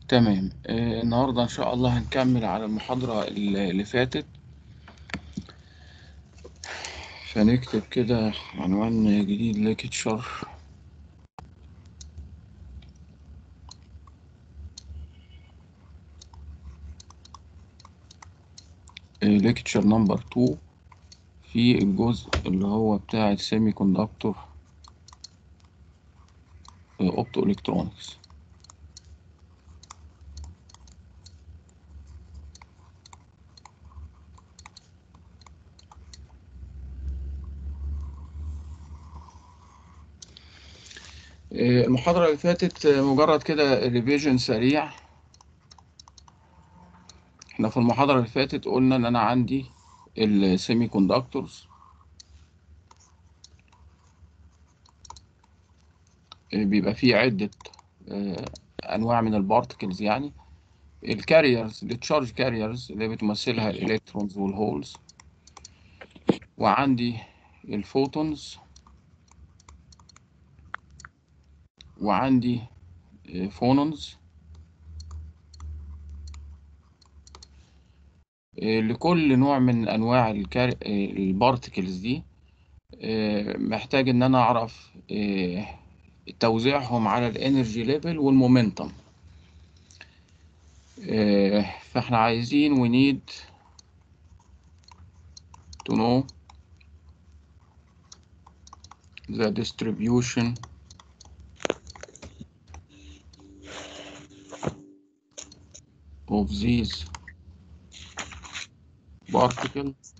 تمام آه، النهاردة إن شاء الله هنكمل على المحاضرة اللي اللي فاتت فنكتب كده عنوان جديد ليكتشر ليكتشر نمبر 2 في الجزء اللي هو بتاع السيمي كوندكتور اوبتو الكترونكس المحاضرة اللي فاتت مجرد كده ريفيجن سريع احنا في المحاضرة اللي فاتت قلنا ان انا عندي السيمي كوندكتورز بيبقى فيه عدة انواع من البارتكلز يعني الكاريرز التشارج كاريرز اللي بتمثلها الالكترونز والهولز وعندي الفوتونز وعندي فونونز لكل نوع من انواع البارتكلز دي محتاج ان انا اعرف توزيعهم على الانرجي ليفل والمومنتم فاحنا عايزين we need to know the distribution of these particles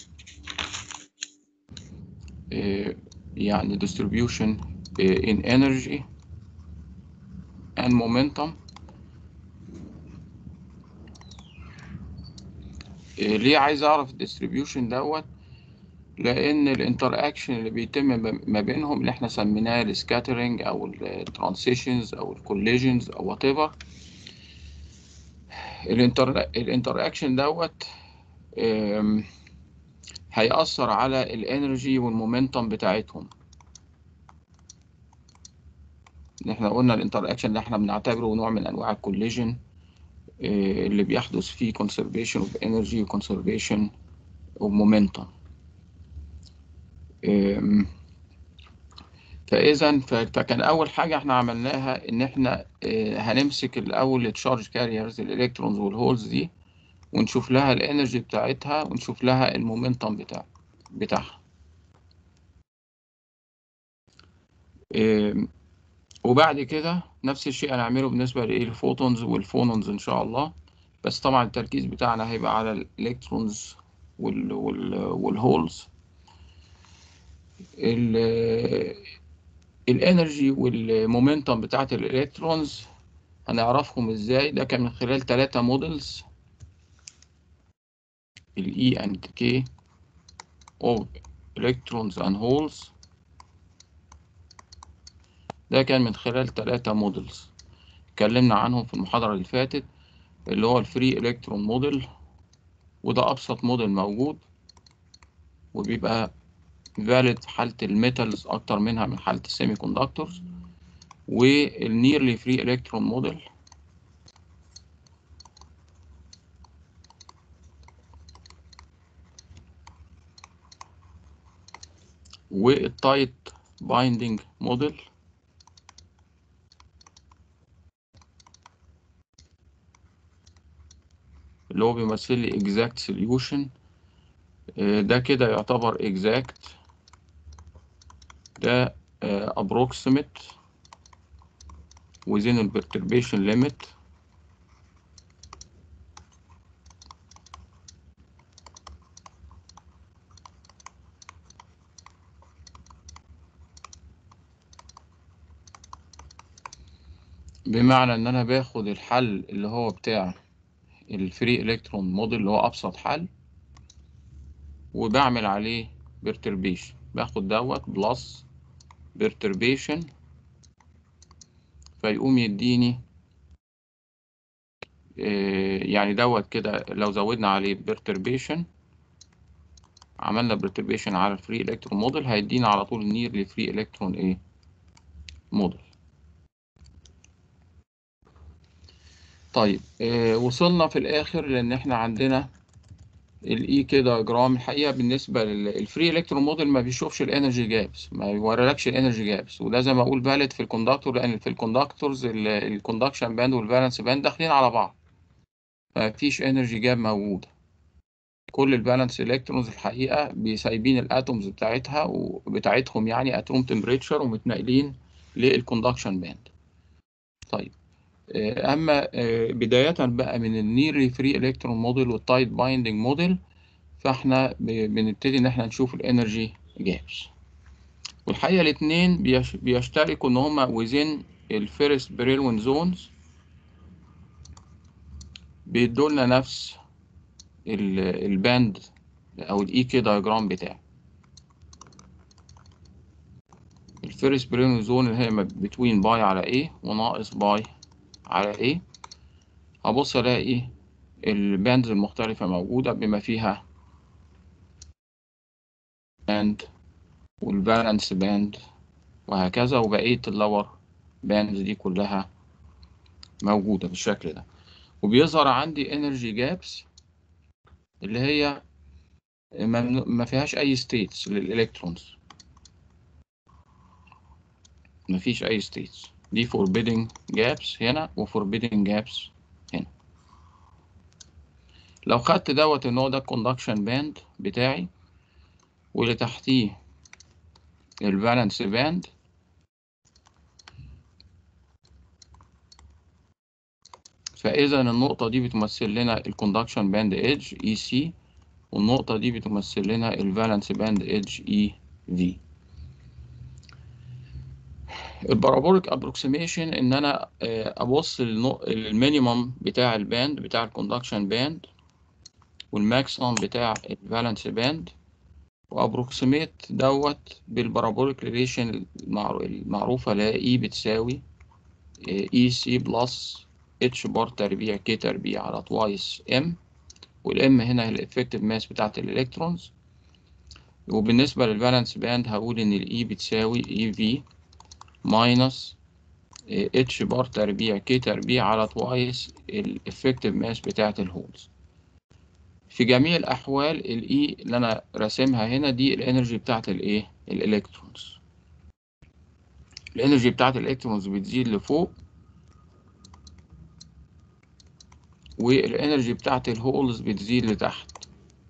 uh, يعني distribution uh, in energy and momentum uh, ليه عايز اعرف الديستريبيوشن دوت لان الانتراكشن اللي بيتم ما بينهم اللي احنا سميناه السكاترنج او الترانسيشنز او الكوليجنز او وات ايفر الانتراكشن دوت هيأثر على الانرجي والمومنتم بتاعتهم احنا قلنا الانتراكشن اللي احنا بنعتبره نوع من انواع الكوليجن اللي بيحدث فيه conservation of energy و conservation of momentum فاذا فكان اول حاجه احنا عملناها ان احنا هنمسك الاول التشارج كاريرز الالكترونز والهولز دي ونشوف لها الانرجي بتاعتها ونشوف لها المومنتم بتاع بتاعها وبعد كده نفس الشيء هنعمله بالنسبه للفوتونز والفونونز ان شاء الله بس طبعا التركيز بتاعنا هيبقى على الالكترونز وال وال والهولز الانرجي والمومنتم بتاعت الالكترونز هنعرفهم ازاي ده كان من خلال ثلاثة مودلز الاي اند كي of electrons and holes ده كان من خلال ثلاثة مودلز اتكلمنا عنهم في المحاضرة اللي فاتت اللي هو الفري الكترون موديل وده ابسط موديل موجود وبيبقى فاليد في حالة الميتالز أكتر منها من حالة السيمي كوندكتورز والنيرلي فري إلكترون موديل والتايت بايندينج موديل اللي هو بيمثل لي exact solution ده كده يعتبر exact ده uh, approximate within the perturbation limit بمعنى ان انا باخد الحل اللي هو بتاع الفري الكترون موديل اللي هو ابسط حل وبعمل عليه perturbation باخد دوت بلس perturbation فيقوم يديني يعني دوت كده لو زودنا عليه perturbation عملنا perturbation على الفري الكترون موديل هيدينا على طول نير لفري الكترون ايه موديل طيب آه وصلنا في الاخر لان احنا عندنا الاي كي دايجرام الحقيقه بالنسبه للفري الكترون موديل ما بيشوفش الانرجي جابس ما بيوريلكش الانرجي جابس وده زي ما اقول فاليد في الكوندكتور لان في الكوندكتورز الكوندكشن باند والفالنس باند داخلين على بعض ما فيش انرجي جاب موجوده كل الفالنس الكترونز الحقيقه بيسايبين الاتومز بتاعتها وبتاعتهم يعني اتوم تمبريتشر ومتنقلين للكوندكشن باند طيب اما بدايه بقى من النير فري الكترون موديل والتايت بايندنج موديل فاحنا بنبتدي ان احنا نشوف الانرجي جابس والحقيقه الاثنين بيشتركوا ان هما وزين الفيرست بريلوين زونز بيدوا لنا نفس الباند او الاي كي دايجرام بتاعه الفيرست بريلوين زون اللي هي بتوين باي على ايه وناقص باي على ايه هبص الاقي الباندز المختلفة موجودة بما فيها باند والبالانس باند وهكذا وبقية اللور باندز دي كلها موجودة بالشكل ده وبيظهر عندي انرجي جابس اللي هي ما فيهاش اي ستيتس للالكترونز ما فيش اي ستيتس دي forbidding gaps هنا و forbidding gaps هنا لو خدت دوت ان هو ده conduction band بتاعي واللي تحتيه الفالنس باند فإذا النقطة دي بتمثل لنا الكوندكشن باند ايدج اي سي والنقطة دي بتمثل لنا الفالنس باند ايدج اي في البارابوليك ابروكسيميشن ان انا ابص للمينيمم بتاع الباند بتاع الكوندكشن باند والماكسيمم بتاع الفالنس باند وابروكسيميت دوت بالبارابوليك ريليشن المعروفة لا اي بتساوي اي سي بلس اتش بار تربيع كي تربيع على توايس ام والام هنا هي الافكتيف ماس بتاعت الالكترونز وبالنسبة للفالنس باند هقول ان الاي بتساوي اي في ماينس اتش بار تربيع كي تربيع على توايس الافكتيف ماس بتاعة الهولز في جميع الأحوال الإي اللي أنا راسمها هنا دي الإنرجي بتاعة الإيه؟ الإلكترونز الإنرجي بتاعة الإلكترونز بتزيد لفوق والإنرجي بتاعة الهولز بتزيد لتحت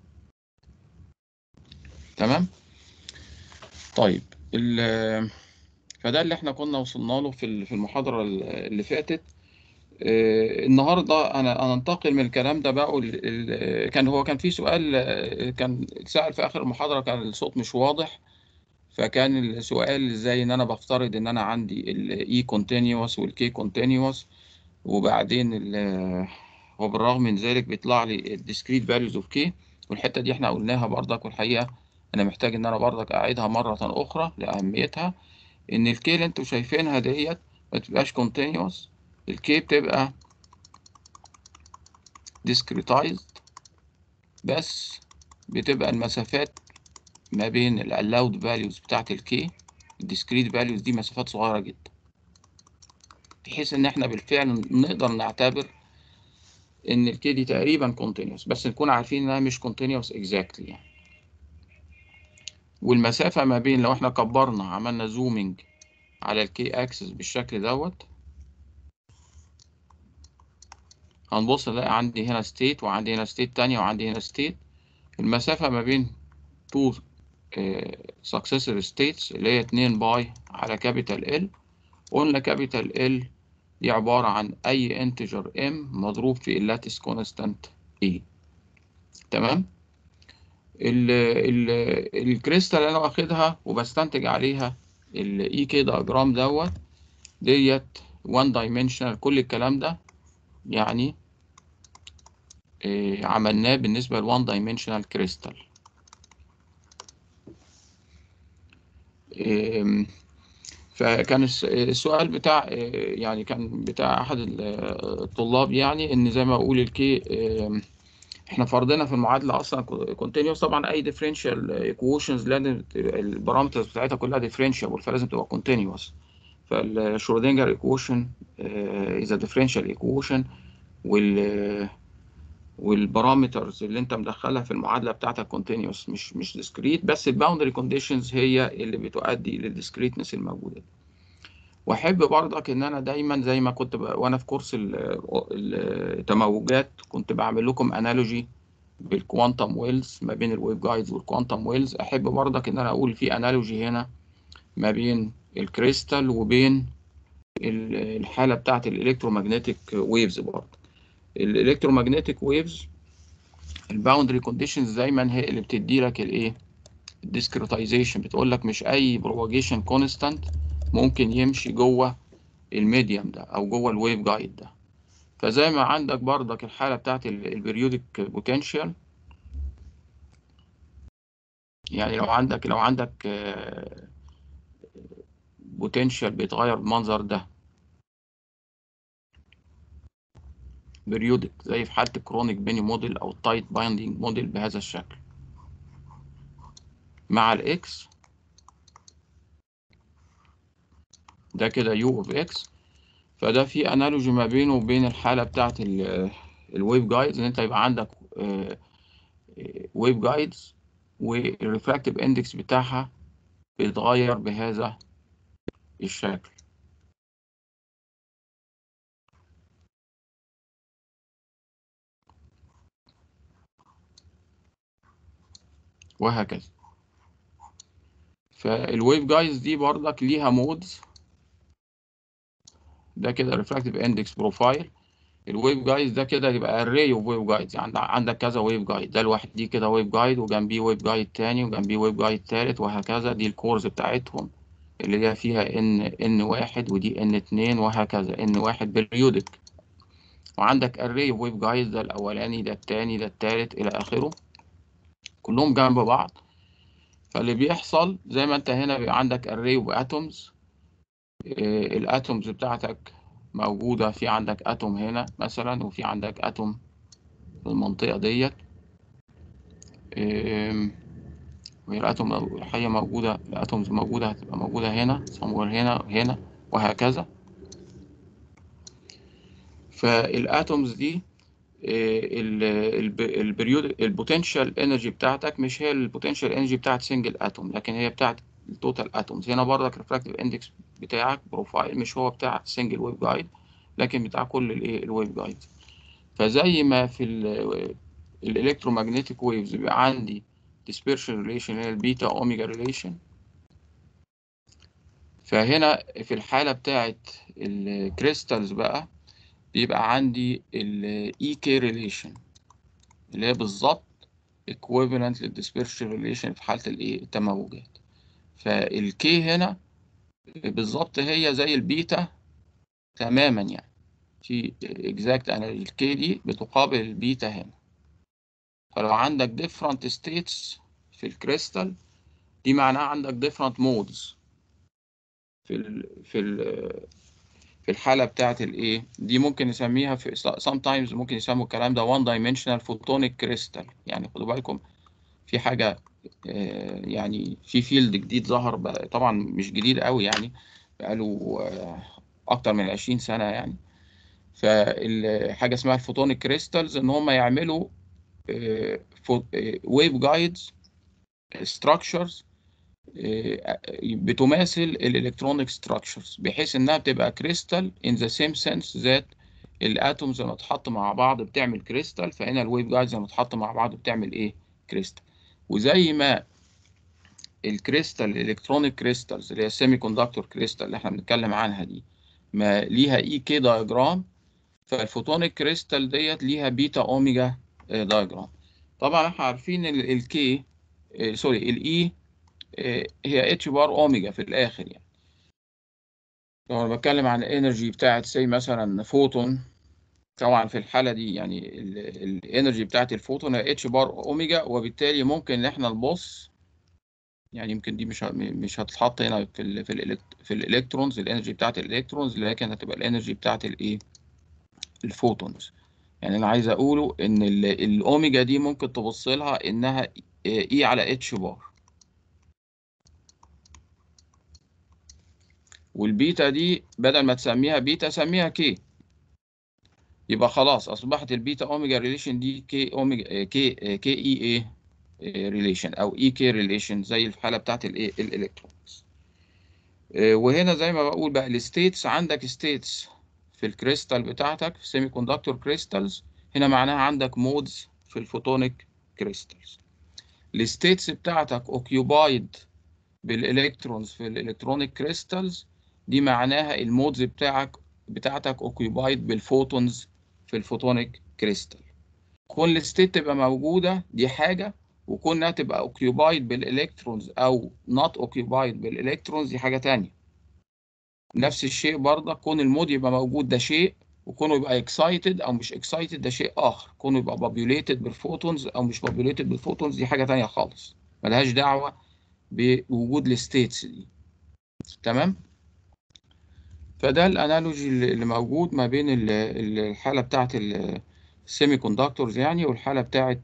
تمام؟ طيب ال فده اللي احنا كنا وصلنا له في في المحاضرة اللي فاتت آه النهارده انا انا انتقل من الكلام ده بقى كان هو كان في سؤال كان اتسأل في اخر المحاضرة كان الصوت مش واضح فكان السؤال ازاي ان انا بفترض ان انا عندي الاي كونتينيوس والكي كونتينيوس وبعدين وبالرغم من ذلك بيطلع لي الديسكريت فاليوز اوف كي والحتة دي احنا قلناها بردك والحقيقة انا محتاج ان انا بردك اعيدها مرة اخرى لاهميتها ان الكي اللي انتوا شايفينها ديت ما تبقاش continuous الكي بتبقى discretized بس بتبقى المسافات ما بين ال allowed values بتاعت الكي الديسكريت values دي مسافات صغيرة جدا بحيث ان احنا بالفعل نقدر نعتبر ان الكي دي تقريبا continuous بس نكون عارفين انها مش continuous exactly يعني والمسافة ما بين لو احنا كبرنا عملنا زومينج على الكي اكسس بالشكل دوت هنبص نلاقي عندي هنا ستيت وعندي هنا ستيت تانية وعندي هنا ستيت المسافة ما بين تو successive states اللي هي 2 باي على كابيتال ال قلنا كابيتال ال دي عبارة عن أي انتجر ام مضروب في اللاتس كونستانت اي تمام ال ال الكريستال اللي انا واخدها وبستنتج عليها الاي كي دايجرام دوت ديت وان دايمنشنال كل الكلام ده يعني إيه عملناه بالنسبه لوان دايمنشنال كريستال إيه فكان السؤال بتاع إيه يعني كان بتاع احد الطلاب يعني ان زي ما اقول الكي احنا فرضنا في المعادله اصلا كونتينيوس طبعا اي ديفرنشال ايكويشنز لازم البارامترز بتاعتها كلها ديفرنشال فلازم تبقى كونتينيوس فالشرودنجر ايكويشن از ديفرنشال ايكويشن وال والبارامترز اللي انت مدخلها في المعادله بتاعتك كونتينيوس مش مش ديسكريت بس الباوندري كونديشنز هي اللي بتؤدي للديسكريتنس الموجوده واحب برضك ان انا دايما زي ما كنت ب... وانا في كورس التموجات كنت بعمل لكم انالوجي بالكوانتم ويلز ما بين الويف جايدز والكوانتم ويلز احب برضك ان انا اقول في انالوجي هنا ما بين الكريستال وبين الحاله بتاعت الالكترومagnetic ويفز برضه الالكترومagnetic ويفز الباوندري كونديشنز دايما هي اللي بتدي لك الايه الديسكريتايزيشن بتقول لك مش اي بروباجيشن كونستانت ممكن يمشي جوه الميديم ده او جوه الويف جايد ده فزي ما عندك برضك الحاله بتاعت البريودك بوتنشال يعني لو عندك لو عندك بوتنشال بيتغير بالمنظر ده بريودك زي في حالة الكرونيك بيني موديل أو التايت بايندينج موديل بهذا الشكل مع الإكس ده كده يو اوف إكس فده في انالوجي ما بينه وبين الحالة بتاعت الويف جايدز إن أنت يبقى عندك ويف جايدز والريفراكتيف اندكس بتاعها بيتغير بهذا الشكل وهكذا فالويف جايدز دي برضك ليها مودز ده كده ريفراكتيف اندكس بروفايل الويف جايدز ده كده يبقى اري اوف ويف جايدز يعني عندك كذا ويف جايد ده الواحد دي كده ويف جايد وجنبيه ويف جايد تاني وجنبيه ويف جايد تالت وهكذا دي الكورز بتاعتهم اللي هي فيها ان ان واحد ودي ان اتنين وهكذا ان واحد بريودك وعندك اري اوف ويف جايدز ده الاولاني ده التاني ده التالت الى اخره كلهم جنب بعض فاللي بيحصل زي ما انت هنا بيبقى عندك اري اوف اتومز الاتومز بتاعتك موجودة في عندك اتوم هنا مثلا وفي عندك اتوم في المنطقة ديت وهي الاتوم الحية موجودة الاتومز موجودة هتبقى موجودة هنا somewhere هنا هنا وهكذا فالاتومز دي البريود البوتنشال انرجي بتاعتك مش هي البوتنشال انرجي بتاعت سنجل اتوم لكن هي بتاعت التوتال اتومز هنا برضك ريفراكتيف اندكس بتاعك بروفايل مش هو بتاع سنجل ويف جايد لكن بتاع كل الايه الويف جايد فزي ما في الالكترومagnetic ويفز بيبقى عندي dispersion relation هي البيتا اوميجا ريليشن فهنا في الحالة بتاعت الكريستالز بقى بيبقى عندي ال EK relation اللي هي بالظبط equivalent للديسبيرشن relation في حالة الايه التموجات فالكي هنا بالظبط هي زي البيتا تماما يعني في exact انا الكي دي بتقابل البيتا هنا فلو عندك different states في الكريستال دي معناها عندك different modes في ال في ال في الحالة بتاعت الايه دي ممكن نسميها في sometimes ممكن يسموا الكلام ده one dimensional photonic crystal يعني خدوا بالكم في حاجة آه يعني في فيلد جديد ظهر بقى طبعا مش جديد قوي يعني بقاله آه اكتر من 20 سنة يعني فالحاجة اسمها الفوتونيك كريستالز ان هم يعملوا ويف جايدز ستراكشرز بتماثل الالكترونيك ستراكشرز بحيث انها بتبقى كريستال in the same sense that الاتومز لما تتحط مع بعض بتعمل كريستال فهنا الويف جايدز لما تتحط مع بعض بتعمل ايه كريستال وزي ما الكريستال الالكترونيك كريستالز اللي هي السيمي كوندكتور كريستال اللي احنا بنتكلم عنها دي ما ليها اي كي دايجرام فالفوتونيك كريستال ديت ليها بيتا اوميجا دايجرام طبعا احنا عارفين الكي سوري الاي هي اتش بار اوميجا في الاخر يعني لو انا بتكلم عن الانرجي بتاعت سي مثلا فوتون طبعا في الحاله دي يعني الانرجي بتاعت الفوتون هي اتش بار اوميجا وبالتالي ممكن ان احنا نبص يعني يمكن دي مش مش هتتحط هنا في ال في ال في الالكترونز الانرجي بتاعت الالكترونز لكن هتبقى الانرجي بتاعت الايه الفوتونز يعني انا عايز اقوله ان الاوميجا دي ممكن تبص لها انها اي على اتش بار والبيتا دي بدل ما تسميها بيتا سميها كي يبقى خلاص اصبحت البيتا اوميجا ريليشن دي كي اوميجا كي كي اي اي ريليشن او اي كي ريليشن زي الحاله بتاعت الايه الالكترونز وهنا زي ما بقول بقى الستيتس عندك ستيتس في الكريستال بتاعتك في سيمي كوندكتور كريستالز هنا معناها عندك مودز في الفوتونيك كريستالز الستيتس بتاعتك اوكيوبايد بالالكترونز في الالكترونيك كريستالز دي معناها المودز بتاعك بتاعتك اوكيوبايد بالفوتونز في الفوتونيك كريستال كون الستيت تبقى موجوده دي حاجه وكون انها تبقى اوكيوبايد بالالكترونز او نوت اوكيوبايد بالالكترونز دي حاجه تانية نفس الشيء برضه كون المود يبقى موجود ده شيء وكونه يبقى اكسايتد او مش اكسايتد ده شيء اخر كونه يبقى بابيوليتد بالفوتونز او مش بابيوليتد بالفوتونز دي حاجه تانية خالص ملهاش دعوه بوجود الستيتس دي تمام فده الانالوجي اللي موجود ما بين الحاله بتاعت السيمي كوندكتورز يعني والحاله بتاعت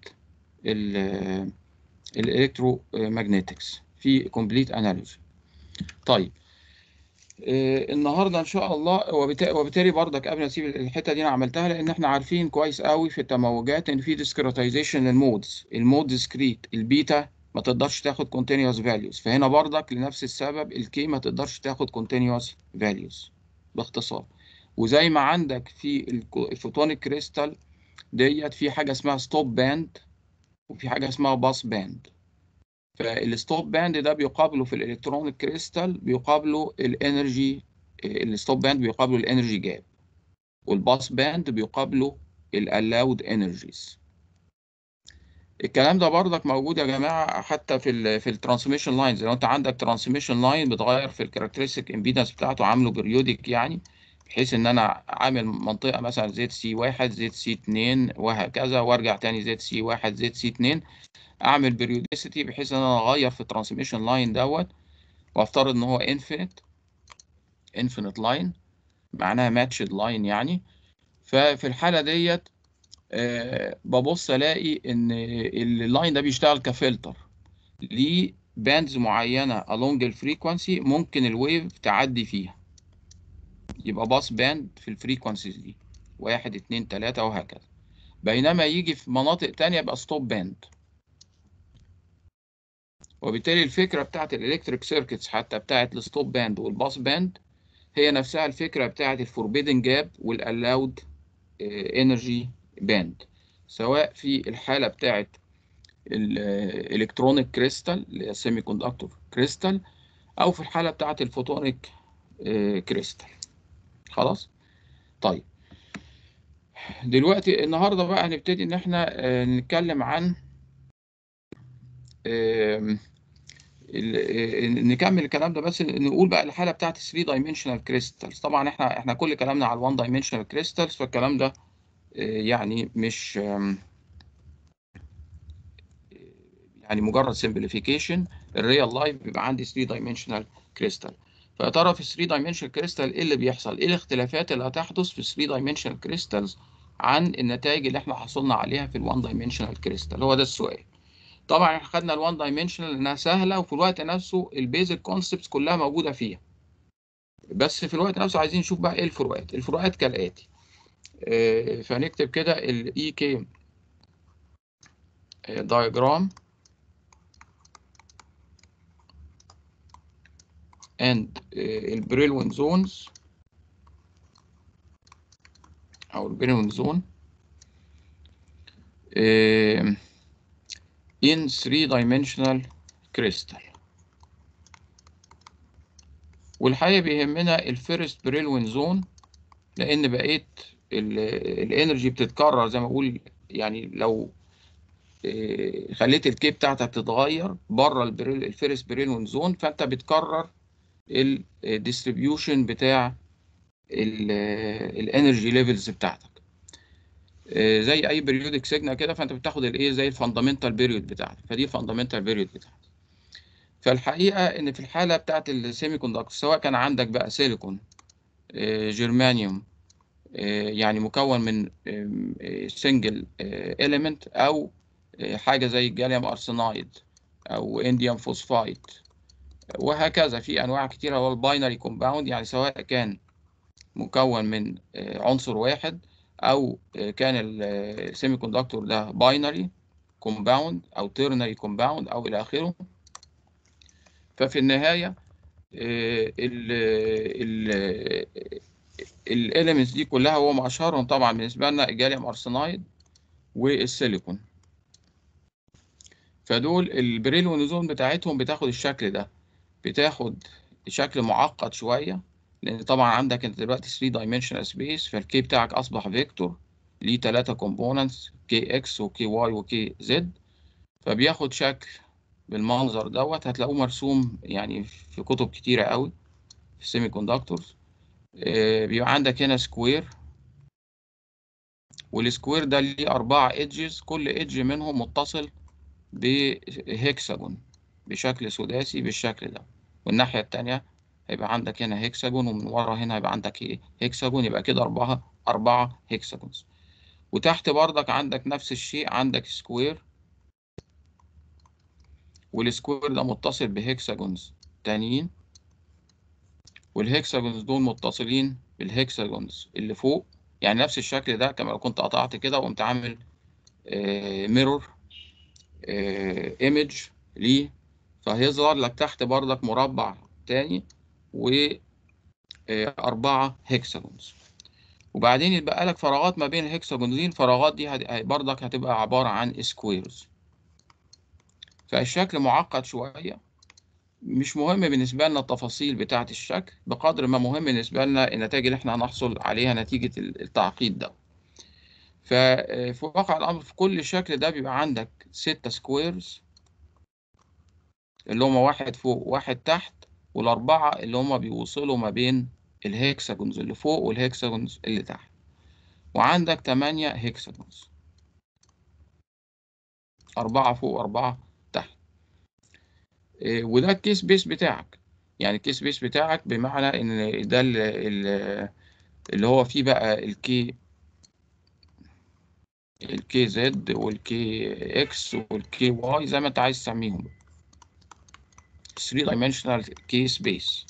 الالكترو ماجنتكس في كومبليت انالوجي طيب آه النهارده ان شاء الله وبالتالي برضك قبل ما اسيب الحته دي انا عملتها لان احنا عارفين كويس قوي في التموجات ان في ديسكريتايزيشن للمودز المود ديسكريت البيتا ما تقدرش تاخد continuous values فهنا برضك لنفس السبب الكي ما تقدرش تاخد continuous values باختصار وزي ما عندك في الفوتونيك كريستال ديت في حاجه اسمها ستوب باند وفي حاجه اسمها باس باند فالستوب باند ده بيقابله في الالكترونيك كريستال بيقابله الانرجي الستوب باند بيقابله الانرجي جاب والباس باند بيقابله الالاود انرجيز الكلام ده برضك موجود يا جماعه حتى في ال في الترانسميشن لاينز لو انت عندك ترانسميشن لاين بتغير في الكاركترستيك امبيدنس بتاعته عامله بريودك يعني بحيث ان انا عامل منطقه مثلا زد سي 1 زد سي 2 وهكذا وارجع تاني زد سي 1 زد سي 2 اعمل بريوديسيتي بحيث ان انا اغير في الترانسميشن لاين دوت وافترض ان هو انفينيت انفينيت لاين معناها ماتشد لاين يعني ففي الحاله ديت أه ببص الاقي ان اللاين ده بيشتغل كفلتر ليه باندز معينه along الفريكوانسي ممكن الويف تعدي فيها يبقى باس باند في الفريكوانسيز دي واحد اتنين تلاتة وهكذا بينما يجي في مناطق تانية يبقى ستوب باند وبالتالي الفكرة بتاعت الالكتريك سيركتس حتى بتاعت الستوب باند والباس باند هي نفسها الفكرة بتاعت الفوربيدن جاب والالاود انرجي باند سواء في الحالة بتاعت الالكترونيك كريستال اللي هي السيمي كوندكتور كريستال او في الحالة بتاعت الفوتونيك كريستال خلاص طيب دلوقتي النهارده بقى هنبتدي ان احنا نتكلم عن نكمل الكلام ده بس نقول بقى الحاله بتاعت 3 دايمنشنال كريستالز طبعا احنا احنا كل كلامنا على 1 دايمنشنال كريستالز فالكلام ده يعني مش يعني مجرد سمبليفيكيشن الريال لايف بيبقى عندي 3 دايمنشنال كريستال فيا ترى في 3 دايمنشنال كريستال ايه اللي بيحصل؟ ايه الاختلافات اللي هتحدث في 3 دايمنشنال كريستالز عن النتائج اللي احنا حصلنا عليها في ال1 دايمنشنال كريستال؟ هو ده السؤال. طبعا احنا خدنا ال1 دايمنشنال لانها سهله وفي الوقت نفسه البيزك كونسبتس كلها موجوده فيها. بس في الوقت نفسه عايزين نشوف بقى ايه الفروقات؟ الفروقات كالاتي. اه فنكتب كده الاي كي دايجرام and البريلوين زونز او البريلوين زون in 3 dimensional crystal والحقيقة بيهمنا الفيرست بريلوين زون لأن بقيت الانرجي بتتكرر زي ما بقول يعني لو خليت الكي بتاعتك تتغير بره الفيرست بريلوين زون فانت بتكرر الديستريبيوشن بتاع الانرجي ليفلز بتاعتك زي اي بريودك سيجنال كده فانت بتاخد الايه زي الفاندامنتال بيريود بتاعتك فدي الفاندامنتال بيريود بتاعتك فالحقيقه ان في الحاله بتاعت السيمي كوندكتور سواء كان عندك بقى سيليكون جرمانيوم يعني مكون من سنجل اليمنت او حاجه زي الجاليوم ارسنايد او انديوم فوسفايد وهكذا في انواع كتيره هو الباينري كومباوند يعني سواء كان مكون من عنصر واحد او كان السيمي كوندكتور ده باينري كومباوند او تيرنري كومباوند او الى اخره ففي النهايه الاليمنتس دي كلها هو اشهرهم طبعا بالنسبه لنا الجاليوم ارسنايد والسيليكون فدول البريل والنزون بتاعتهم بتاخد الشكل ده بتاخد شكل معقد شويه لان طبعا عندك انت دلوقتي 3 dimensional سبيس فالكي بتاعك اصبح فيكتور ليه 3 كومبوننتس كي اكس وكي واي وكي زد فبياخد شكل بالمنظر دوت هتلاقوه مرسوم يعني في كتب كتيره قوي في السيمي كوندكتورز بيبقى عندك هنا سكوير والسكوير ده ليه أربعة إيدجز كل إيدج منهم متصل بهكساجون بشكل سداسي بالشكل ده والناحية التانية هيبقى عندك هنا هكساجون ومن ورا هنا هيبقى عندك ايه هكساجون يبقى كده أربعة أربعة هكساجونز وتحت بردك عندك نفس الشيء عندك سكوير والسكوير ده متصل بهكساجونز تانيين والهكساجونز دول متصلين بالهكساجونز اللي فوق يعني نفس الشكل ده كما لو كنت قطعت كده وقمت عامل ميرور ايمج ليه فهيظهر لك تحت بردك مربع تاني وأربعة هكساجونز وبعدين يبقى لك فراغات ما بين الهكساجونز دي الفراغات دي بردك هتبقى عبارة عن سكويرز فالشكل معقد شوية مش مهم بالنسبة لنا التفاصيل بتاعة الشكل بقدر ما مهم بالنسبة لنا النتائج اللي احنا هنحصل عليها نتيجة التعقيد ده ففي واقع الأمر في كل شكل ده بيبقى عندك ستة سكويرز اللي هما واحد فوق واحد تحت والأربعة اللي هما بيوصلوا ما بين الهكساجونز اللي فوق والهكساجونز اللي تحت وعندك تمانية هكساجونز أربعة فوق وأربعة تحت وده الكيس بيس بتاعك يعني الكيس بيس بتاعك بمعنى ان ده اللي هو فيه بقى الكي الكي زد والكي اكس والكي واي زي ما انت عايز تسميهم 3 dimensional key space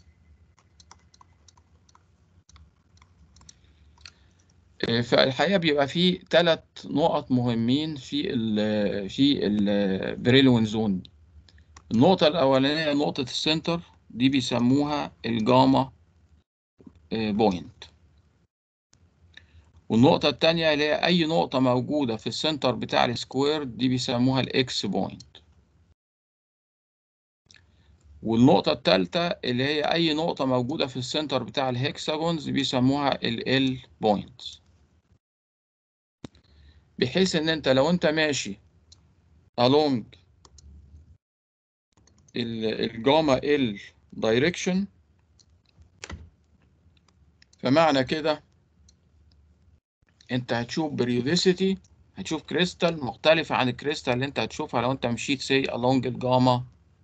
فالحقيقة بيبقى فيه ثلاث نقط مهمين في ال في البريلوين زون النقطة الأولانية نقطة السنتر دي بيسموها الجاما بوينت والنقطة التانية اللي هي أي نقطة موجودة في السنتر بتاع السكوير دي بيسموها الإكس بوينت والنقطة التالتة اللي هي أي نقطة موجودة في السنتر بتاع الهكساجونز بيسموها ال بوينتس بحيث إن أنت لو أنت ماشي along الجاما ال دايركشن فمعنى كده انت هتشوف بريوديسيتي هتشوف كريستال مختلفة عن الكريستال اللي انت هتشوفها لو انت مشيت سي along الجاما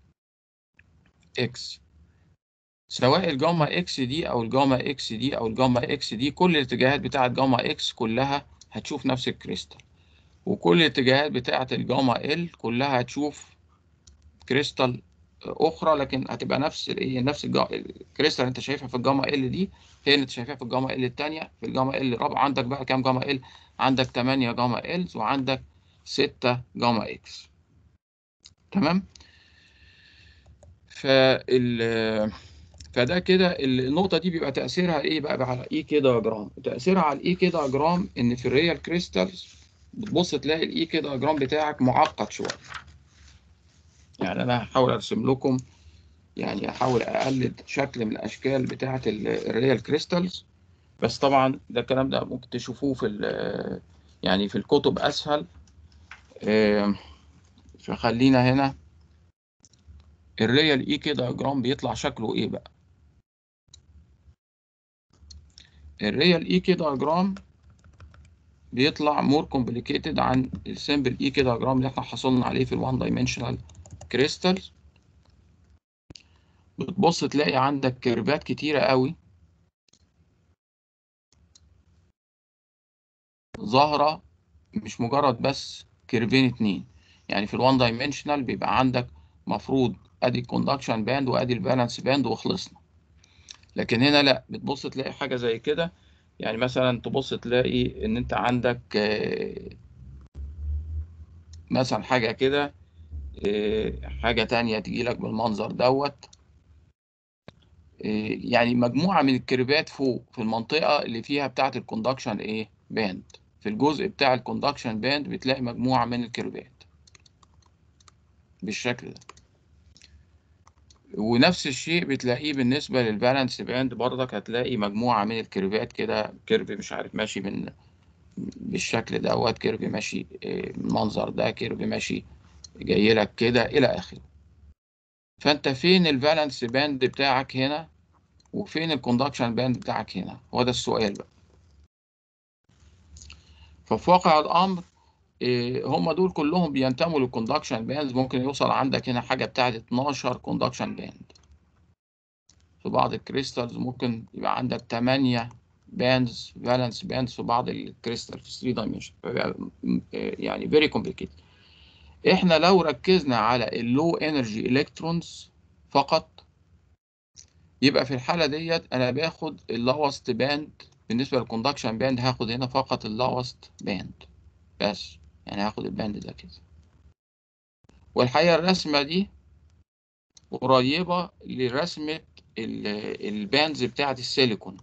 اكس سواء الجاما اكس دي او الجاما اكس دي او الجاما اكس دي كل الاتجاهات بتاعة جاما اكس كلها هتشوف نفس الكريستال وكل الاتجاهات بتاعة الجاما ال كلها هتشوف كريستال اخرى لكن هتبقى نفس الايه نفس الكريستال اللي انت شايفها في الجاما ال دي هي اللي انت شايفها في الجاما ال الثانيه في الجاما ال الرابعه عندك بقى كام جاما ال عندك 8 جاما الز وعندك 6 جاما اكس تمام فال فده كده النقطه دي بيبقى تاثيرها ايه بقى على اي كي دياجرام تاثيرها على الاي كي دياجرام ان في الريال كريستالز بتبص تلاقي الاي كي دياجرام بتاعك معقد شويه يعني انا هحاول ارسم لكم يعني احاول اقلد شكل من الاشكال بتاعه الريال كريستالز بس طبعا ده الكلام ده ممكن تشوفوه في يعني في الكتب اسهل فخلينا هنا الريال اي كي دياجرام بيطلع شكله ايه بقى الريال اي كي دياجرام بيطلع مور كومبليكيتد عن السمبل اي كي دياجرام اللي احنا حصلنا عليه في الوان دايمنشنال كريستال بتبص تلاقي عندك كيرفات كتيرة قوي ظاهرة مش مجرد بس كيرفين اتنين يعني في الوان دايمنشنال بيبقى عندك مفروض ادي الكوندكشن باند وادي البالانس باند وخلصنا لكن هنا لا بتبص تلاقي حاجة زي كده يعني مثلا تبص تلاقي ان انت عندك آه، مثلا حاجة كده آه، حاجة تانية تجي لك بالمنظر دوت آه، يعني مجموعة من الكيرفات فوق في المنطقة اللي فيها بتاعة الكوندكشن ايه باند في الجزء بتاع الكوندكشن باند بتلاقي مجموعة من الكيرفات بالشكل ده ونفس الشيء بتلاقيه بالنسبة للبالانس باند برضك هتلاقي مجموعة من الكيرفات كده كيرف مش عارف ماشي من بالشكل دوت كيرف ماشي آه، المنظر ده كيرف ماشي جاي لك كده إلى آخره فأنت فين البالانس باند بتاعك هنا وفين الكوندكشن باند بتاعك هنا هو ده السؤال بقى ففي واقع الأمر إيه، هم دول كلهم بينتموا للكوندكشن باندز ممكن يوصل عندك هنا حاجة بتاعت 12 كوندكشن باند في بعض الكريستالز ممكن يبقى عندك 8 باندز فالنس باندز في بعض الكريستال في 3 دايمنشن يعني فيري كومبليكيتد احنا لو ركزنا على اللو انرجي الكترونز فقط يبقى في الحالة ديت انا باخد اللوست باند بالنسبة للكوندكشن باند هاخد هنا فقط اللوست باند بس يعني هاخد الباند ده كده والحقيقة الرسمة دي قريبة لرسمة ال- الباندز بتاعة السيليكون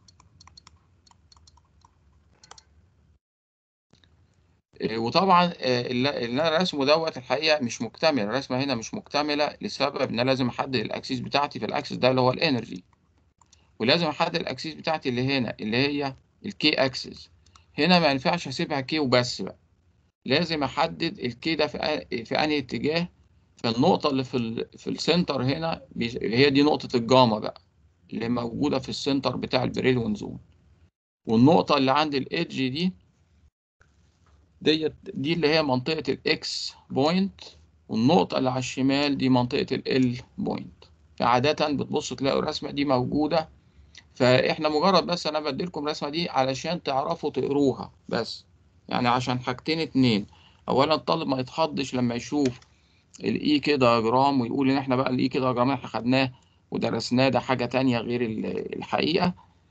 إيه، وطبعا آه، اللي اللي انا رسمه دوت الحقيقه مش مكتمل الرسمه هنا مش مكتمله لسبب ان انا لازم احدد الاكسيس بتاعتي في الاكسس ده اللي هو الانرجي ولازم احدد الاكسيس بتاعتي اللي هنا اللي هي الكي اكسس هنا ما ينفعش اسيبها كي وبس بقى لازم احدد الكي ده في أ- في انهي اتجاه فالنقطه اللي في ال في السنتر هنا بي- هي دي نقطه الجاما بقى اللي موجوده في السنتر بتاع البريلون زون والنقطه اللي عند الايدج دي ديت دي اللي هي منطقة الاكس بوينت والنقطة اللي على الشمال دي منطقة ال بوينت فعادة بتبص تلاقوا الرسمة دي موجودة فاحنا مجرد بس انا بديلكم الرسمة دي علشان تعرفوا تقروها بس يعني عشان حاجتين اتنين اولا الطالب ما يتخضش لما يشوف الاي كي دياجرام ويقول ان احنا بقى الاي كي دياجرام احنا خدناه ودرسناه ده حاجة تانية غير ال- الحقيقة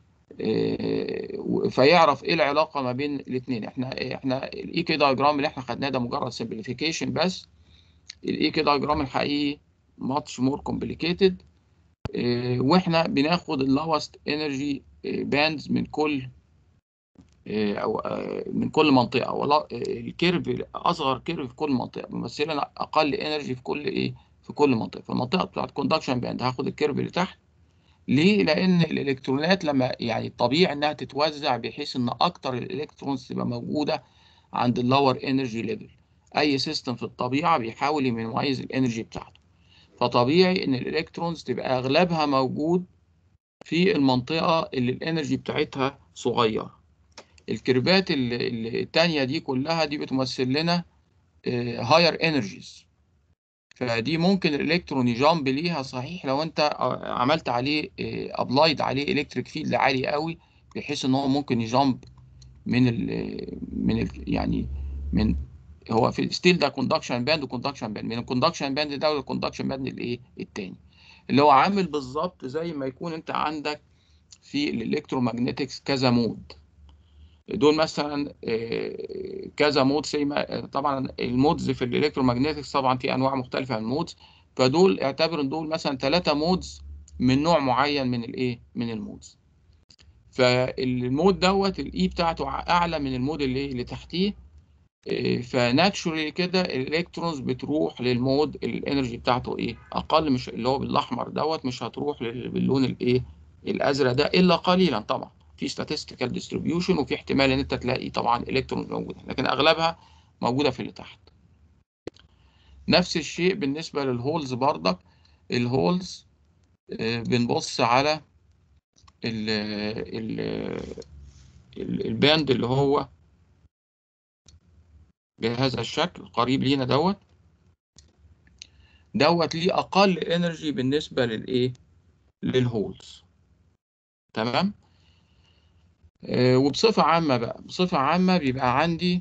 إيه، فيعرف ايه العلاقه ما بين الاثنين احنا احنا الاي كي دايجرام اللي احنا خدناه ده مجرد سمبليفيكيشن بس الاي كي دايجرام الحقيقي ماتش مور كومبليكيتد واحنا بناخد اللوست انرجي باندز من كل إيه، او آه، من كل منطقه والله الكيرف اصغر كيرف في كل منطقه بيمثلنا اقل انرجي في كل ايه في كل منطقه في المنطقه بتاعت كوندكشن باند هاخد الكيرف اللي تحت ليه؟ لأن الإلكترونات لما يعني طبيعي إنها تتوزع بحيث إن أكتر الإلكترونز تبقى موجودة عند اللور انرجي ليفل. أي سيستم في الطبيعة بيحاول يمينيمايز الانرجي بتاعته. فطبيعي إن الإلكترونز تبقى أغلبها موجود في المنطقة اللي الانرجي بتاعتها صغيرة. الكيرفات ال- ال- التانية دي كلها دي بتمثل لنا هاير انرجيز. فدي ممكن الالكترون يجامب ليها صحيح لو انت عملت عليه ابلايد عليه الكتريك فيلد عالي قوي بحيث ان هو ممكن يجامب من ال من ال يعني من هو في ستيل ده كوندكشن باند وكوندكشن باند من الكوندكشن باند ده للكوندكشن باند الايه التاني اللي هو عامل بالظبط زي ما يكون انت عندك في الالكترومagنetics كذا مود دول مثلا آه، كذا مود زي ما طبعا المودز في الالكترومagنetics طبعا في انواع مختلفه من المودز فدول اعتبر ان دول مثلا ثلاثه مودز من نوع معين من الايه من المودز فالمود دوت الاي بتاعته اعلى من المود اللي اللي تحتيه فناتشوري كده الالكترونز بتروح للمود الانرجي بتاعته ايه اقل مش اللي هو بالاحمر دوت مش هتروح لل- باللون الايه الازرق ده الا قليلا طبعا في statistical distribution وفي احتمال ان انت تلاقي طبعا الكترون موجوده لكن اغلبها موجوده في اللي تحت نفس الشيء بالنسبه للهولز برضك الهولز آه، بنبص على ال ال ال- الباند اللي هو بهذا الشكل قريب لينا دوت دوت ليه اقل انرجي بالنسبه للايه للهولز تمام آه، وبصفه عامه بقى بصفه عامه بيبقى عندي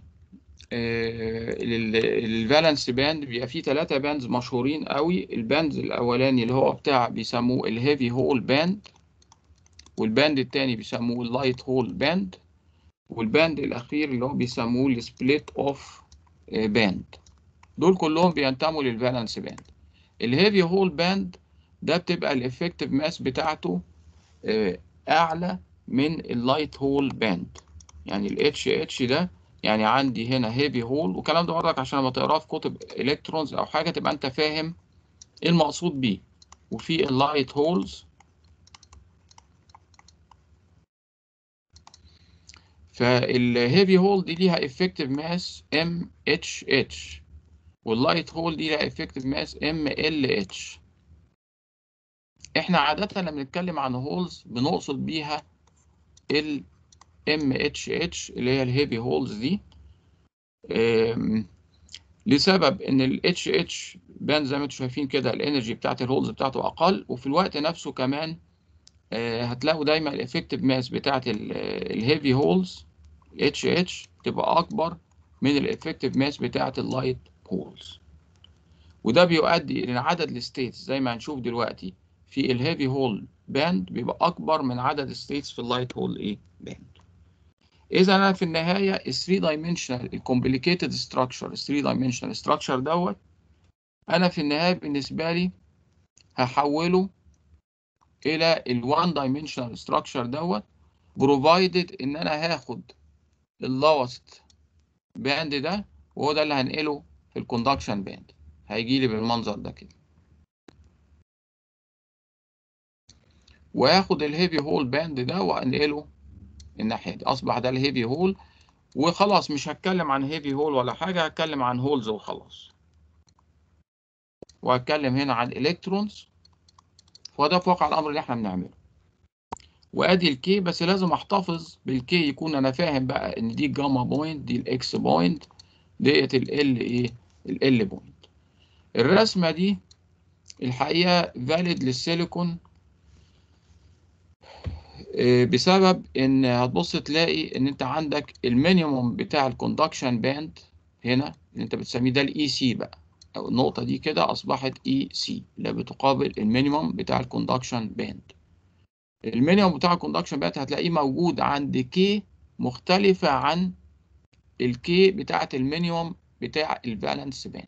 الفالنس باند بيبقى فيه ثلاثة باندز مشهورين قوي الباند الأولاني اللي هو بتاع بيسموه الهيفي هول باند والباند التاني بيسموه اللايت هول باند والباند الأخير اللي هو بيسموه السبليت أوف باند دول كلهم بينتموا للفالنس باند الهيفي هول باند ده بتبقى الافكتيف ماس بتاعته أعلى من اللايت هول باند يعني الاتش اتش ده يعني عندي هنا هيفي هول والكلام ده برضك عشان لما تقراه في كتب الكترونز او حاجه تبقى انت فاهم ايه المقصود بيه وفي اللايت هولز فالهيفي هول دي ليها افكتيف ماس ام اتش اتش واللايت هول دي ليها افكتيف ماس ام ال اتش احنا عاده لما بنتكلم عن هولز بنقصد بيها ال ام اتش اتش اللي هي الهيفي هولز دي لسبب ان ال اتش اتش بان زي ما انتم شايفين كده الانرجي بتاعت الهولز بتاعته اقل وفي الوقت نفسه كمان هتلاقوا دايما الافكتيف ماس بتاعت الهيفي هولز اتش اتش تبقى اكبر من الافكتيف ماس بتاعت اللايت هولز وده بيؤدي الى عدد الستيتس زي ما هنشوف دلوقتي في الهيفي هول باند بيبقى اكبر من عدد الستيتس في اللايت هول ايه باند اذا انا في النهايه ال 3 دايمنشنال الكومبليكيتد ستراكشر ال 3 دايمنشنال ستراكشر دوت انا في النهايه بالنسبه لي هحوله الى ال 1 دايمنشنال ستراكشر دوت بروفايدد ان انا هاخد اللوست باند ده وهو ده اللي هنقله في الكوندكشن باند هيجي لي بالمنظر ده كده وهاخد الهيفي هول باند ده وانقله الناحيه دي اصبح ده الهيفي هول وخلاص مش هتكلم عن هيفي هول ولا حاجه هتكلم عن هولز وخلاص وهتكلم هنا عن الكترونز وده في واقع الامر اللي احنا بنعمله وادي الكي بس لازم احتفظ بالكي يكون انا فاهم بقى ان دي الجاما بوينت دي الاكس بوينت ديت ال ايه ال بوينت الرسمه دي الحقيقه فاليد للسيليكون بسبب ان هتبص تلاقي ان انت عندك المينيموم بتاع الكوندكشن باند هنا اللي انت بتسميه ده الاي سي بقى او النقطه دي كده اصبحت اي سي اللي بتقابل المينيموم بتاع الكوندكشن باند المينيموم بتاع الكوندكشن باند هتلاقيه موجود عند كي مختلفه عن الكي بتاعه المينيموم بتاع الفالنس باند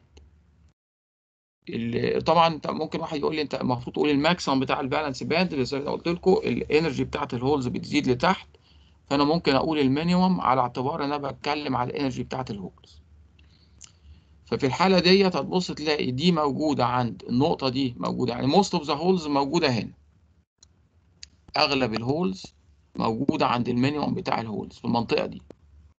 طبعا انت ممكن واحد يقول لي انت المفروض تقول الماكسيمم بتاع البالانس باند بس زي ما قلت لكم الانرجي بتاعت الهولز بتزيد لتحت فانا ممكن اقول المينيمم على اعتبار ان انا بتكلم على الانرجي بتاعت الهولز ففي الحاله ديت هتبص تلاقي دي موجوده عند النقطه دي موجوده يعني موست اوف ذا هولز موجوده هنا اغلب الهولز موجوده عند المينيمم بتاع الهولز في المنطقه دي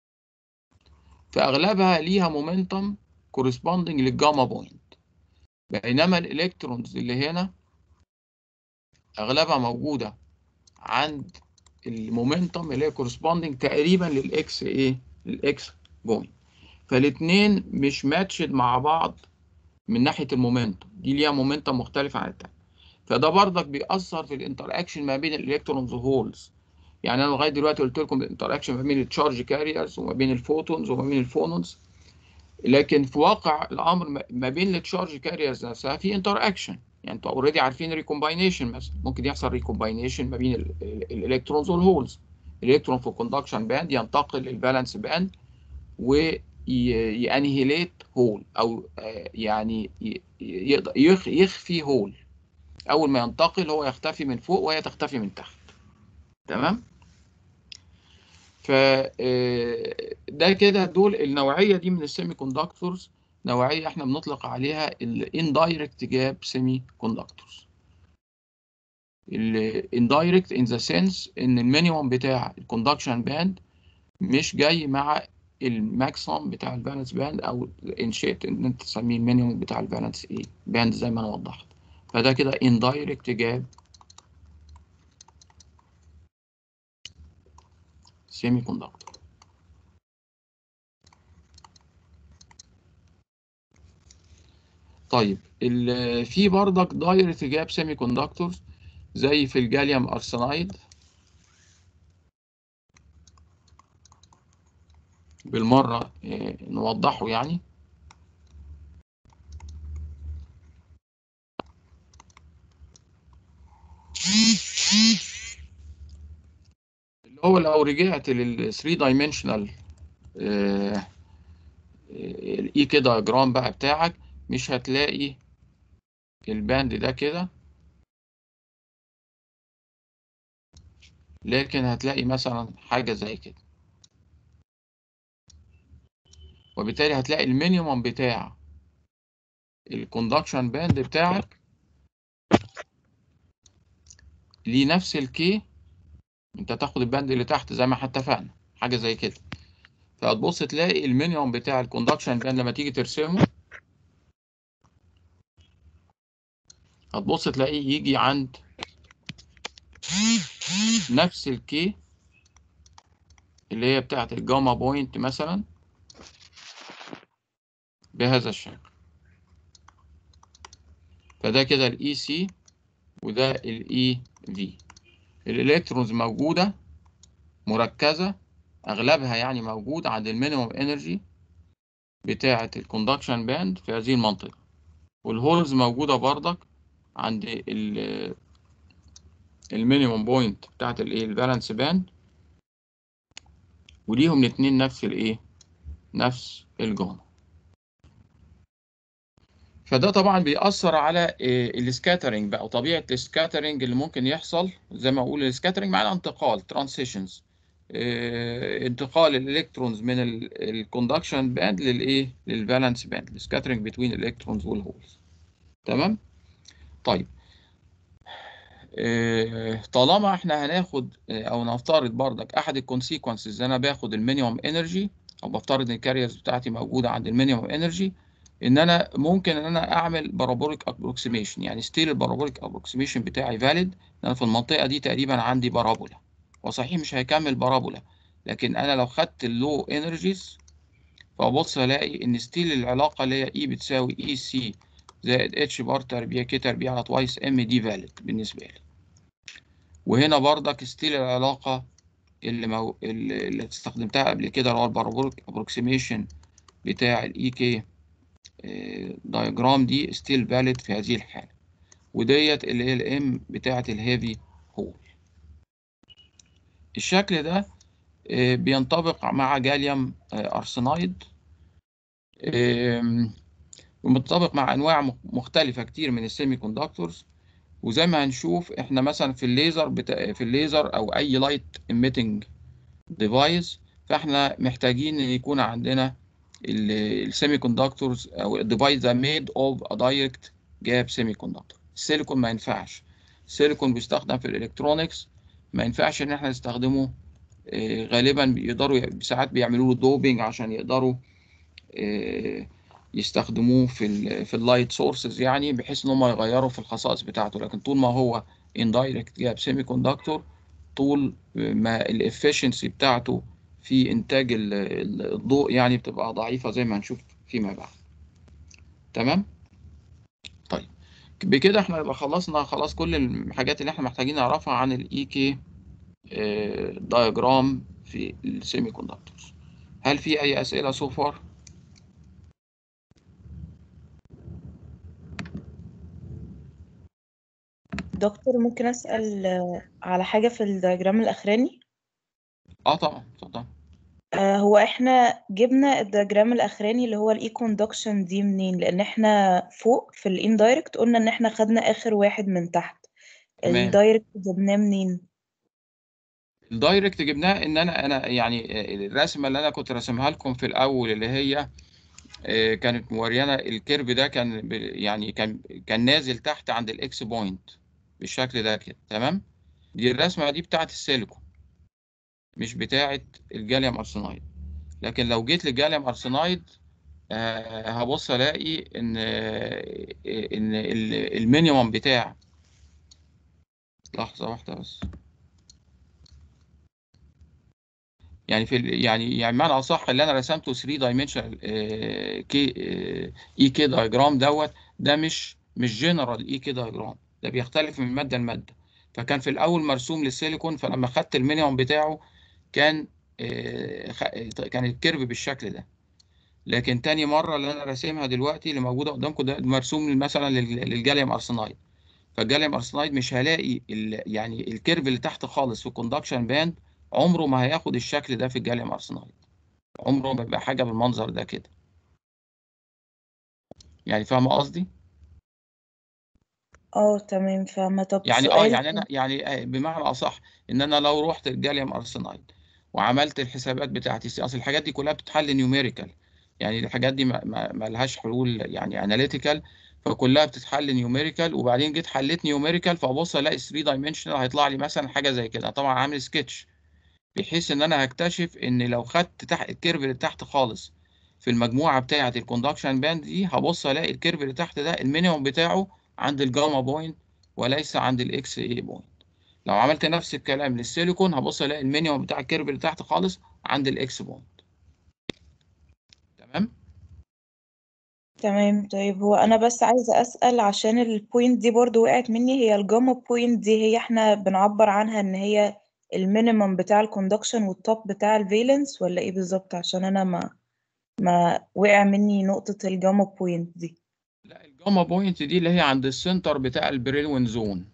فاغلبها ليها مومنتم كورسبوندنج للجاما بوينت بينما الالكترونز اللي هنا اغلبها موجوده عند المومنتم اللي هي كورسبوندنج تقريبا للاكس ايه الاكس بوينت فالاثنين مش ماتشد مع بعض من ناحيه المومنتم دي ليها مومنتم مختلف عن التاني فده برضك بيأثر في الانتر اكشن ما بين الالكترونز وهولز يعني انا لغايه دلوقتي قلت لكم الانتر اكشن ما بين التشارج كاريرز وما بين الفوتونز وما بين الفونونز لكن في واقع الامر ما بين التشارج كاريرز نفسها في انتر اكشن يعني انتوا اوريدي عارفين ريكومباينيشن مثلا ممكن يحصل ريكومباينيشن ما بين الالكترونز والهولز الالكترون في الكوندكشن باند ينتقل للفالنس باند ويانهيليت هول او يعني يخفي هول اول ما ينتقل هو يختفي من فوق وهي تختفي من تحت تمام ف ده كده دول النوعيه دي من السيمي كوندكتورز نوعيه احنا بنطلق عليها الاندايركت جاب سيمي كوندكتورز الاندايركت ان ذا سنس ان المينيموم بتاع الكوندكشن باند مش جاي مع الماكسيمم بتاع الفالنس باند او ان شئت ان انت تسميه المينيموم بتاع الفالنس ايه باند زي ما انا وضحت فده كده اندايركت جاب سيمي كوندكتور طيب في بردك دايركت جاب سيمي كوندكتورز زي في الجاليوم ارسنايد بالمرة نوضحه يعني هو لو رجعت لل 3 دايمنشنال الاي كي دايجرام بقى بتاعك مش هتلاقي الباند ده كده لكن هتلاقي مثلا حاجة زي كده وبالتالي هتلاقي المينيمم بتاع الكوندكشن باند بتاعك ليه نفس الكي انت تاخد الباند اللي تحت زي ما احنا اتفقنا حاجة زي كده فهتبص تلاقي المينيمم بتاع الكوندكشن باند لما تيجي ترسمه هتبص تلاقيه يجي عند نفس الكي اللي هي بتاعت الجاما بوينت مثلا بهذا الشكل فده كده الاي سي وده الاي في الالكترونز موجوده مركزه اغلبها يعني موجود عند المينيموم انرجي بتاعه الكوندكشن باند في هذه المنطقه والهولز موجوده بردك عند المينيموم بوينت بتاعه الايه البالانس باند وليهم الاثنين نفس الايه نفس الجاما فده طبعا بيأثر على السكاترنج بقى وطبيعة السكاترنج اللي ممكن يحصل زي ما اقول السكاترنج معناه انتقال ترانسيشنز انتقال الالكترونز من الكوندكشن باند للايه للفالنس باند السكاترنج بين الالكترونز والهولز تمام طيب طالما احنا هناخد او نفترض بردك احد الكونسيكونسز انا باخد المينيمم انرجي او بفترض ان الكاريرز بتاعتي موجوده عند المينيمم انرجي ان انا ممكن ان انا اعمل بارابوليك ابروكسيميشن يعني ستيل البارابوليك ابروكسيميشن بتاعي فاليد انا في المنطقه دي تقريبا عندي بارابولا وصحيح مش هيكمل بارابولا لكن انا لو خدت اللو انرجيز فابص الاقي ان ستيل العلاقه اللي هي اي بتساوي اي سي زائد اتش بار تربيع كي تربيع على توايس ام دي فاليد بالنسبه لي وهنا بردك ستيل العلاقه اللي, مو... اللي استخدمتها قبل كده اللي هو البارابوليك ابروكسيميشن بتاع الاي كي دايجرام دي ستيل فاليد في هذه الحالة وديت اللي هي الام بتاعة الهيفي هول الشكل ده بينطبق مع جاليوم ارسنايد ومتطابق مع انواع مختلفة كتير من السيمي كوندكتورز وزي ما هنشوف احنا مثلا في الليزر بتا... في الليزر او اي لايت ايميتنج ديفايس فاحنا محتاجين ان يكون عندنا السيمي كوندكتورز او الديفايس ده ميد اوف ا دايركت جاب سيمي كوندكتور السيليكون ما ينفعش السيليكون بيستخدم في الالكترونكس ما ينفعش ان احنا نستخدمه غالبا بيقدروا ساعات بيعملوا له دوبينج عشان يقدروا يستخدموه في ال في اللايت سورسز يعني بحيث ان هم يغيروا في الخصائص بتاعته لكن طول ما هو اندايركت جاب سيمي كوندكتور طول ما الافشنسي بتاعته في انتاج الضوء يعني بتبقى ضعيفه زي ما هنشوف فيما بعد تمام طيب بكده احنا يبقى خلصنا خلاص كل الحاجات اللي احنا محتاجين نعرفها عن الاي كي دايجرام في السيمي كوندكتورز هل في اي اسئله سو فار دكتور ممكن اسال على حاجه في الدياجرام الاخراني اه طبعا اتفضل آه هو احنا جبنا الدياجرام الاخراني اللي هو الاي كوندكشن دي منين لان احنا فوق في الاندايركت قلنا ان احنا خدنا اخر واحد من تحت تمام. الدايركت جبناه منين الدايركت جبناه ان انا انا يعني الرسمه اللي انا كنت راسمها لكم في الاول اللي هي آه، كانت موريانا الكيرف ده كان ب- يعني كان كان نازل تحت عند الاكس بوينت بالشكل ده كده تمام دي الرسمه دي بتاعت السيليكون مش بتاعت الجاليوم ارسنايد لكن لو جيت للجاليوم ارسنايد آه، هبص الاقي ان آه، ان ال- المينيمم بتاع لحظه واحده بس يعني في ال- يعني يعني معنى اصح اللي انا رسمته 3 دايمنشنال كي اي كي دايجرام دوت ده مش مش جنرال اي كي دايجرام ده بيختلف من ماده لماده فكان في الاول مرسوم للسيليكون فلما خدت المينيمم بتاعه كان آه، خ- كان الكيرف بالشكل ده لكن تاني مره اللي انا راسمها دلوقتي اللي موجوده قدامكم ده مرسوم مثلا لل- للجاليوم ارسنايد فالجاليوم ارسنايد مش هلاقي ال- يعني الكيرف اللي تحت خالص في الكوندكشن باند عمره ما هياخد الشكل ده في الجاليوم ارسنايد عمره ما بيبقى حاجه بالمنظر ده كده يعني فاهمه قصدي اه تمام فاهمة طب يعني اه سؤال يعني انا يعني آه، بمعنى اصح ان انا لو رحت الجاليوم ارسنايد وعملت الحسابات بتاعتي اصل الحاجات دي كلها بتتحل نيوميريكال يعني الحاجات دي ما, ما, ما لهاش حلول يعني اناليتيكال فكلها بتتحل نيوميريكال وبعدين جيت حليت نيوميريكال فابص الاقي 3 دايمنشنال هيطلع لي مثلا حاجه زي كده طبعا عامل سكتش بحيث ان انا هكتشف ان لو خدت تحت الكيرف اللي تحت خالص في المجموعه بتاعه الكوندكشن باند دي هبص الاقي الكيرف اللي تحت ده المينيموم بتاعه عند الجاما بوينت وليس عند الاكس اي بوينت لو عملت نفس الكلام للسيليكون هبص الاقي المينيموم بتاع الكيرف اللي تحت خالص عند الاكس بوينت تمام تمام طيب هو انا بس عايزة اسأل عشان البوينت دي برضو وقعت مني هي الجاما بوينت دي هي احنا بنعبر عنها ان هي المينيمم بتاع الكوندكشن والتوب بتاع الفالنس ولا ايه بالظبط عشان انا ما ما وقع مني نقطة الجاما بوينت دي لا الجاما بوينت دي اللي هي عند السنتر بتاع البريلوين زون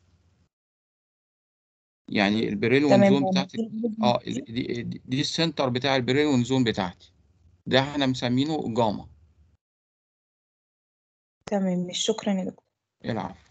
يعني البريلوين تمام زون هو بتاعتك دي اه ال- دي, دي, دي السنتر بتاع البريلوين زون بتاعتي ده احنا مسمينه جاما تمام مش شكرا يا دكتور العفو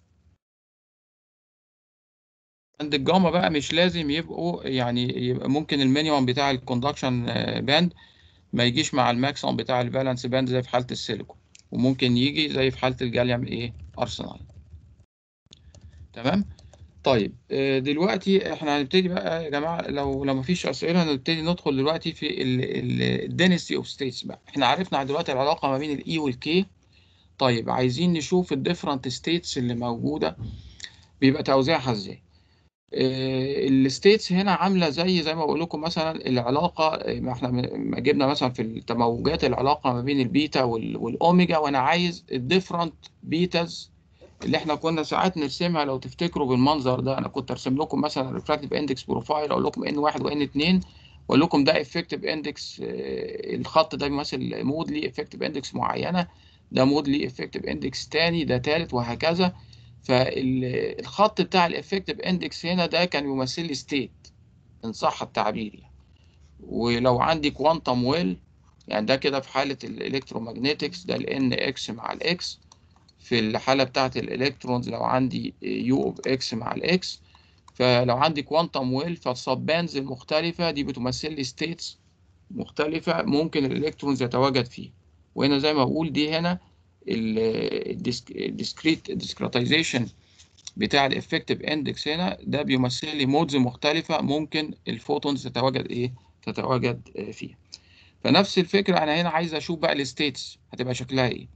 عند الجاما بقى مش لازم يبقوا يعني يبقى ممكن المينيمم بتاع الكوندكشن باند ما يجيش مع الماكسيمم بتاع الفالنس باند زي في حالة السيليكون وممكن يجي زي في حالة الجاليوم ايه ارسنال تمام طيب آه، دلوقتي احنا هنبتدي بقى يا جماعة لو لو مفيش أسئلة هنبتدي ندخل دلوقتي في الدينستي اوف ستيتس بقى احنا عرفنا دلوقتي العلاقة ما بين الاي والكي طيب عايزين نشوف الديفرنت ستيتس اللي موجودة بيبقى توزيعها ازاي الستيتس هنا عامله زي زي ما بقول لكم مثلا العلاقه آه، ما احنا م- ما جبنا مثلا في التموجات العلاقه ما بين البيتا وال- والاوميجا وانا عايز الديفرنت بيتاز اللي احنا كنا ساعات نرسمها لو تفتكروا بالمنظر ده انا كنت ارسم لكم مثلا ريفراكتيف اندكس بروفايل اقول لكم ان واحد وان اتنين واقول لكم ده افكتيف اندكس الخط ده بيمثل مود ليه افكتيف اندكس معينه ده مود ليه افكتيف اندكس تاني ده تالت وهكذا فالخط بتاع الافكتيف اندكس هنا ده كان يمثل لي ستيت ان صح التعبير يعني ولو عندي كوانتم ويل يعني ده كده في حاله الالكترومagنetics ده الان اكس مع الاكس في الحاله بتاعه الالكترونز لو عندي يو اوف اكس مع الاكس فلو عندي كوانتم ويل فالسبانز المختلفه دي بتمثل لي ستيتس مختلفه ممكن الالكترونز يتواجد فيه وهنا زي ما بقول دي هنا الديسكريت ديسكريتايزيشن بتاع الافكتيف اندكس هنا ده بيمثل لي مودز مختلفه ممكن الفوتونز تتواجد ايه تتواجد آه، فيها فنفس الفكره انا هنا عايز اشوف بقى الستيتس هتبقى شكلها ايه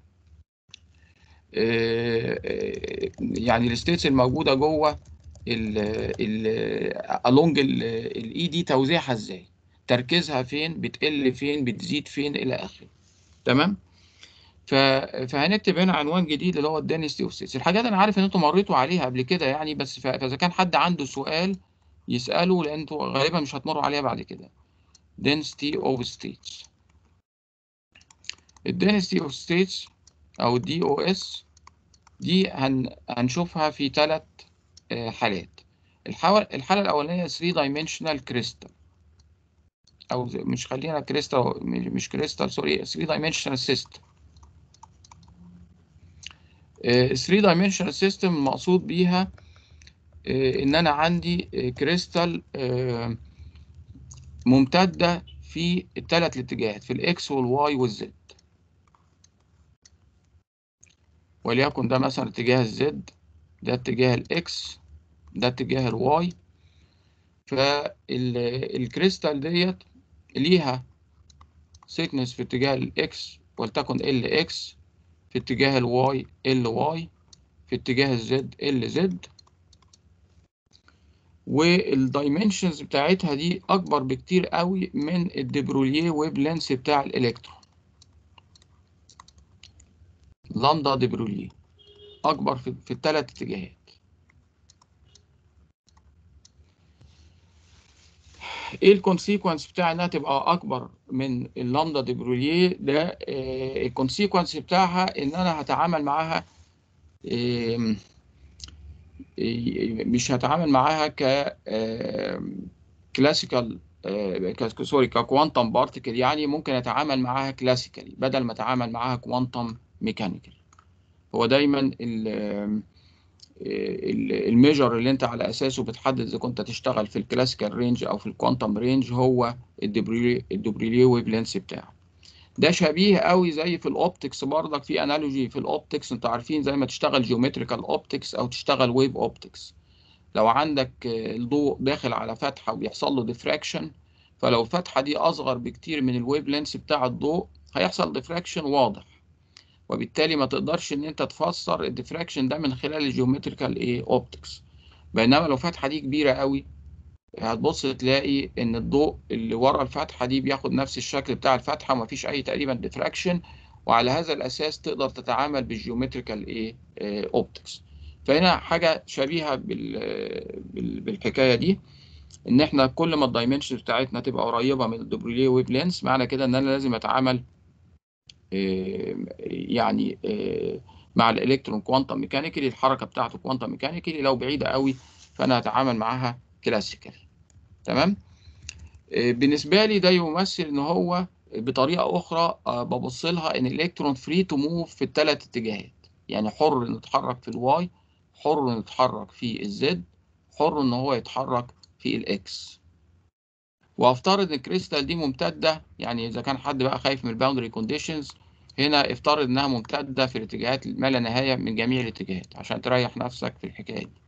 آه، آه، يعني الستيتس الموجوده جوه ال ال along الاي دي توزيعها ازاي تركيزها فين بتقل فين بتزيد فين الى اخره تمام ف... فهنكتب هنا عنوان جديد اللي هو الدينستي اوف ستيتس الحاجات انا عارف ان انتم مريتوا عليها قبل كده يعني بس ف... فاذا كان حد عنده سؤال يساله لان انتوا غالبا مش هتمروا عليها بعد كده density of states الدينستي اوف ستيتس او الدي او اس دي هن... هنشوفها في ثلاث حالات الحالة الحالة الأولانية 3 dimensional crystal أو زي- مش خلينا كريستال مش كريستال سوري 3 dimensional system 3 dimensional system المقصود بيها آه، ان انا عندي كريستال ممتده في الثلاث الاتجاهات في الاكس والواي والزد وليكن ده مثلا اتجاه الزد ده اتجاه الاكس ده اتجاه الواي فالكريستال ديت ليها سيكنس في اتجاه الاكس ولتكن ال اكس في اتجاه الواي ال واي في اتجاه الزد ال زد والدايمنشنز بتاعتها دي اكبر بكتير قوي من الدبروليه ويب لينس بتاع الالكترون لامدا دبروليه اكبر في, في الثلاث اتجاهات ايه الكونسيكونس بتاع انها تبقى اكبر من اللامدا دبروليه ده آه الكونسيكونس بتاعها ان انا هتعامل معاها آه مش هتعامل معاها ك آه كلاسيكال سوري ككوانتم بارتيكل يعني ممكن اتعامل معاها كلاسيكالي بدل ما اتعامل معاها كوانتم ميكانيكال هو دايما ال الميجر اللي انت على اساسه بتحدد اذا كنت تشتغل في الكلاسيكال رينج او في الكوانتم رينج هو الدبريليه ويف لينس بتاعه ده شبيه قوي زي في الاوبتكس برضك في انالوجي في الاوبتكس انتوا عارفين زي ما تشتغل جيومتريكال اوبتكس او تشتغل ويف اوبتكس لو عندك الضوء داخل على فتحه وبيحصل له ديفراكشن فلو الفتحه دي اصغر بكتير من الويف لينس بتاع الضوء هيحصل ديفراكشن واضح وبالتالي ما تقدرش ان انت تفسر الديفراكشن ده من خلال الجيومتريكال ايه اوبتكس بينما لو الفتحه دي كبيره قوي هتبص تلاقي ان الضوء اللي ورا الفتحه دي بياخد نفس الشكل بتاع الفتحه ومفيش اي تقريبا ديفراكشن وعلى هذا الاساس تقدر تتعامل بالجيومتريكال ايه اوبتكس فهنا حاجه شبيهه بال بالحكايه دي ان احنا كل ما الدايمنشن بتاعتنا تبقى قريبه من الدوبريليه ويف لينس معنى كده ان انا لازم اتعامل يعني مع الالكترون كوانتم ميكانيكالي الحركه بتاعته كوانتم ميكانيكالي لو بعيده قوي فانا هتعامل معاها كلاسيكالي تمام بالنسبه لي ده يمثل ان هو بطريقه اخرى ببص لها ان الالكترون فري تو موف في الثلاث اتجاهات يعني حر انه يتحرك في الواي حر انه يتحرك في الزد حر ان هو يتحرك في الاكس وافترض ان الكريستال دي ممتده يعني اذا كان حد بقى خايف من الباوندري كونديشنز هنا افترض انها ممتده في الاتجاهات ما لا نهايه من جميع الاتجاهات عشان تريح نفسك في الحكايه دي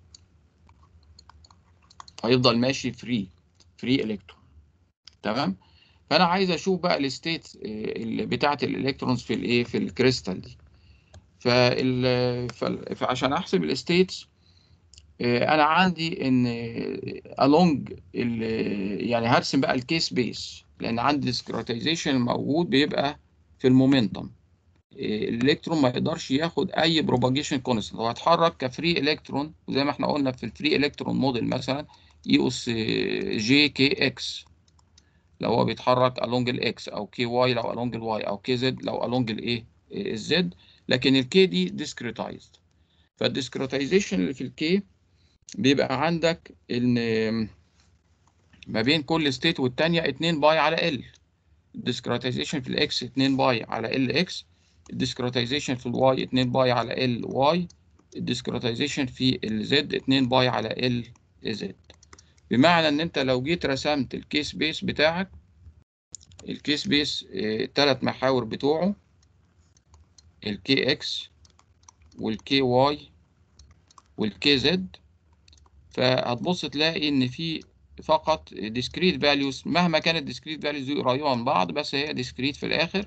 هيفضل ماشي فري فري الكترون تمام فانا عايز اشوف بقى الستيت بتاعه الالكترونز في الايه في الكريستال دي فال فعشان احسب الستيتس انا عندي ان along يعني هرسم بقى الكيس بيس لان عندي الديسكريتايزيشن الموجود بيبقى في المومنتم الالكترون ما يقدرش ياخد اي بروباجيشن كونستنت هو هيتحرك كفري الكترون زي ما احنا قلنا في الفري الكترون موديل مثلا اي اس جي كي اكس لو هو بيتحرك along الاكس او كي واي لو along الواي او كي زد لو along الايه الزد لكن الكي دي ديسكريتايزد فالديسكريتايزيشن اللي في الكي بيبقى عندك ان ما بين كل ستيت والتانية 2 باي على ال الديسكريتايزيشن في الاكس 2 باي على ال اكس الديسكريتايزيشن في الواي 2 باي على ال واي الديسكريتايزيشن في الزد 2 باي على ال زد بمعنى ان انت لو جيت رسمت الكيس بيس بتاعك الكيس بيس الثلاث محاور بتوعه الكي اكس والكي واي والكي زد فهتبص تلاقي ان في فقط discrete values مهما كانت discrete values دي قريبة من بعض بس هي discrete في الآخر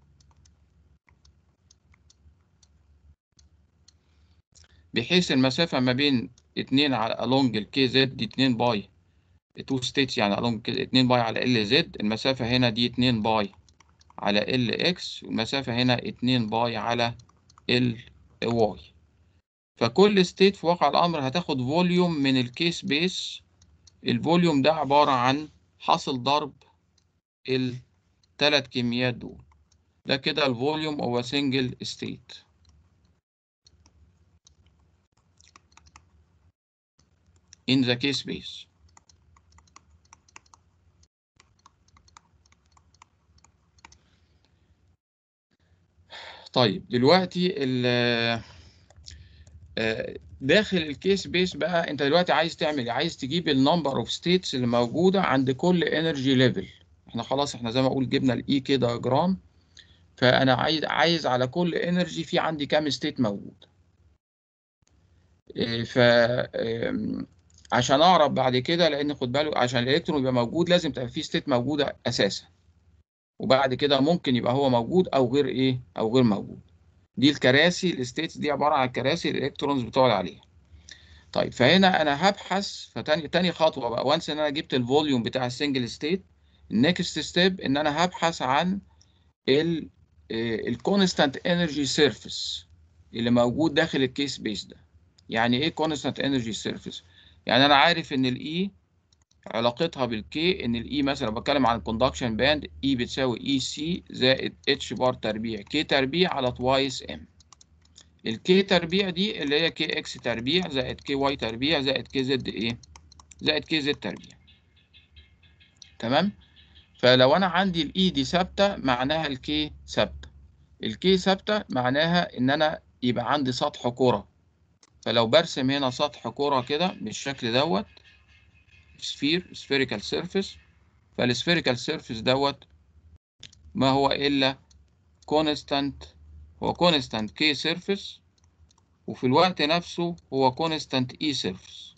بحيث المسافة ما بين اتنين على along ال KZ دي اتنين باي two states يعني along اتنين باي على LZ المسافة هنا دي اتنين باي على LX والمسافة هنا اتنين باي على LY فكل ستيت في واقع الأمر هتاخد فوليوم من الكيس بيس الفوليوم ده عبارة عن حاصل ضرب الثلاث كميات دول ده كده الفوليوم هو سنجل ستيت in the case base طيب دلوقتي ال داخل الكيس بيس بقى انت دلوقتي عايز تعمل عايز تجيب النمبر اوف ستيتس اللي موجوده عند كل انرجي ليفل احنا خلاص احنا زي ما اقول جبنا الاي كي دياجرام فانا عايز عايز على كل انرجي في عندي كام ستيت موجود ف عشان اعرف بعد كده لان خد بالك عشان الالكترون يبقى موجود لازم تبقى في ستيت موجوده اساسا وبعد كده ممكن يبقى هو موجود او غير ايه او غير موجود دي الكراسي الستيتس دي عباره عن كراسي الالكترونز بتقعد عليها طيب فهنا انا هبحث فتاني تاني خطوه بقى وانس ان انا جبت الفوليوم بتاع السنجل ستيت النكست ستيب ان انا هبحث عن ال الكونستانت انرجي سيرفيس اللي موجود داخل الكيس بيس ده يعني ايه كونستانت انرجي سيرفيس يعني انا عارف ان الاي علاقتها بالكي ان الاي مثلا بتكلم عن الكوندكشن باند اي بتساوي اي سي زائد اتش بار تربيع كي تربيع على توايس ام الكي تربيع دي اللي هي كي اكس تربيع زائد كي واي تربيع زائد كي زد ايه زائد كي زد تربيع تمام فلو انا عندي الاي دي ثابته معناها الكي ثابته الكي ثابته معناها ان انا يبقى عندي سطح كره فلو برسم هنا سطح كره كده بالشكل دوت سفير سفيريكال سيرفيس فالسفيريكال سيرفيس دوت ما هو الا كونستانت هو كونستانت كي سيرفيس وفي الوقت نفسه هو كونستانت اي سيرفيس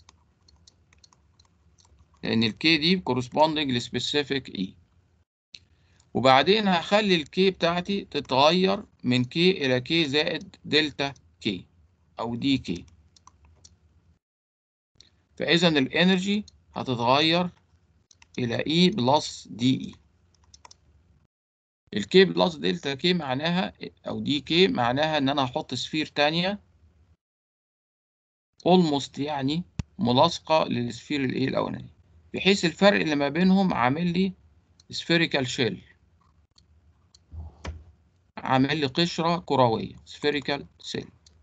لان الكي دي كورسبوندنج لسبيسيفيك اي وبعدين هخلي الكي بتاعتي تتغير من كي الى كي زائد دلتا كي او دي كي فاذا الانرجي هتتغير الى اي بلس دي اي الكي بلس دلتا كي معناها او دي كي معناها ان انا هحط سفير تانية اولموست يعني ملاصقة للسفير الايه الاولاني بحيث الفرق اللي ما بينهم عامل لي سفيريكال شيل عامل لي قشرة كروية سفيريكال سيل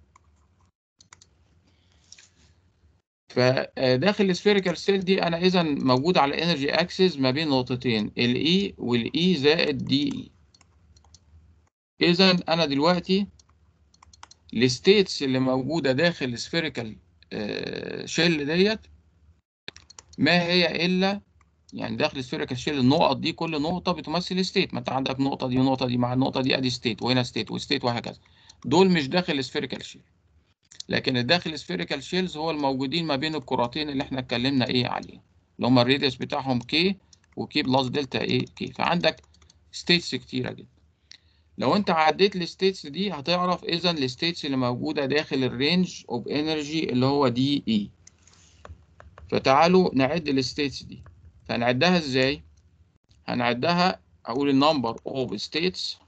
فداخل السفيريكال سيل دي انا اذا موجود على انرجي اكسس ما بين نقطتين الاي والاي زائد دي اي اذا انا دلوقتي الستيتس اللي موجوده داخل السفيريكال شيل ديت ما هي الا يعني داخل السفيريكال شيل النقط دي كل نقطه بتمثل ستيت ما انت عندك نقطه دي ونقطه دي مع النقطه دي ادي ستيت وهنا ستيت وستيت وهكذا دول مش داخل السفيريكال شيل لكن الداخل السفيريكال شيلز هو الموجودين ما بين الكرتين اللي احنا اتكلمنا ايه عليه اللي هم الريديوس بتاعهم كي وكي بلس دلتا ايه كي فعندك ستيتس كتيره جدا لو انت عديت الستيتس دي هتعرف اذا الستيتس اللي موجوده داخل الرينج اوف انرجي اللي هو دي اي فتعالوا نعد الستيتس دي فهنعدها ازاي هنعدها اقول النمبر اوف ستيتس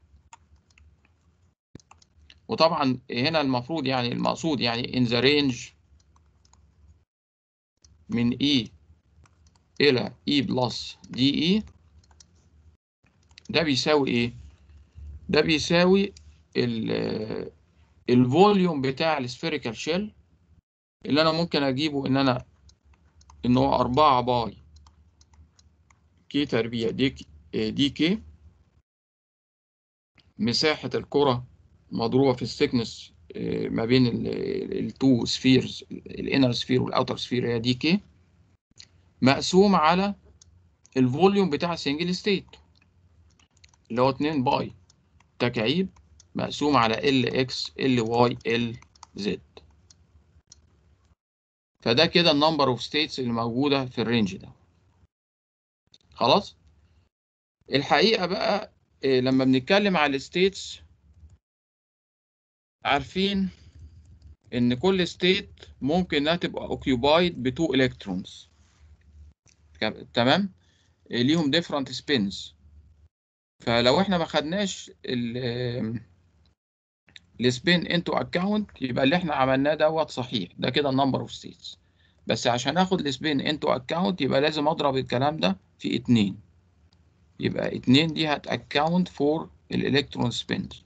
وطبعا هنا المفروض يعني المقصود يعني in the range من E إلى E بلس DE ده بيساوي إيه؟ ده بيساوي ال الفوليوم بتاع السفيريكال شيل اللي أنا ممكن أجيبه إن أنا إن هو أربعة باي كي تربيع دي دي كي مساحة الكرة مضروبة في السكنس ما بين التو سفيرز الانر سفير والاوتر سفير هي دي كي مقسوم على الفوليوم بتاع السنجل ستيت اللي هو 2 باي تكعيب مقسوم على ال اكس ال واي ال زد فده كده النمبر اوف ستيتس اللي موجودة في الرينج ده خلاص الحقيقة بقى لما بنتكلم على الستيتس عارفين ان كل ستيت ممكن انها تبقى اوكيوبايد ب 2 الكترونز تمام ليهم ديفرنت سبينز فلو احنا ما خدناش السبين انتو اكاونت يبقى اللي احنا عملناه دوت صحيح ده كده النمبر اوف ستيتس بس عشان اخد السبين انتو اكاونت يبقى لازم اضرب الكلام ده في اتنين يبقى اتنين دي هت اكاونت فور الالكترون سبينز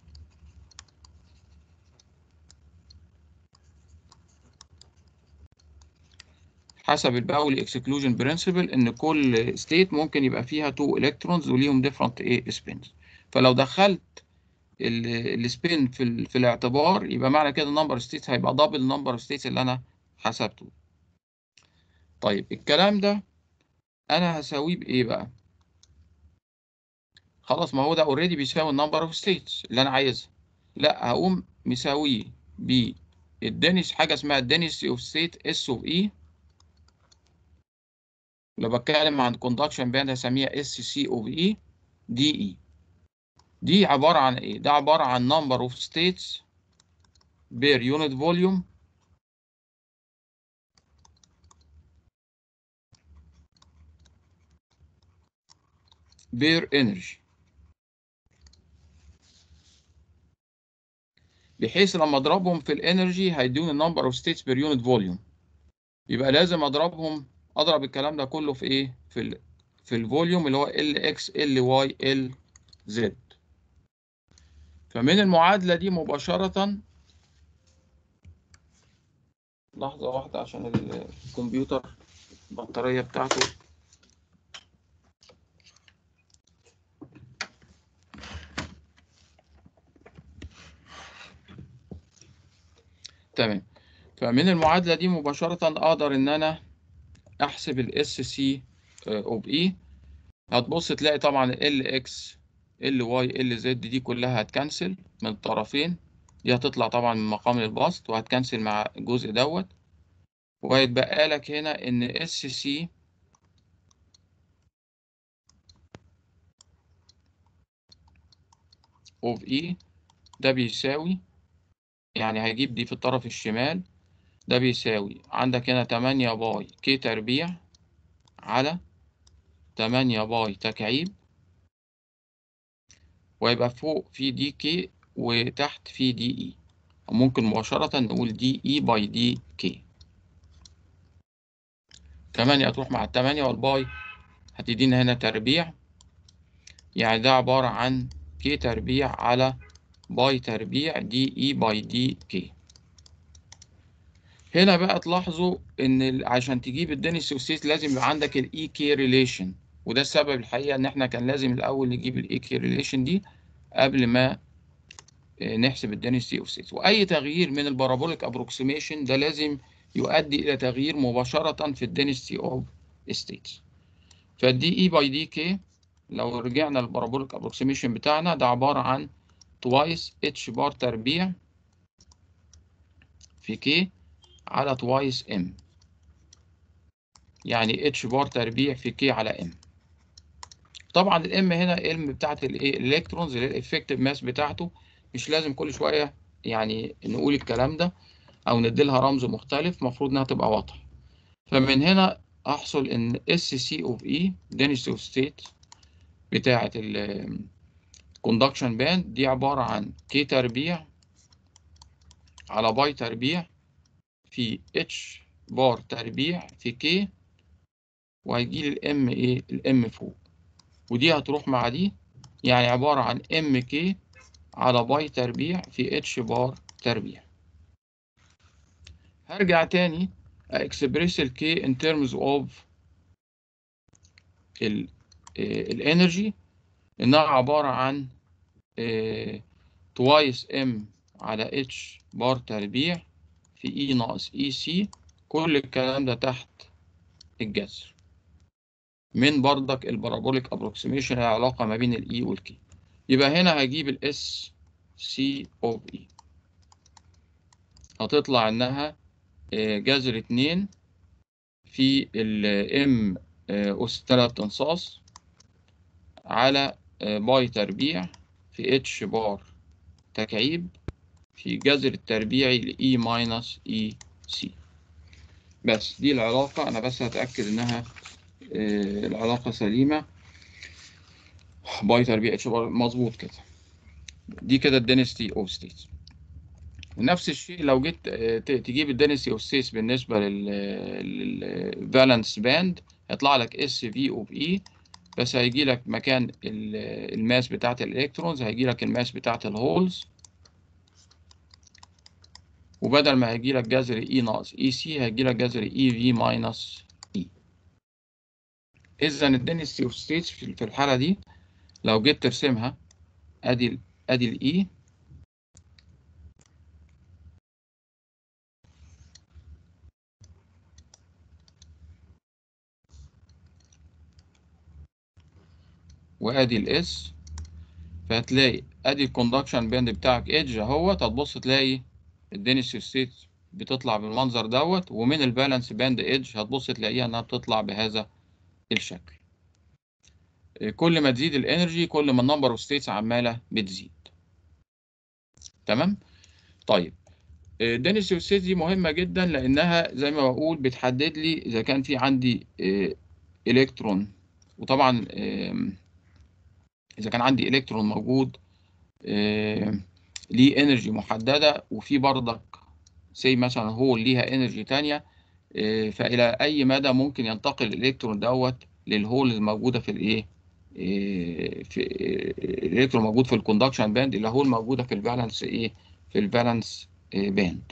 حسب الباولي اكسكلوجن برنسبل ان كل ستيت ممكن يبقى فيها 2 الكترونز وليهم ديفرنت ايه سبينز فلو دخلت السبين في ال في الاعتبار يبقى معنى كده النمبر ستيتس هيبقى دبل النمبر ستيتس اللي انا حسبته طيب الكلام ده انا هساويه بايه بقى خلاص ما هو ده اوريدي بيساوي النمبر اوف ستيتس اللي انا عايزها لا هقوم مساويه بالدنس حاجه اسمها الدنسي اوف ستيت اس اوف اي لو بتكلم عن كوندكشن باند هسميها اس سي اوف اي دي اي دي عبارة عن ايه؟ ده عبارة عن number of states per unit volume per energy بحيث لما اضربهم في الانرجي هيدوني number of states per unit volume يبقى لازم اضربهم اضرب الكلام ده كله في ايه في ال في الفوليوم اللي هو ال اكس ال واي ال زد فمن المعادله دي مباشره لحظه واحده عشان الكمبيوتر البطاريه بتاعته تمام فمن المعادلة دي مباشرة أقدر إن أنا أحسب ال SC of E هتبص تلاقي طبعا ال X ال Y ال Z دي كلها هتكنسل من الطرفين دي هتطلع طبعا من مقام البسط وهتكنسل مع الجزء دوت وهيتبقى لك هنا إن SC of E ده بيساوي يعني هجيب دي في الطرف الشمال ده بيساوي عندك هنا تمانية باي كي تربيع على تمانية باي تكعيب ويبقى فوق في دي كي وتحت في دي اي ممكن مباشرة نقول دي اي باي دي كي تمانية هتروح مع التمانية والباي هتدينا هنا تربيع يعني ده عبارة عن كي تربيع على باي تربيع دي اي باي دي كي هنا بقى تلاحظوا ان عشان تجيب الدنس اوسيس لازم يبقى عندك الاي كي ريليشن وده السبب الحقيقه ان احنا كان لازم الاول نجيب الاي كي ريليشن دي قبل ما نحسب الدنس اوسيس واي تغيير من البارابوليك ابروكسيميشن ده لازم يؤدي الى تغيير مباشره في الدنسيتي اوف ستيتس فالدي اي باي دي كي لو رجعنا للبارابوليك ابروكسيميشن بتاعنا ده عباره عن توايس اتش بار تربيع في كي على توايس ام يعني اتش بار تربيع في كي على ام طبعا الام هنا الام بتاعت الايه الالكترونز اللي الافكتيف ماس بتاعته مش لازم كل شويه يعني نقول الكلام ده او نديلها رمز مختلف المفروض انها تبقى واضحه فمن هنا احصل ان اس سي اوف اي density اوف ستيت بتاعه الكوندكشن باند دي عباره عن كي تربيع على باي تربيع في اتش بار تربيع في كي وهيجي لي الام ايه الام فوق ودي هتروح مع دي يعني عبارة عن ام كي على باي تربيع في اتش بار تربيع هرجع تاني اكسبريس الكي in terms of ال الانرجي انها عبارة عن توايس ام على اتش بار تربيع في اي ناقص اي سي كل الكلام ده تحت الجذر من بردك البارابوليك ابروكسيميشن العلاقه ما بين الاي والكي يبقى هنا هجيب الاس سي اوف اي هتطلع انها جذر اتنين في الام اس تلات انصاص على باي تربيع في اتش بار تكعيب في جذر التربيعي ل E ماينس E C بس دي العلاقة أنا بس هتأكد إنها آه العلاقة سليمة باي تربيع اتش بار مظبوط كده دي كده الدنسيتي اوف ستيتس نفس الشيء لو جيت آه تجيب الدنسيتي اوف ستيتس بالنسبة للفالنس باند هيطلع لك اس في اوف اي بس هيجي لك مكان الماس بتاعت الالكترونز هيجي لك الماس بتاعت الهولز وبدل ما هيجي لك جذر اي ناقص اي سي هيجي لك جذر اي في ماينس اي اذا الدنسيتي اوف ستيتس في الحاله دي لو جيت ترسمها ادي ال ادي الاي وادي الاس فهتلاقي ادي الكوندكشن باند بتاعك ايدج اهوت هتبص تلاقي الدنسيتي ستيت بتطلع بالمنظر دوت ومن البالانس باند ايدج هتبص تلاقيها انها بتطلع بهذا الشكل كل ما تزيد الانرجي كل ما النمبر اوف ستيتس عماله بتزيد تمام طيب الدنسيتي ستيت دي مهمه جدا لانها زي ما بقول بتحدد لي اذا كان في عندي الكترون وطبعا اذا كان عندي الكترون موجود ليه انرجي محدده وفي بردك سي مثلا هو ليها انرجي تانية فالى اي مدى ممكن ينتقل الالكترون دوت للهول الموجوده في الايه في الالكترون موجود في الكوندكشن باند الى هول موجوده في الفالنس ايه في الفالنس باند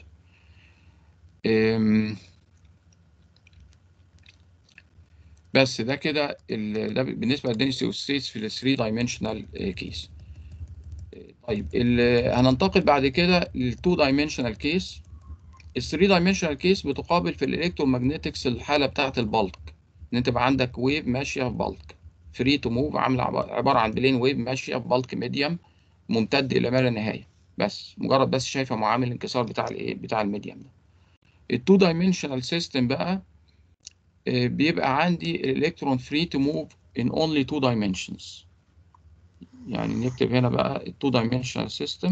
بس ده كده ده بالنسبه للدنسيتي اوف ستيتس في ال 3 دايمنشنال كيس طيب هننتقل بعد كده لل 2 دايمنشنال كيس ال 3 dimensional كيس بتقابل في الالكترومagنetics الحاله بتاعه البلك ان انت يبقى عندك ويف ماشيه في بلك فري تو موف عامله عباره عن بلين ويف ماشيه في بلك ميديم ممتد الى ما لا نهايه بس مجرد بس شايفه معامل الانكسار بتاع الايه بتاع الميديم ده التو دايمنشنال سيستم بقى بيبقى عندي الالكترون فري تو موف in only two dimensions يعني نكتب هنا بقى التو dimensional system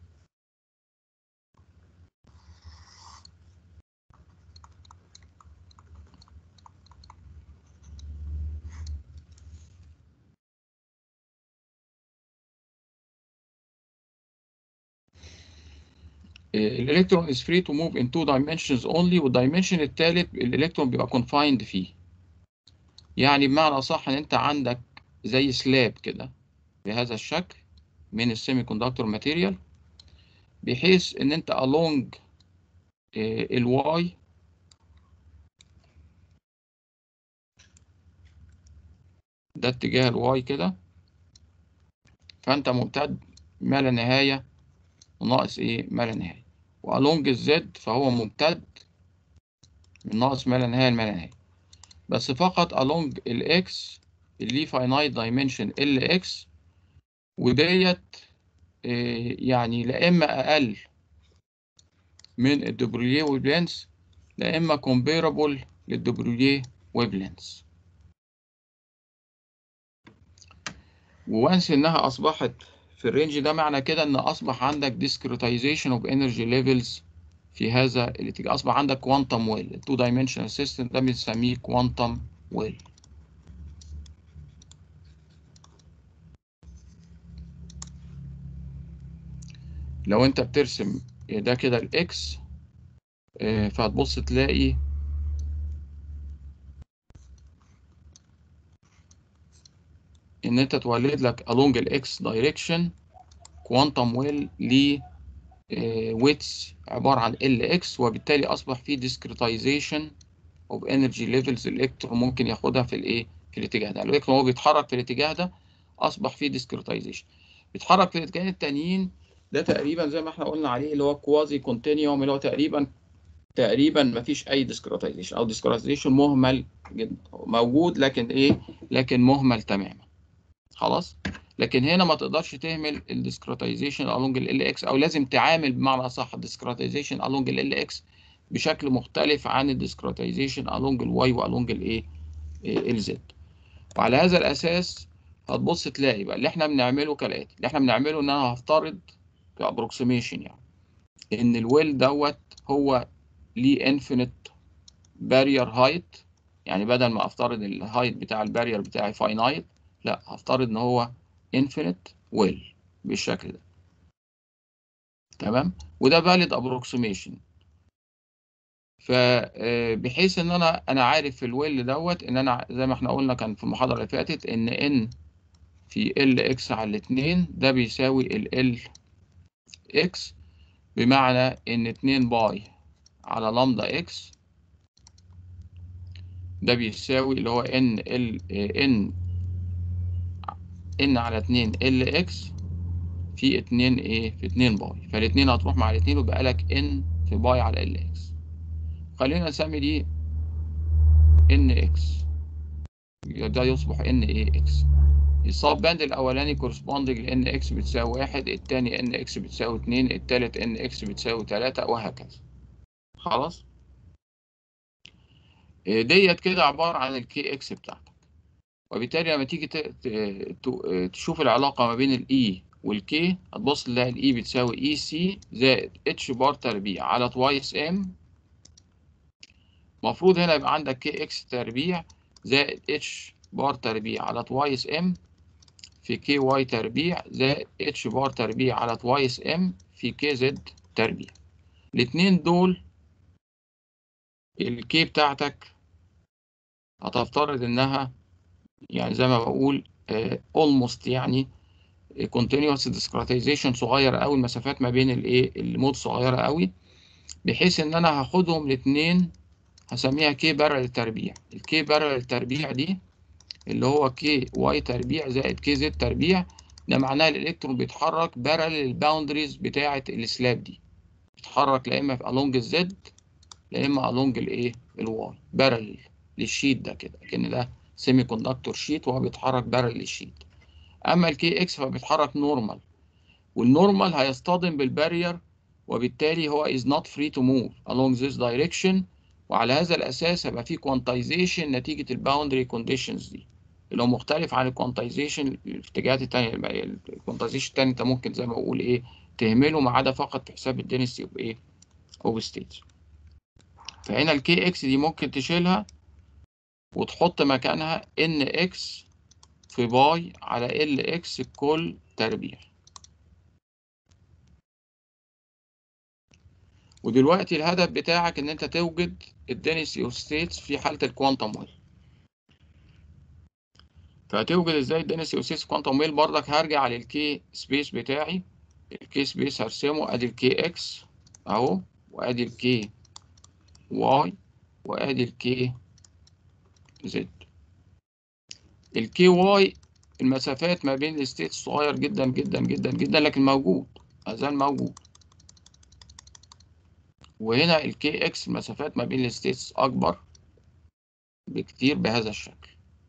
الالكترون is free to move in two dimensions only والدايمنشن الثالث الالكترون بيبقى confined فيه يعني بمعنى اصح ان انت عندك زي سلاب كده بهذا الشكل من السيمي كوندكتور ماتيريال بحيث ان انت along الواي ده اتجاه الواي كده فانت ممتد ما لا نهايه وناقص ايه ما لا نهايه والونج الزد فهو ممتد من ناقص ما لا نهايه لما لا نهايه بس فقط along الاكس اللي finite dimension ال اكس وديت إيه يعني لا اما اقل من الدبروليه ويفلنس لا اما comparable للدبروليه ويفلنس وانس انها اصبحت في الرينج ده معنى كده ان اصبح عندك discretization of energy levels في هذا الاتجاه اصبح عندك كوانتم ويل التو دايمنشنال سيستم ده بنسميه كوانتم ويل لو انت بترسم ده كده الاكس فهتبص تلاقي ان انت تولد لك along الاكس دايركشن كوانتم ويل ل ويتس عبارة عن ال اكس وبالتالي اصبح في discretization of energy levels الالكترون ممكن ياخدها في الايه في الاتجاه ده الالكترون هو بيتحرك في الاتجاه ده اصبح في discretization بيتحرك في الاتجاهين التانيين ده تقريبا زي ما احنا قلنا عليه اللي هو كوازي كونتينيوم اللي هو تقريبا تقريبا ما فيش اي discretization او discretization مهمل جدا موجود لكن ايه لكن مهمل تماما خلاص لكن هنا ما تقدرش تهمل الديسكريتايزيشن along ال اكس او لازم تعامل بمعنى اصح الديسكريتايزيشن along ال اكس بشكل مختلف عن الديسكريتايزيشن along الواي والونج الايه الزد وعلى هذا الاساس هتبص تلاقي بقى اللي احنا بنعمله كالاتي اللي احنا بنعمله ان انا هفترض كابروكسيميشن يعني ان الويل دوت هو ليه انفينيت بارير هايت يعني بدل ما افترض الهايت بتاع البارير بتاعي فاينايت لا هفترض ان هو infinite ويل بالشكل ده تمام وده valid approximation فبحيث ان انا انا عارف في الويل دوت ان انا زي ما احنا قلنا كان في المحاضره اللي فاتت ان ان في ال اكس على الاتنين ده بيساوي ال ال اكس بمعنى ان 2 باي على لامدا اكس ده بيساوي اللي هو ان ال ان ان على 2 ال اكس في 2 ايه في 2 باي فالاثنين هتروح مع الاثنين ويبقى لك ان في باي على ال اكس خلينا نسمي دي ان اكس ده يصبح ان ايه اكس الصاب باند الاولاني كورسبوندنج لان اكس بتساوي واحد الثاني ان اكس بتساوي اتنين الثالث ان اكس بتساوي تلاتة وهكذا خلاص ديت كده عبارة عن الكي اكس بتاعتك وبالتالي لما تيجي تشوف العلاقة ما بين الاي والكي هتبص تلاقي الاي بتساوي اي سي زائد اتش بار تربيع على توايس ام المفروض هنا يبقى عندك كي اكس تربيع زائد اتش بار تربيع على توايس ام في كي واي تربيع زائد اتش بار تربيع على توايس ام في كي زد تربيع الاتنين دول الكي بتاعتك هتفترض انها يعني زي ما بقول اولموست يعني continuous discretization صغير قوي المسافات ما بين الايه المود صغيره قوي بحيث ان انا هاخدهم الاثنين هسميها كي بارل تربيع الكي بارل تربيع دي اللي هو كي واي تربيع زائد كي زد تربيع ده معناه الالكترون بيتحرك بارل الباوندريز بتاعه السلاب دي بيتحرك لا اما في along الزد لا اما along الايه الواي بارل للشيت ده كده لكن ده سيمي كوندكتور شيت وهو بيتحرك بارل للشيت اما الكي اكس فبيتحرك نورمال والنورمال هيصطدم بالبارير وبالتالي هو is not free to move along this direction وعلى هذا الاساس هيبقى في quantization نتيجه الباوندري كونديشنز دي اللي هو مختلف عن الكوانتايزيشن في الاتجاهات التانية الكوانتايزيشن التاني انت ممكن زي ما بقول ايه تهمله ما عدا فقط في حساب الدينستي اوف ايه اوف ستيتس فهنا الكي اكس دي ممكن تشيلها وتحط مكانها ان اكس في باي على ال اكس كل تربيع ودلوقتي الهدف بتاعك ان انت توجد الدينستي اوف ستيتس في حالة الكوانتم ويل فهتوجد ازاي الدينستي اوف ستيتس كوانتم ويل برضك هرجع للكي سبيس بتاعي الكي سبيس هرسمه ادي الكي اكس اهو وادي الكي واي وادي الكي زد الكي واي المسافات ما بين الستيتس صغير جدا جدا جدا جدا لكن موجود ما زال موجود وهنا الكي اكس المسافات ما بين الستيتس اكبر بكتير بهذا الشكل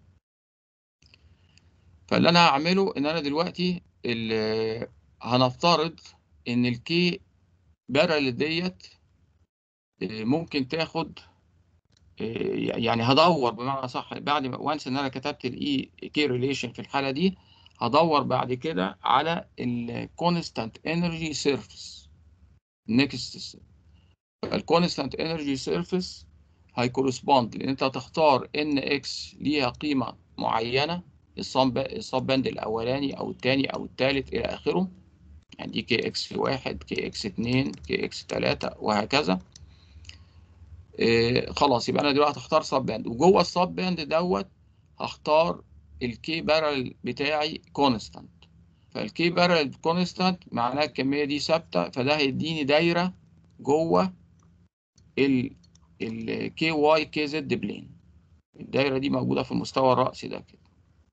فاللي انا هعمله ان انا دلوقتي هنفترض ان الكي بارل ديت ممكن تاخد يعني هدور بمعنى صح بعد ما وانس ان انا كتبت الاي كي ريليشن في الحاله دي هدور بعد كده على الكونستانت انرجي سيرفيس نيكست الكونستانت انرجي سيرفيس هيكورسبوند لان انت هتختار ان اكس ليها قيمه معينه الصاب باند الاولاني او الثاني او الثالث الى اخره يعني دي كي اكس واحد كي اكس اتنين كي اكس تلاتة وهكذا إيه خلاص يبقى انا دلوقتي هختار صاب باند وجوه الصاب باند دوت هختار الكي بارل بتاعي كونستانت فالكي بارل كونستانت معناها الكميه دي ثابته فده هيديني دايره جوه ال الكي واي كي زد بلين الدايره دي موجوده في المستوى الرأسي ده كده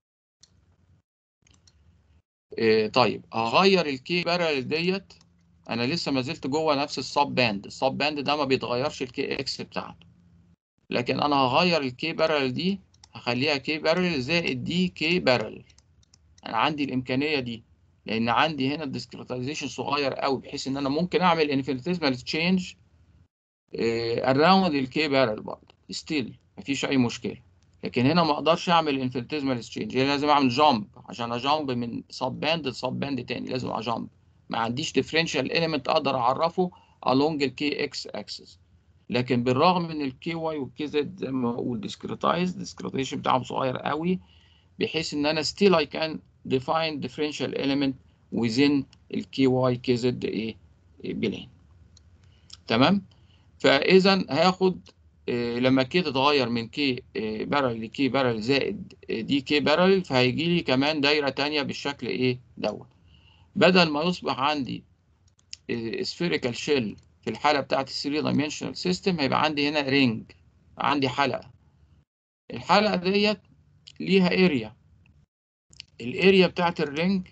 إيه طيب هغير الكي بارل ديت انا لسه ما زلت جوه نفس الصاب باند الصاب باند ده ما بيتغيرش الكي اكس بتاعته لكن انا هغير الكي بارل دي هخليها كي بارل زائد دي كي بارل انا عندي الامكانيه دي لان عندي هنا الديسكريتايزيشن صغير قوي بحيث ان انا ممكن اعمل انفينيتيزمال تشينج اراوند الكي بارل برضه ستيل مفيش اي مشكله لكن هنا ما اقدرش اعمل انفينيتيزمال تشينج هنا لازم اعمل جامب عشان اجامب من سب باند لسب باند تاني لازم اجامب ما عنديش ديفرنشال اليمنت اقدر اعرفه along الكي اكس اكسس لكن بالرغم من الكي واي والكي زد زي ما بقول ديسكريتايز ديسكريتايزيشن بتاعهم صغير قوي بحيث ان انا still I can define differential element within الكي واي كي زد ايه بلين تمام فاذا هاخد إيه لما كي تتغير من كي إيه بارل لكي بارل زائد إيه دي كي بارل فهيجي لي كمان دايره تانية بالشكل ايه دوت بدل ما يصبح عندي سفيريكال شيل في الحالة بتاعت ال 3 dimensional system هيبقى عندي هنا رينج عندي حلقة الحلقة ديت ليها اريا الاريا بتاعت الرينج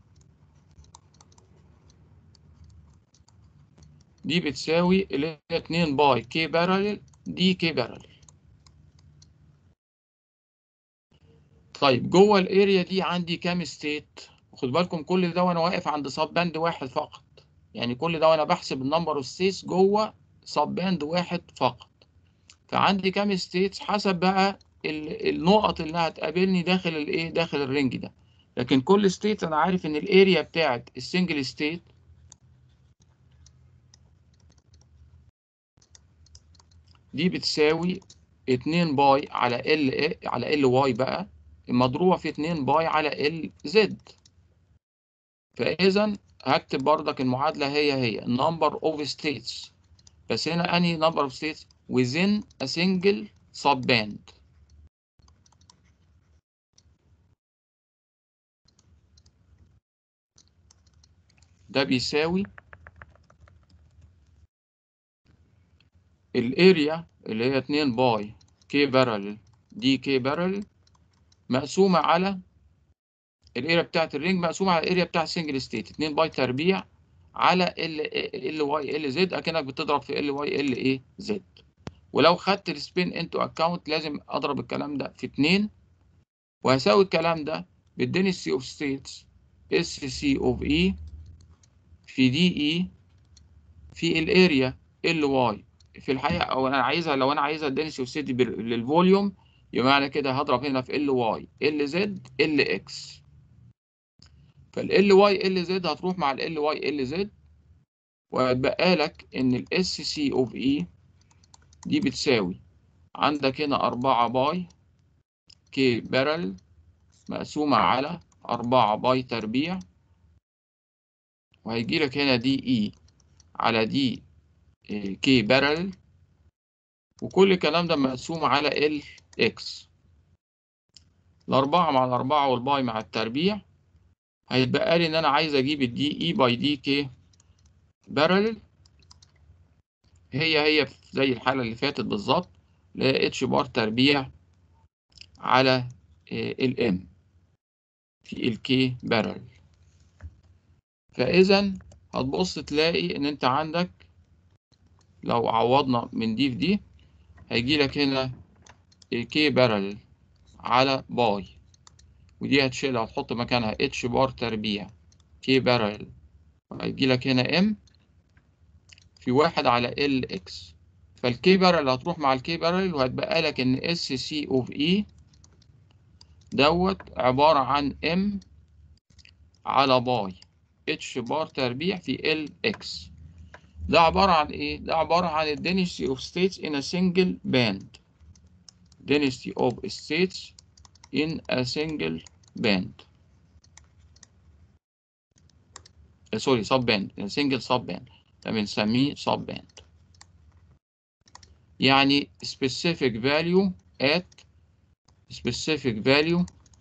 دي بتساوي اللي هي 2 باي كي بارل دي كي بارل طيب جوه الاريا دي عندي كام ستيت خد بالكم كل ده وانا واقف عند سب باند واحد فقط يعني كل ده وانا بحسب النمبر اوف ستيتس جوه سب باند واحد فقط فعندي كام ستيتس حسب بقى النقط اللي هتقابلني داخل الايه داخل الرينج ده لكن كل ستيت انا عارف ان الاريا بتاعت السنجل ستيت دي بتساوي 2 باي على ال على ال واي بقى مضروبه في 2 باي على ال زد فاذا هكتب بردك المعادله هي هي number of states بس هنا انهي number of states within a single subband ده بيساوي الاريا اللي هي 2 باي كي بارل دي كي بارل مقسومه على الاريا بتاعت الرينج مقسومه على الاريا بتاع السنجل ستيت 2 باي تربيع على ال ال واي ال زد اكنك بتضرب في ال واي ال ايه زد ولو خدت السبين انتو اكونت لازم اضرب الكلام ده في اتنين وهساوي الكلام ده بالدنسي اوف ستيتس اس سي اوف اي في دي اي في الاريا ال واي في الحقيقه او انا عايزها لو انا عايزها الدنسي اوف ستيت للفوليوم يبقى معنى كده هضرب هنا في ال واي ال زد ال اكس فال واي ال زد هتروح مع ال واي ال زد وهتبقى لك ان الاس سي اوف اي دي بتساوي عندك هنا 4 باي كي بارل مقسومة على 4 باي تربيع وهيجي لك هنا دي اي على دي كي بارل وكل الكلام ده مقسوم على ال اكس الأربعة مع الأربعة والباي مع التربيع هيتبقى لي إن أنا عايز أجيب الدي إي باي دي كي بارل هي هي زي الحالة اللي فاتت بالظبط اللي هي اتش بار تربيع على الام في الكي بارل فإذا هتبص تلاقي إن أنت عندك لو عوضنا من دي في دي هيجي لك هنا كي بارل على باي ودي هتشيلها هتحط مكانها اتش بار تربيع كي بارل هيجي لك هنا ام في واحد على ال اكس فالكي بارل هتروح مع الكي بارل وهتبقى لك ان اس سي اوف اي دوت عبارة عن ام على باي اتش بار تربيع في ال اكس ده عبارة عن ايه؟ ده عبارة عن ال density of states in a single band density of states in a single band سوري sub band in a single sub band ده بنسميه sub band يعني specific value at specific value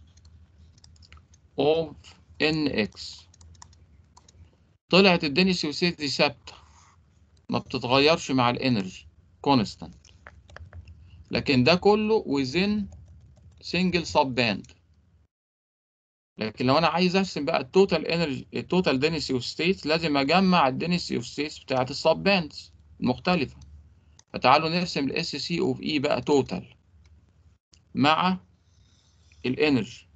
of nx طلعت الدنسي وسيتي ثابته ما بتتغيرش مع الانرجي كونستانت لكن ده كله within single sub band لكن لو انا عايز ارسم بقى التوتال انرجي التوتال دنسي اوف ستيتس لازم اجمع الدنسي اوف ستيتس بتاعت السب باندز المختلفه فتعالوا نرسم الاس سي اوف اي بقى توتال مع الانرجي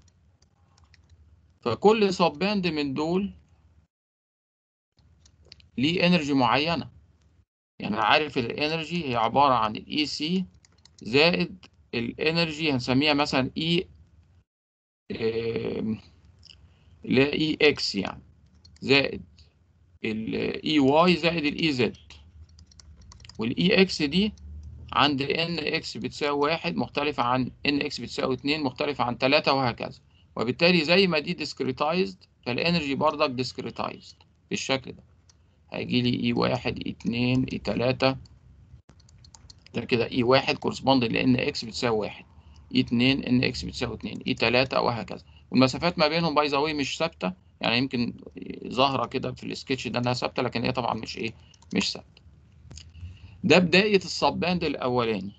فكل سب باند من دول ليه انرجي معينه يعني انا عارف الانرجي هي عباره عن الاي سي زائد الانرجي هنسميها مثلا اي اللي هي اي اكس يعني زائد الاي واي زائد الاي زد والاي اكس دي عند ان اكس بتساوي واحد مختلفة عن ان اكس بتساوي اتنين مختلفة عن تلاتة وهكذا وبالتالي زي ما دي discretized فالانرجي برضك discretized بالشكل ده هيجي لي اي واحد اي اتنين اي تلاتة ده كده اي واحد كورسبوند لان اكس بتساوي واحد اي اتنين ان اكس بتساوي اتنين اي تلاتة وهكذا والمسافات ما بينهم باي ذا واي مش ثابتة يعني يمكن ظاهرة كده في السكتش ده انها ثابتة لكن هي طبعا مش ايه مش ثابتة ده بداية السباند الأولاني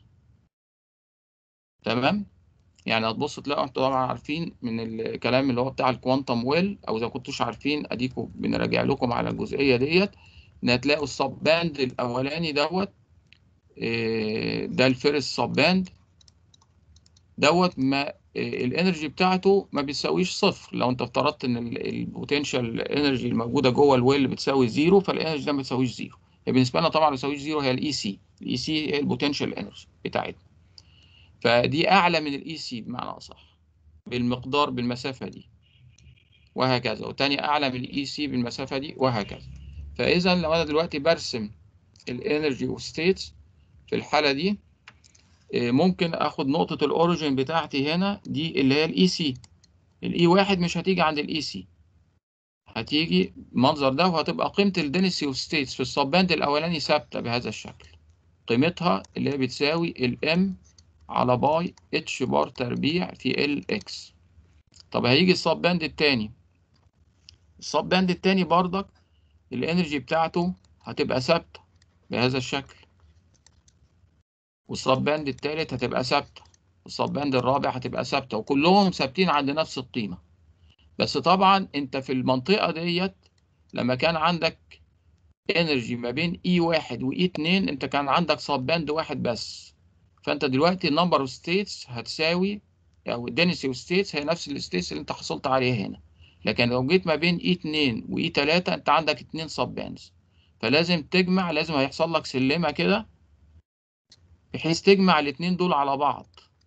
تمام يعني هتبص تلاقوا انتوا طبعا عارفين من الكلام اللي هو بتاع الكوانتم ويل او اذا كنتوش عارفين اديكم بنراجع لكم على الجزئيه ديت ان هتلاقوا السباند الاولاني دوت ده الفيرست سباند دوت ما الانرجي بتاعته ما بيساويش صفر لو انت افترضت ان البوتنشال انرجي الموجوده جوه الويل بتساوي زيرو فالانرجي ده ما بتساويش زيرو هي بالنسبه لنا طبعا ما بتساويش زيرو هي الاي سي الاي سي هي البوتنشال انرجي بتاعتنا فدي اعلى من الاي سي بمعنى اصح بالمقدار بالمسافه دي وهكذا والتانية اعلى من الاي سي بالمسافه دي وهكذا فاذا لو انا دلوقتي برسم الانرجي اوف ستيتس في الحاله دي ممكن اخد نقطه الاوريجين بتاعتي هنا دي اللي هي الاي سي الاي واحد مش هتيجي عند الاي سي هتيجي المنظر ده وهتبقى قيمه الدنسي اوف ستيتس في السباند الاولاني ثابته بهذا الشكل قيمتها اللي هي بتساوي الام على باي اتش بار تربيع في ال اكس طب هيجي السب باند التاني السب باند التاني برضك الانرجي بتاعته هتبقى ثابته بهذا الشكل والسب باند التالت هتبقى ثابته والسب باند الرابع هتبقى ثابته وكلهم ثابتين عند نفس القيمه بس طبعا انت في المنطقه ديت لما كان عندك انرجي ما بين اي واحد واي اتنين انت كان عندك سب باند واحد بس فانت دلوقتي النمبر اوف ستيتس هتساوي او density اوف ستيتس هي نفس الستيتس اللي انت حصلت عليها هنا لكن لو جيت ما بين اي 2 واي 3 انت عندك اتنين سب باندز فلازم تجمع لازم هيحصل لك سلمه كده بحيث تجمع الاتنين دول على بعض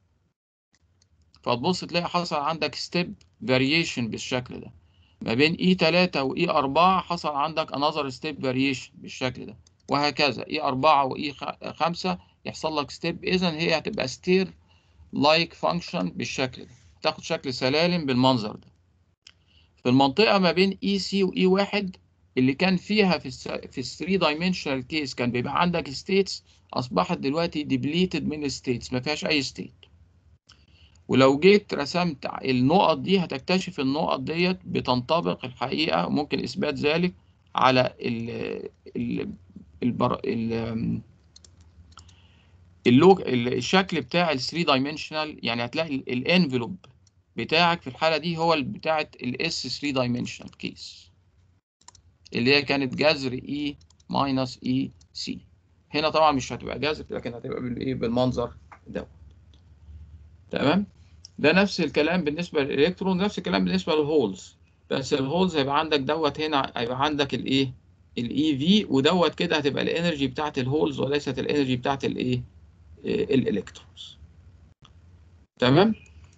فتبص تلاقي حصل عندك ستيب فاريشن بالشكل ده ما بين اي 3 واي 4 حصل عندك انذر ستيب فاريشن بالشكل ده وهكذا اي 4 واي 5 يحصل لك ستيب اذا هي هتبقى ستير لايك فانكشن بالشكل ده تاخد شكل سلالم بالمنظر ده في المنطقه ما بين اي سي واي 1 اللي كان فيها في الس... في ال 3 دايمنشنال كيس كان بيبقى عندك ستيتس اصبحت دلوقتي ديبليتد من الستيتس ما فيهاش اي ستيت ولو جيت رسمت النقط دي هتكتشف النقط ديت بتنطبق الحقيقه ممكن اثبات ذلك على ال ال البر... ال اللوج الشكل بتاع ال 3 دايمنشنال يعني هتلاقي الانفلوب بتاعك في الحاله دي هو بتاعه الاس 3 دايمنشنال كيس اللي هي كانت جذر اي ماينس اي سي هنا طبعا مش هتبقى جذر لكن هتبقى بالايه بالمنظر ده تمام ده نفس الكلام بالنسبه للالكترون نفس الكلام بالنسبه للهولز بس الهولز هيبقى عندك دوت هنا هيبقى عندك الايه الاي في ودوت كده هتبقى الانرجي بتاعت الهولز وليست الانرجي بتاعت الايه الالكترونز تمام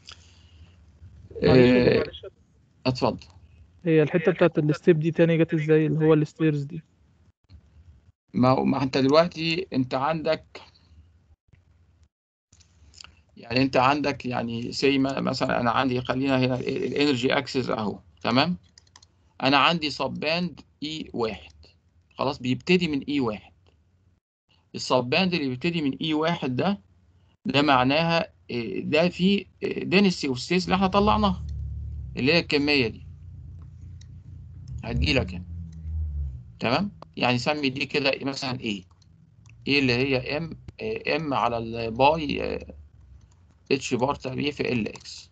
آه، معلش اتفضل هي الحتة بتاعت الستيب دي تاني جت ازاي اللي هو الستيرز دي ما ما انت دلوقتي انت عندك يعني انت عندك يعني سي مثلا انا عندي خلينا هنا الانرجي اكسس اهو تمام انا عندي سب باند اي واحد خلاص بيبتدي من اي واحد السب باند اللي بيبتدي من اي واحد ده ده معناها إيه، ده في دينستي اوف ستيتس اللي احنا طلعناها اللي هي الكميه دي هتجيلك هنا تمام يعني سمي دي كده مثلا ايه ايه اللي هي ام ام على الباي اتش بار تربيع في ال اكس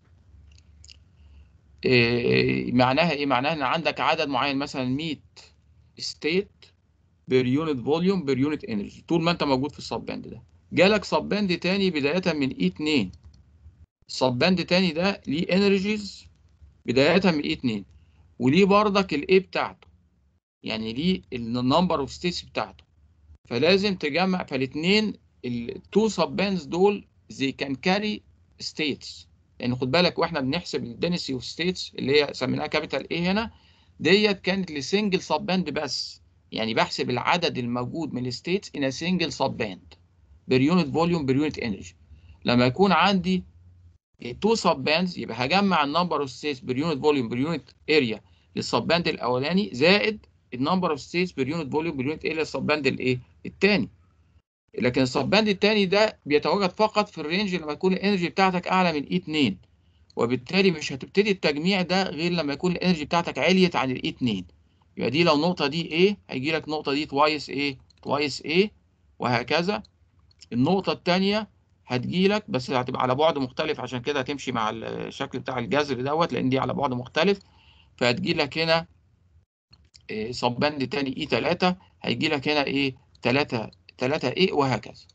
إيه معناها ايه معناها ان عندك عدد معين مثلا 100 ستيت بير يونت فوليوم بير يونت انرجي طول ما انت موجود في السب باند ده جالك سب باند تاني بدايه من اي 2 سب باند تاني ده ليه انرجيز بدايه من اي 2 وليه بردك الايه بتاعته يعني ليه النمبر اوف ستيتس بتاعته فلازم تجمع فالاثنين التو سب باندز دول زي كان كاري ستيتس يعني خد بالك واحنا بنحسب الدنسي اوف ستيتس اللي هي سميناها كابيتال ايه هنا ديت كانت لسنجل سب باند بس يعني بحسب العدد الموجود من الستيتس ان سنجل سب باند بير يونت فوليوم بير يونت انرجي لما يكون عندي تو سب باندز يبقى هجمع النمبر اوف ستيتس بير يونت فوليوم بير يونت اريا للسب باند الاولاني زائد النمبر اوف ستيتس بير يونت فوليوم بير يونت اريا للسب باند الايه الثاني لكن السب باند الثاني ده بيتواجد فقط في الرينج لما يكون الانرجي بتاعتك اعلى من اي 2 وبالتالي مش هتبتدي التجميع ده غير لما يكون الانرجي بتاعتك عليت عن الاي 2 يبقى دي لو النقطه دي ايه هيجي لك النقطه دي توايس ايه توايس ايه وهكذا النقطه الثانيه هتجي لك بس هتبقى على بعد مختلف عشان كده هتمشي مع الشكل بتاع الجذر دوت لان دي على بعد مختلف فهتجي لك هنا إيه سب باند تاني اي 3 هيجي لك هنا ايه 3 3 ايه وهكذا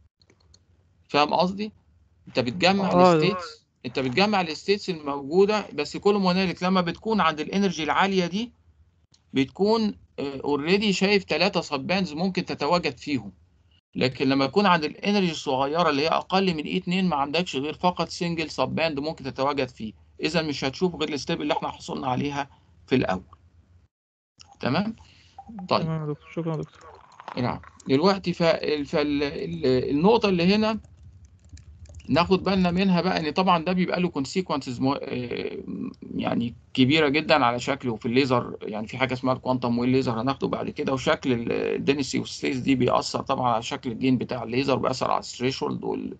فاهم قصدي انت بتجمع آه. الستيتس انت بتجمع الستيتس الموجوده بس كل ما هنالك لما بتكون عند الانرجي العاليه دي بتكون اوريدي شايف ثلاثه سب باندز ممكن تتواجد فيهم لكن لما يكون عند الانرجي الصغيره اللي هي اقل من اي 2 ما عندكش غير فقط سنجل سب باند ممكن تتواجد فيه اذا مش هتشوف غير الستيب اللي احنا حصلنا عليها في الاول تمام طيب تمام يا دكتور شكرا يا دكتور نعم دلوقتي فالنقطة اللي هنا ناخد بالنا منها بقى ان طبعا ده بيبقى له كونسيكونسز يعني كبيرة جدا على شكله في الليزر يعني في حاجة اسمها الكوانتم ويل ليزر هناخده بعد كده وشكل الدنسي والستيس دي بيأثر طبعا على شكل الجين بتاع الليزر وبيأثر على الثريشولد وال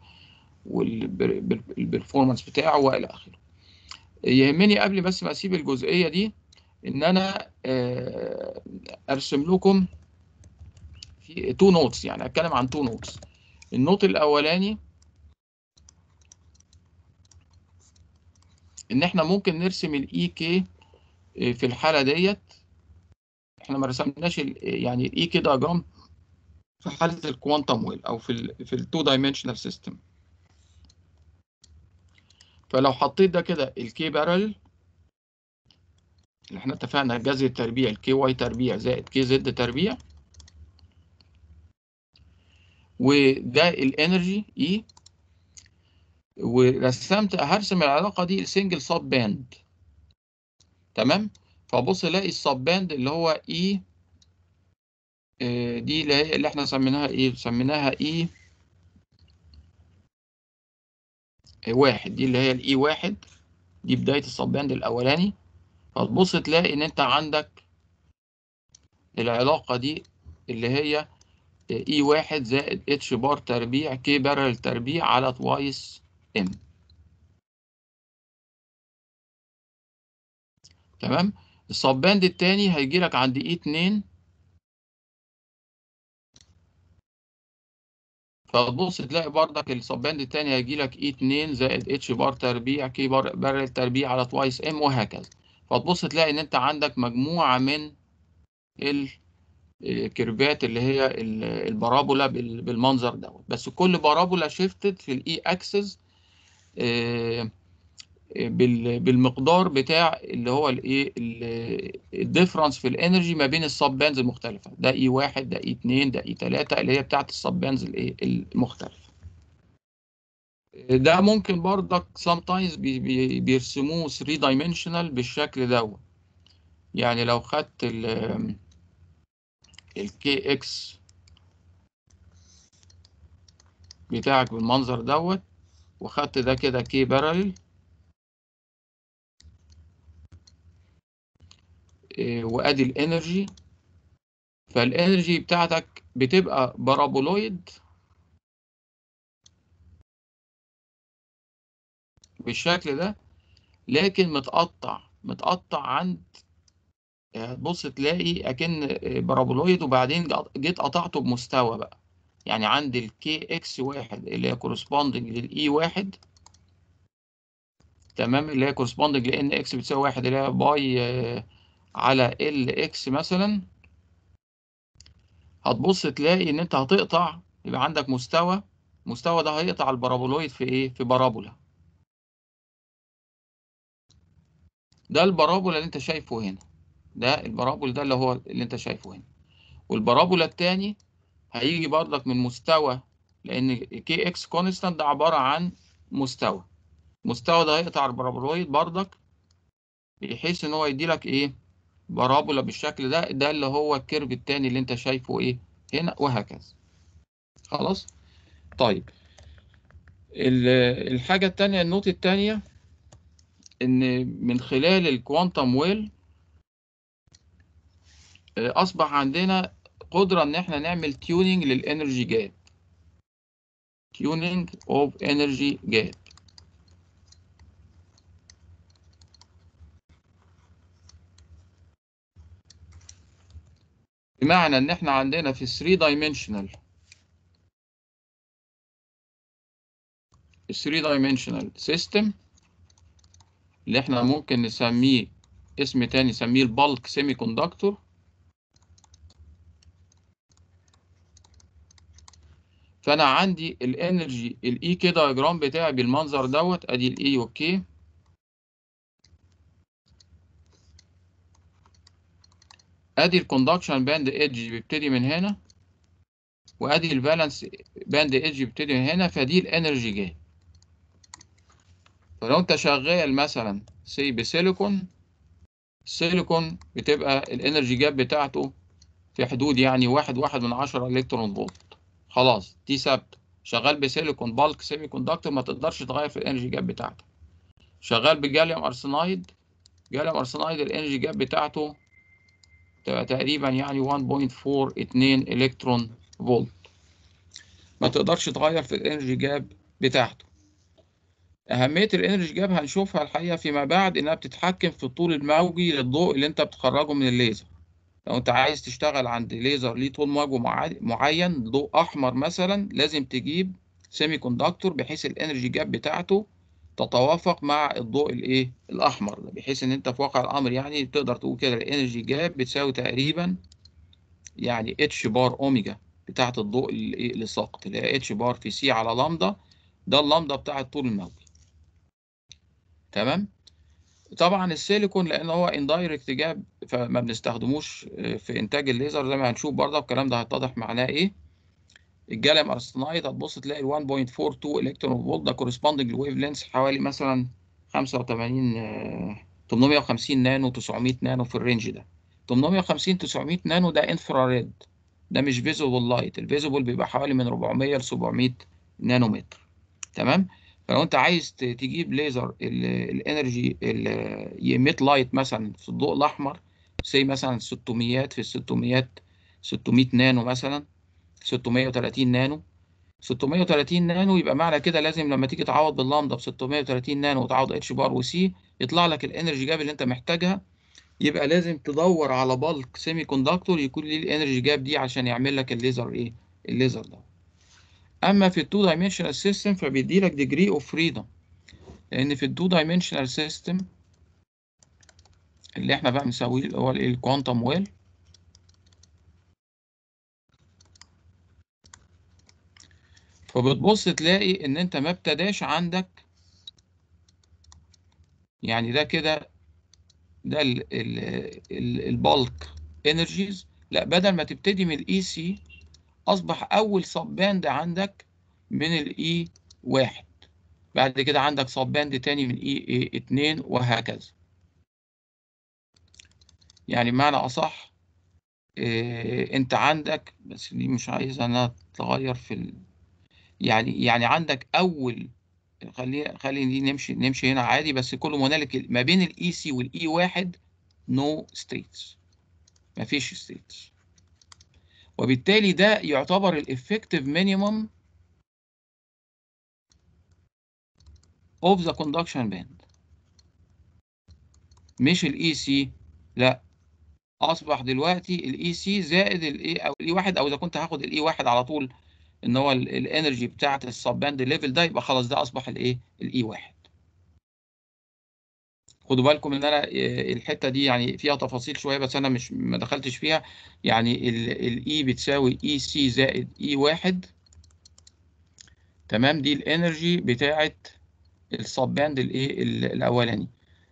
والبرفورمانس بتاعه والى اخره. يهمني قبل بس ما اسيب الجزئية دي ان انا آه، ارسم لكم في تو نوتس يعني اتكلم عن تو نوتس النوت الاولاني ان احنا ممكن نرسم الاي كي في الحاله ديت احنا ما رسمناش ال- يعني الاي كي دياجرام في حاله الكوانتم ويل او في ال في التو دايمنشنال سيستم فلو حطيت ده كده الكي بارل اللي احنا اتفقنا جذر التربيع الكي واي تربيع زائد كي زد تربيع وده الانرجي اي ورسمت هرسم العلاقه دي سنجل سب باند تمام فبص الاقي السب باند اللي هو اي دي اللي هي اللي احنا سميناها ايه سميناها اي واحد دي اللي هي الاي واحد دي بدايه السب باند الاولاني فتبص تلاقي ان انت عندك العلاقه دي اللي هي اي واحد زائد اتش بار تربيع كي بارل تربيع على توايس ام تمام الصباند التاني هيجي لك عند اي 2 فتبص تلاقي بردك الصباند التاني هيجي لك اي 2 زائد اتش بار تربيع كي بار بارل تربيع على توايس ام وهكذا فتبص تلاقي ان انت عندك مجموعه من الكيرفات اللي هي ال- البارابولا بال- بالمنظر دوت بس كل بارابولا شيفتد في الاي اكسس بالمقدار بتاع اللي هو الايه الديفرنس في الانرجي ما بين السب بانز المختلفه ده اي واحد ده اي 2 ده اي 3 اللي هي بتاعت السب بانز الايه المختلفه ده ممكن برضك sometimes بي بي بيرسموه 3 dimensional بالشكل دوت يعني لو خدت ال الكي اكس بتاعك بالمنظر دوت وخدت ده كده كي بارل وادي الانرجي فالانرجي بتاعتك بتبقى بارابولويد بالشكل ده لكن متقطع متقطع عند بص تلاقي اكن بارابولويد وبعدين جيت قطعته بمستوى بقى يعني عند الكي اكس واحد اللي هي كورسبوندنج للاي واحد تمام اللي هي كورسبوندنج لان اكس بتساوي واحد اللي هي باي على ال اكس مثلا هتبص تلاقي ان انت هتقطع يبقى عندك مستوى المستوى ده هيقطع البارابولويد في ايه في بارابولا ده البارابولا اللي انت شايفه هنا ده البارابول ده اللي هو اللي انت شايفه هنا والبارابولا التاني هيجي برضك من مستوى لان كي اكس كونستانت ده عباره عن مستوى المستوى ده هيقطع البارابولويد برضك بحيث ان هو يدي لك ايه بارابولا بالشكل ده ده اللي هو الكيرف التاني اللي انت شايفه ايه هنا وهكذا خلاص طيب الحاجة التانية النوت التانية ان من خلال الكوانتم ويل اصبح عندنا قدرة ان احنا نعمل تيونينج للانرجي جاب تيونينج اوف انرجي جاب بمعنى ان احنا عندنا في 3 dimensional 3 dimensional system اللي احنا ممكن نسميه اسم تاني نسميه البالك سيمي كوندكتور فانا عندي الانرجي الاي كي دايجرام بتاعي بالمنظر دوت ادي الاي والكي ادي الكوندكشن باند ايدج بيبتدي من هنا وادي الفالنس باند ايدج بيبتدي من هنا فدي الانرجي جاي فلو انت شغال مثلا سي بسيليكون السيليكون بتبقى الانرجي جاب بتاعته في حدود يعني واحد واحد من عشرة الكترون فولت خلاص دي ثابته شغال بسيليكون بالك سيمي كوندكتور ما تقدرش تغير في الانرجي جاب بتاعتك شغال بجاليوم ارسنايد جاليوم ارسنايد الانرجي جاب بتاعته تبقى تقريبا يعني 1.42 الكترون فولت ما تقدرش تغير في الانرجي جاب بتاعته أهمية الانرجي جاب هنشوفها الحقيقة فيما بعد إنها بتتحكم في الطول الموجي للضوء اللي أنت بتخرجه من الليزر لو أنت عايز تشتغل عند ليزر ليه طول موجي معين ضوء أحمر مثلا لازم تجيب سيمي كوندكتور بحيث الانرجي جاب بتاعته تتوافق مع الضوء الايه الاحمر ده بحيث ان انت في واقع الامر يعني تقدر تقول كده الانرجي جاب بتساوي تقريبا يعني اتش بار اوميجا بتاعه الضوء اللي اللي ساقط اللي هي اتش بار في سي على لامدا ده اللامدا بتاع الطول الموجي تمام طبعا السيليكون لان هو اندايركت جاب فما بنستخدموش في انتاج الليزر زي ما هنشوف برضه الكلام ده هيتضح معناه ايه الجاليوم ارسنايد هتبص تلاقي ال 1.42 الكترون فولت ده كورسبوندنج لويف لينس حوالي مثلا 85 آه، 850 نانو 900 نانو في الرينج ده 850 900 نانو ده انفراريد ده مش فيزيبل لايت الفيزيبل بيبقى حوالي من 400 ل 700 نانومتر تمام فلو انت عايز ت- تجيب ليزر الانرجي يميت لايت مثلا في الضوء الاحمر سي مثلا 600 في 600 600 نانو مثلا 630 نانو 630 نانو يبقى معنى كده لازم لما تيجي تعوض باللامدا ب 630 نانو وتعوض اتش بار وسي يطلع لك الانرجي جاب اللي انت محتاجها يبقى لازم تدور على بالك سيمي كوندكتور يكون ليه الانرجي جاب دي عشان يعمل لك الليزر ايه الليزر ده اما في التو دايمنشنال سيستم فبيدي لك ديجري اوف فريدم لان في التو دايمنشنال سيستم اللي احنا بقى بنسويه اللي هو الكوانتم ويل فبتبص تلاقي ان انت ما ابتداش عندك يعني ده كده ده البالك انرجيز لا بدل ما تبتدي من الاي سي اصبح اول سب باند عندك من الاي واحد بعد كده عندك سب باند تاني من اي اتنين وهكذا يعني بمعنى اصح إيه انت عندك بس دي مش عايز انا تغير في ال... يعني يعني عندك اول خلي خلي نمشي نمشي هنا عادي بس كل هنالك ما بين الاي سي والاي واحد نو ستيتس مفيش ستيتس وبالتالي ده يعتبر الافكتيف مينيمم اوف ذا كوندكشن باند مش الاي سي لا اصبح دلوقتي الاي سي زائد الاي او الاي واحد او اذا كنت هاخد الاي واحد على طول ان هو الانرجي بتاعت السب باند ليفل ده يبقى خلاص ده اصبح الايه الاي واحد خدوا بالكم ان انا الحته دي يعني فيها تفاصيل شويه بس انا مش ما دخلتش فيها يعني الاي بتساوي اي سي زائد اي واحد تمام دي الانرجي بتاعت السب باند الايه الاولاني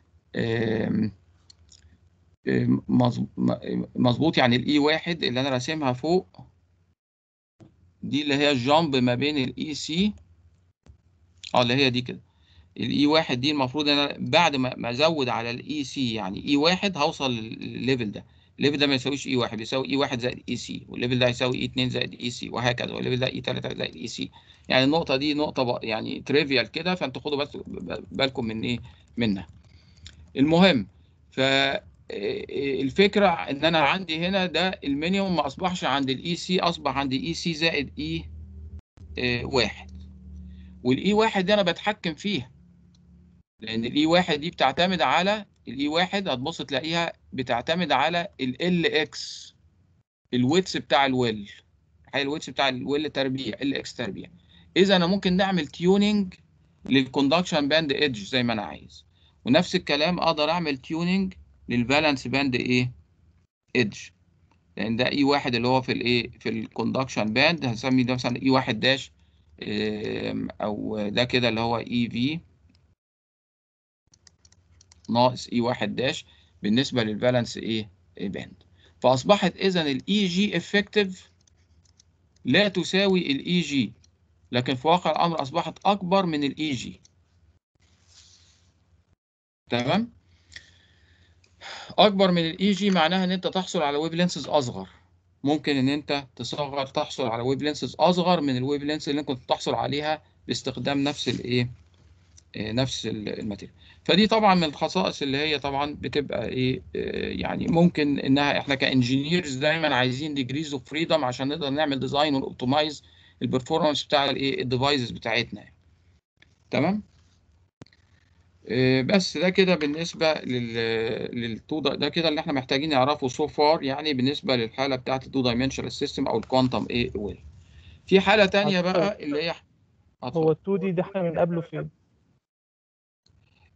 مظبوط يعني الاي واحد اللي انا راسمها فوق دي اللي هي الجامب ما بين الاي سي اه اللي هي دي كده الاي واحد دي المفروض انا بعد ما ازود على الاي سي يعني اي واحد هوصل للليفل ده الليفل ده ما يساويش اي واحد بيساوي اي واحد زائد اي سي والليفل ده يساوي اي 2 زائد اي سي وهكذا والليفل ده اي 3 زائد اي سي يعني النقطه دي نقطه يعني تريفيال كده فانتوا خدوا بس بالكم من ايه منها المهم ف الفكره ان انا عندي هنا ده المينيموم ما اصبحش عند الاي سي اصبح عندي اي سي زائد اي واحد والاي واحد دي انا بتحكم فيها لان الاي واحد دي بتعتمد على الاي واحد هتبص تلاقيها بتعتمد على ال اكس الويتس بتاع الويل هي الويتس بتاع الويل تربيع ال اكس تربيع اذا انا ممكن نعمل تيوننج للكوندكشن باند ايدج زي ما انا عايز ونفس الكلام اقدر اعمل تيوننج للفالانس باند ايه ايدج لان ده اي واحد اللي هو في الايه في الكوندكشن باند هنسمي ده مثلا اي واحد داش او ده كده اللي هو اي في ناقص اي واحد داش بالنسبه للفالانس ايه باند فاصبحت اذا الاي جي افكتيف لا تساوي الاي جي لكن في واقع الامر اصبحت اكبر من الاي جي تمام اكبر من الاي جي معناها ان انت تحصل على ويف لينسز اصغر ممكن ان انت تصغر تحصل على ويف لينسز اصغر من الويف لينس اللي كنت تحصل عليها باستخدام نفس الايه نفس الماتيريال فدي طبعا من الخصائص اللي هي طبعا بتبقى ايه يعني ممكن انها احنا كانجينيرز دايما عايزين ديجريز اوف فريدم عشان نقدر نعمل ديزاين ونوبتمايز البرفورمانس بتاع الايه الديفايسز بتاعتنا يعني. تمام بس ده كده بالنسبه لل للتو ده كده اللي احنا محتاجين نعرفه سو فار يعني بالنسبه للحاله بتاعت التو دايمنشنال سيستم او الكوانتم ايه ويل في حاله ثانيه بقى اللي هي هو ال 2 دي ده احنا بنقابله فين؟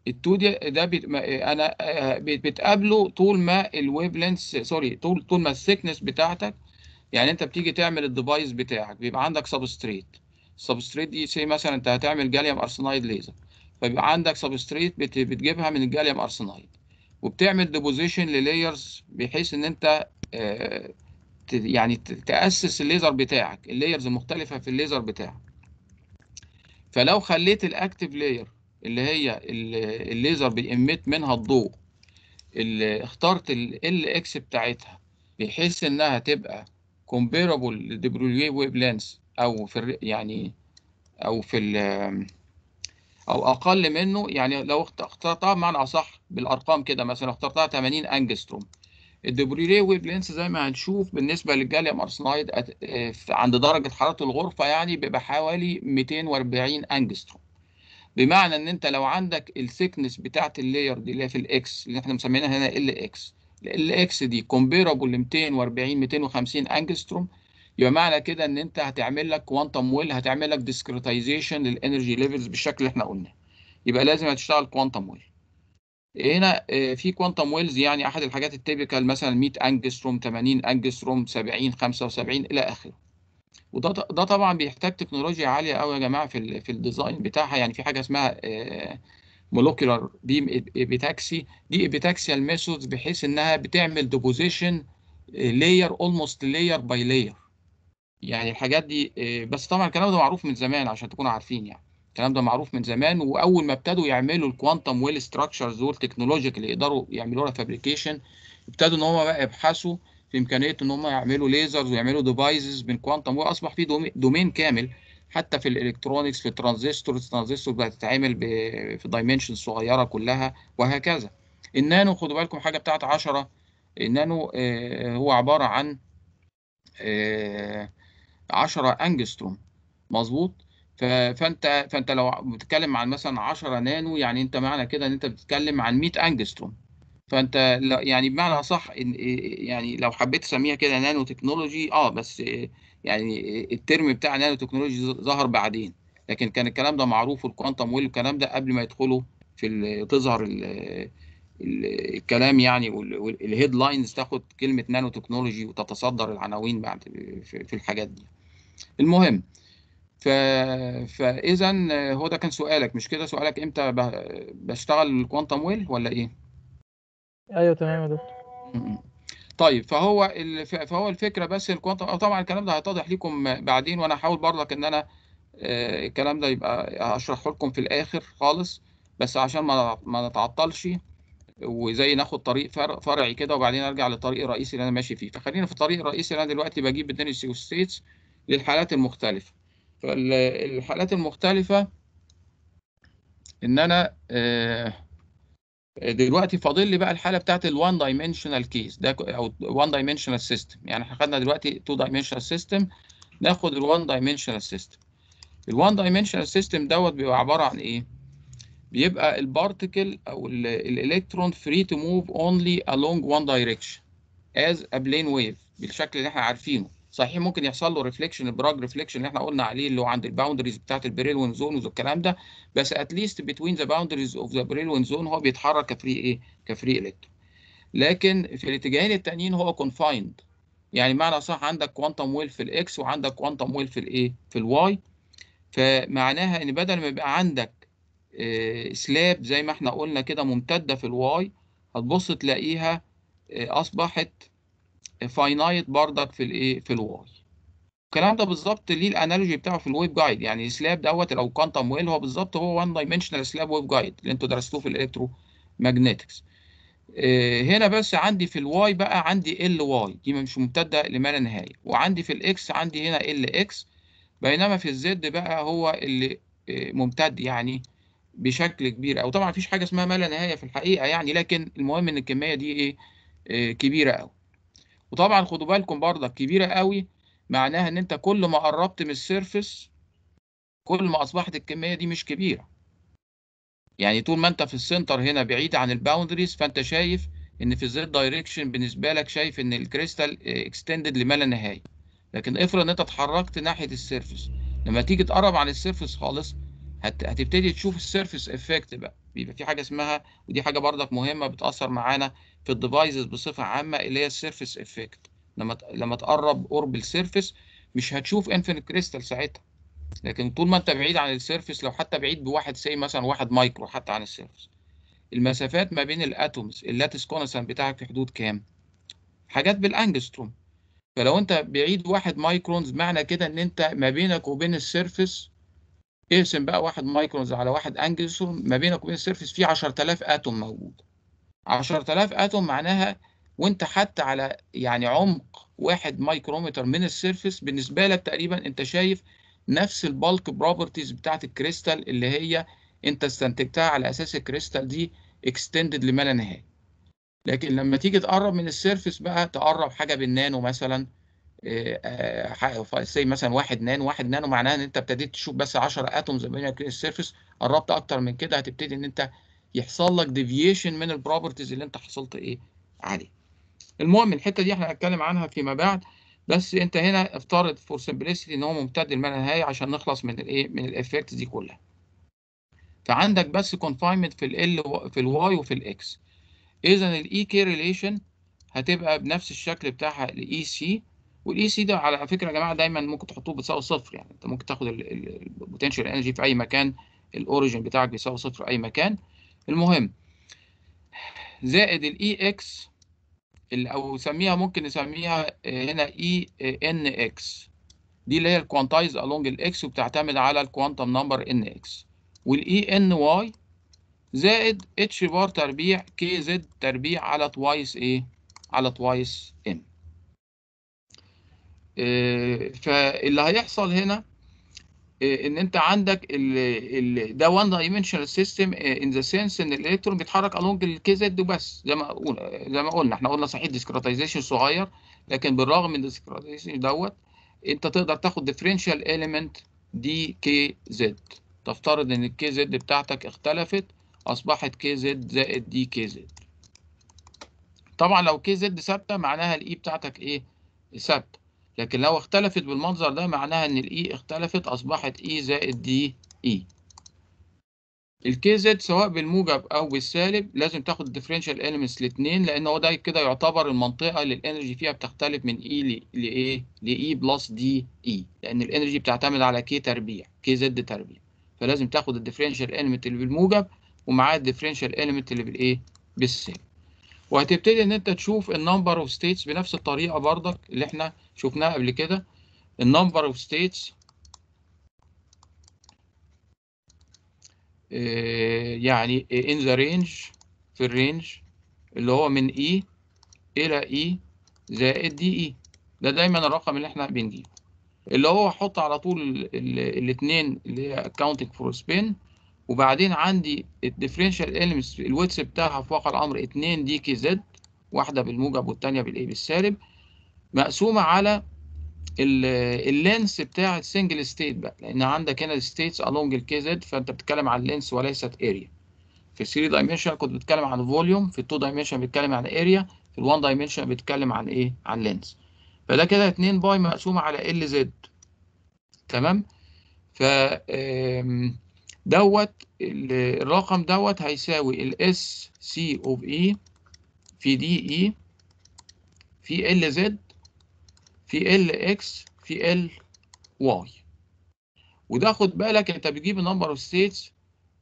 ال2 دي ده بت... ما- انا آه، بت- بتقابله طول ما الويف لينس سوري طول طول ما الثيكنس بتاعتك يعني انت بتيجي تعمل الديفايس بتاعك بيبقى عندك سبستريت السبستريت دي سي مثلا انت هتعمل جاليوم ارسنايد ليزر فبيبقى عندك سبستريت بت... بتجيبها من الجاليوم ارسنايد وبتعمل ديبوزيشن للايرز بحيث ان انت آه، ت- يعني ت- تأسس الليزر بتاعك اللايرز المختلفة في الليزر بتاعك فلو خليت الاكتيف لاير اللي هي ال- الليزر بيميت منها الضوء اللي اخترت ال اكس بتاعتها بحيث انها تبقى comparable للدبروليه ويف لينس او في الر- يعني او في ال- او اقل منه يعني لو اخت- اخترتها بمعنى اصح بالارقام كده مثلا اخترتها 80 انجستروم الدبروليه ويف لينس زي ما هنشوف بالنسبه للجاليوم ارسنايد أت- آه، في- عند درجه حراره الغرفه يعني بيبقى حوالي 240 انجستروم بمعنى ان انت لو عندك الثيكنس بتاعت اللاير دي اللي هي في الاكس اللي احنا مسمينها هنا ال اكس ال اكس دي كومبيرابل ل 240 250 انجستروم يبقى معنى كده ان انت هتعمل لك كوانتم ويل هتعمل لك ديسكريتايزيشن للانرجي ليفلز بالشكل اللي احنا قلناه يبقى لازم هتشتغل كوانتم ويل هنا آه، في كوانتم ويلز يعني احد الحاجات التيبيكال مثلا 100 انجستروم 80 انجستروم 70 75 الى اخره وده ده طبعا بيحتاج تكنولوجيا عاليه قوي يا جماعه في ال في الديزاين بتاعها يعني في حاجه اسمها مولوكيولار بيم ايبيتاكسي دي ايبيتاكسيال ميثودز بحيث انها بتعمل ديبوزيشن لاير اولموست لاير باي لاير يعني الحاجات دي آه، بس طبعا الكلام ده معروف من زمان عشان تكونوا عارفين يعني الكلام ده معروف من زمان واول ما ابتدوا يعملوا الكوانتم ويل ستراكشرز دول تكنولوجيكال يقدروا يعملوا لها فابريكيشن ابتدوا ان هم بقى يبحثوا في امكانيه ان هم يعملوا ليزرز ويعملوا ديفايسز من كوانتم واصبح في دومي- دومين كامل حتى في الالكترونكس في الترانزستورز الترانزستور بقت تتعمل ب- في دايمنشن صغيره كلها وهكذا النانو خدوا بالكم حاجه بتاعت 10 النانو آه، هو عباره عن آه، 10 انجستروم مظبوط ف- فانت فانت لو بتتكلم عن مثلا 10 نانو يعني انت معنى كده ان انت بتتكلم عن 100 انجستروم فانت لا- يعني بمعنى صح إن يعني لو حبيت تسميها كده نانو تكنولوجي اه بس يعني الترم بتاع نانو تكنولوجي ظهر بعدين لكن كان الكلام ده معروف والكوانتم ويل والكلام ده قبل ما يدخلوا في ال- تظهر ال- ال- الكلام يعني والهيد لاينز تاخد كلمة نانو تكنولوجي وتتصدر العناوين بعد في في الحاجات دي المهم ف... فاذا هو ده كان سؤالك مش كده سؤالك امتى ب... بشتغل الكوانتم ويل ولا ايه ايوه تمام يا دكتور م-م. طيب فهو ال... ف- فهو الفكره بس الكوانتم أو طبعا الكلام ده هيتضح لكم بعدين وانا هحاول برضك ان انا آه، الكلام ده يبقى هشرحه لكم في الاخر خالص بس عشان ما ما نتعطلش وزي ناخد طريق فر- فرعي كده وبعدين ارجع للطريق الرئيسي اللي انا ماشي فيه فخلينا في الطريق الرئيسي اللي انا دلوقتي بجيب الدينيسيو ستيتس للحالات المختلفه فالحالات المختلفه ان انا آه، دلوقتي فاضل لي بقى الحاله بتاعت الوان دايمنشنال كيس ده ك- او وان دايمنشنال سيستم يعني احنا خدنا دلوقتي تو دايمنشنال سيستم ناخد الوان دايمنشنال سيستم الوان دايمنشنال سيستم دوت بيبقى عباره عن ايه بيبقى البارتيكل او الالكترون فري تو موف اونلي along one direction as a plane wave بالشكل اللي احنا عارفينه صحيح ممكن يحصل له ريفليكشن البراج ريفليكشن اللي احنا قلنا عليه اللي هو عند الباوندريز بتاعت البريلوين زون والكلام ده بس at least between the boundaries of the بريلوين زون هو بيتحرك كفري ايه كفري الكترون لكن في الاتجاهين التانيين هو confined يعني معنى صح عندك كوانتم ويل في الاكس وعندك كوانتم ويل في الايه في الواي فمعناها ان بدل ما يبقى عندك سلاب زي ما احنا قلنا كده ممتدة في الواي هتبص تلاقيها آه، أصبحت فاينايت بردك في الايه في الواي الكلام ده بالظبط ليه الانالوجي بتاعه في الويف جايد يعني السلاب دوت لو كوانتم ويل هو بالظبط هو 1 دايمنشنال سلاب ويف جايد اللي انتوا درستوه في الالكترو ماجنتكس هنا بس عندي في الواي بقى عندي ال واي دي مش ممتده لما لا نهايه وعندي في الاكس عندي هنا ال اكس بينما في الزد بقى هو اللي آه، ممتد يعني بشكل كبير او طبعا مفيش حاجه اسمها ما لا نهايه في الحقيقه يعني لكن المهم ان الكميه دي ايه آه، كبيره قوي وطبعا خدوا بالكم برضك كبيره قوي معناها ان انت كل ما قربت من السيرفس كل ما اصبحت الكميه دي مش كبيره يعني طول ما انت في السنتر هنا بعيد عن الباوندريز فانت شايف ان في الزد دايركشن بالنسبه لك شايف ان الكريستال اكستندد لما لا نهايه لكن افرض ان انت اتحركت ناحيه السيرفس لما تيجي تقرب عن السيرفس خالص هت... هتبتدي تشوف السيرفس افكت بقى بيبقى في حاجه اسمها ودي حاجه برضك مهمه بتاثر معانا في الديفايسز بصفه عامه اللي هي السيرفيس افكت لما ت- لما تقرب قرب السيرفيس مش هتشوف انفينيت كريستال ساعتها لكن طول ما انت بعيد عن السيرفيس لو حتى بعيد بواحد سي مثلا واحد مايكرو حتى عن السيرفيس المسافات ما بين الاتومز اللاتس كونستانت بتاعك في حدود كام حاجات بالانجستروم فلو انت بعيد واحد مايكرونز معنى كده ان انت ما بينك وبين السيرفيس اقسم بقى واحد مايكرونز على واحد انجستروم ما بينك وبين السيرفيس في 10000 اتوم موجود 10000 اتوم معناها وانت حتى على يعني عمق واحد مايكرومتر من السيرفيس بالنسبه لك تقريبا انت شايف نفس البالك بروبرتيز بتاعت الكريستال اللي هي انت استنتجتها على اساس الكريستال دي اكستندد لما لا نهايه لكن لما تيجي تقرب من السيرفيس بقى تقرب حاجه بالنانو مثلا سي مثلا واحد نانو واحد نانو معناها ان انت ابتديت تشوف بس 10 اتومز بينك وبين السيرفيس قربت اكتر من كده هتبتدي ان انت يحصل لك ديفيشن من البروبرتيز اللي انت حصلت ايه عليه المهم الحته دي احنا هنتكلم عنها فيما بعد بس انت هنا افترض فور سمبلسيتي ان هو ممتد لما لا نهايه عشان نخلص من الايه من الافكتس دي كلها فعندك بس كونفاينمنت في ال في الواي وفي الاكس اذا الاي كي ريليشن هتبقى بنفس الشكل بتاعها الاي سي والاي سي ده على فكره يا جماعه دايما ممكن تحطوه بتساوي صفر يعني انت ممكن تاخد البوتنشال انرجي في اي مكان الاوريجن بتاعك بيساوي صفر في اي مكان المهم زائد الاي اكس او سميها ممكن نسميها هنا اي ان اكس دي اللي هي الكوانتايز along الاكس وبتعتمد على الكوانتم نمبر ان اكس والاي ان واي زائد اتش بار تربيع كي زد تربيع على توايس ايه على توايس ام إيه فاللي هيحصل هنا إيه ان انت عندك ال ال ده وان دايمنشنال سيستم ان ذا سنس ان الالكترون بيتحرك along الكي زد وبس زي ما قلنا زي ما قلنا احنا قلنا صحيح ديسكريتايزيشن صغير لكن بالرغم من الديسكريتايزيشن دوت انت تقدر تاخد ديفرنشال اليمنت دي كي زد تفترض ان الكي زد بتاعتك اختلفت اصبحت كي زد زائد دي كي زد طبعا لو كي زد ثابته معناها الاي بتاعتك ايه ثابته لكن لو اختلفت بالمنظر ده معناها ان الاي اختلفت اصبحت اي زائد دي اي الكي زد سواء بالموجب او بالسالب لازم تاخد الديفرنشال اليمنتس الاثنين لان هو ده كده يعتبر المنطقه اللي الانرجي فيها بتختلف من اي لايه لاي بلس دي اي لان الانرجي بتعتمد على كي تربيع كي زد تربيع فلازم تاخد الديفرنشال اليمنت اللي بالموجب ومعاه الديفرنشال اليمنت اللي بالايه بالسالب وهتبتدي ان انت تشوف النمبر اوف ستيتس بنفس الطريقه برضك اللي احنا شفناها قبل كده النمبر اوف ستيتس يعني in the range في الرينج اللي هو من E إلى E زائد دي E ده دايما الرقم اللي احنا بنجيبه اللي هو هحط على طول الاثنين اللي هي accounting for spin وبعدين عندي الديفرنشال elements الويتس بتاعها في واقع الامر 2 دي كي زد واحده بالموجب والثانيه بالايه بالسالب مقسومه على اللينس بتاع السنجل ستيت بقى لان عندك هنا الستيتس along الكي زد فانت بتتكلم عن اللينس وليست اريا في ال 3 دايمنشن كنت بتتكلم عن فوليوم في ال 2 دايمنشن بتتكلم عن اريا في ال 1 دايمنشن بتتكلم عن ايه عن لينس فده كده 2 باي مقسومه على ال زد تمام ف دوت الرقم دوت هيساوي الاس سي اوف اي في دي اي في ال زد في ال اكس في ال واي وده خد بالك انت بتجيب النمبر اوف ستيتس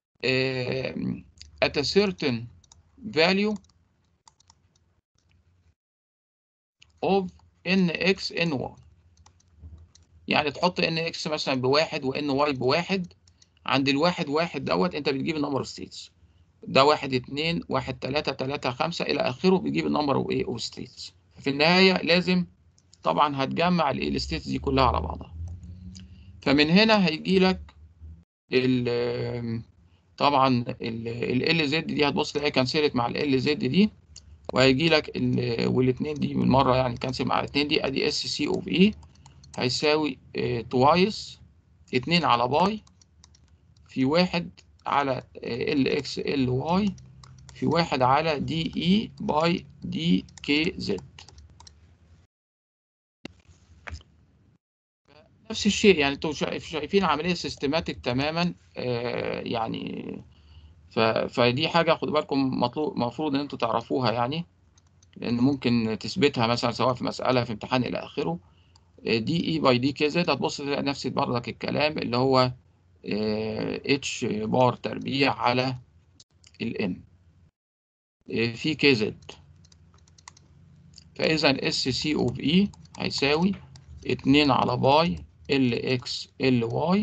at a certain value of nx ny يعني تحط ان اكس مثلا بواحد وان واي بواحد عند الواحد واحد دوت انت بتجيب النمبر اوف ستيتس ده واحد اتنين واحد تلاتة تلاتة خمسة إلى آخره بيجيب النمبر اوف ايه اوف ستيتس في النهاية لازم طبعا هتجمع الستيتس دي كلها على بعضها فمن هنا هيجي لك ال طبعا ال زد دي هتبص تلاقيها كنسلت مع ال زد دي وهيجي لك والاثنين دي من مره يعني كنسل مع الاثنين دي ادي اس سي اوف اي هيساوي توايس 2 على باي في واحد على ال اكس ال واي في واحد على دي اي باي دي كي زد نفس الشيء يعني انتوا شايفين عمليه سيستماتيك تماما آه يعني ف... فدي حاجة خدوا بالكم مطلوب المفروض ان انتوا تعرفوها يعني لان ممكن تثبتها مثلا سواء في مسألة في امتحان الى اخره دي اي باي دي كي زد هتبص تلاقي نفس برضك الكلام اللي هو اتش بار تربيع على الام في كي زد فاذا اس سي اوف اي هيساوي 2 على باي ال اكس ال واي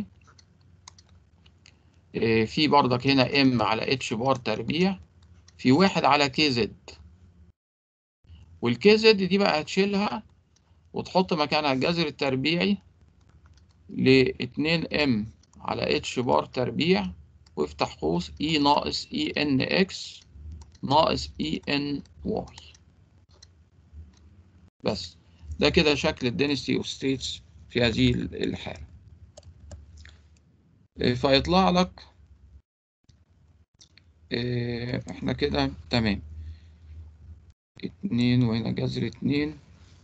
في برضك هنا ام على اتش بار تربيع في واحد على كي زد والكي زد دي بقى هتشيلها وتحط مكانها الجذر التربيعي ل 2 ام على اتش بار تربيع وافتح قوس اي ناقص اي ان اكس ناقص اي ان واي بس ده كده شكل الدينستي اوف ستيتس في هذه الحالة فيطلع لك احنا كده تمام اتنين وهنا جذر اتنين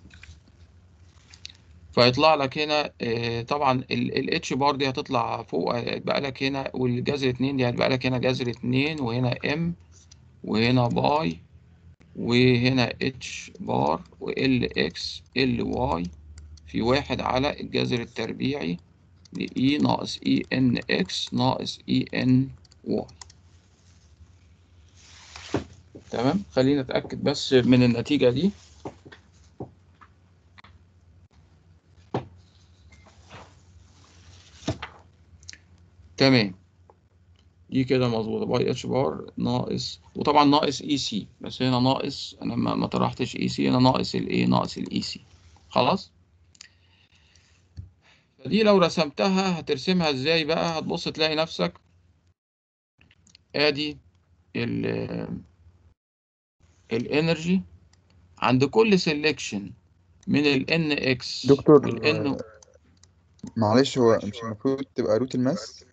فيطلع لك هنا طبعا الاتش بار دي هتطلع فوق هيبقى لك هنا والجذر اتنين دي هتبقى لك هنا جذر اتنين وهنا ام وهنا باي وهنا اتش بار وال اكس ال واي في واحد على الجذر التربيعي لإي ناقص إي إن إكس ناقص إي إن واي تمام خلينا نتأكد بس من النتيجة دي تمام دي كده مظبوطة باي اتش بار ناقص وطبعا ناقص اي سي بس هنا ناقص انا ما, ما طرحتش اي سي هنا ناقص الايه ناقص الاي سي خلاص فدي لو رسمتها هترسمها ازاي بقى هتبص تلاقي نفسك ادي ال الانرجي عند كل سيلكشن من ال ان اكس دكتور والان معلش هو مش المفروض تبقى روت الماس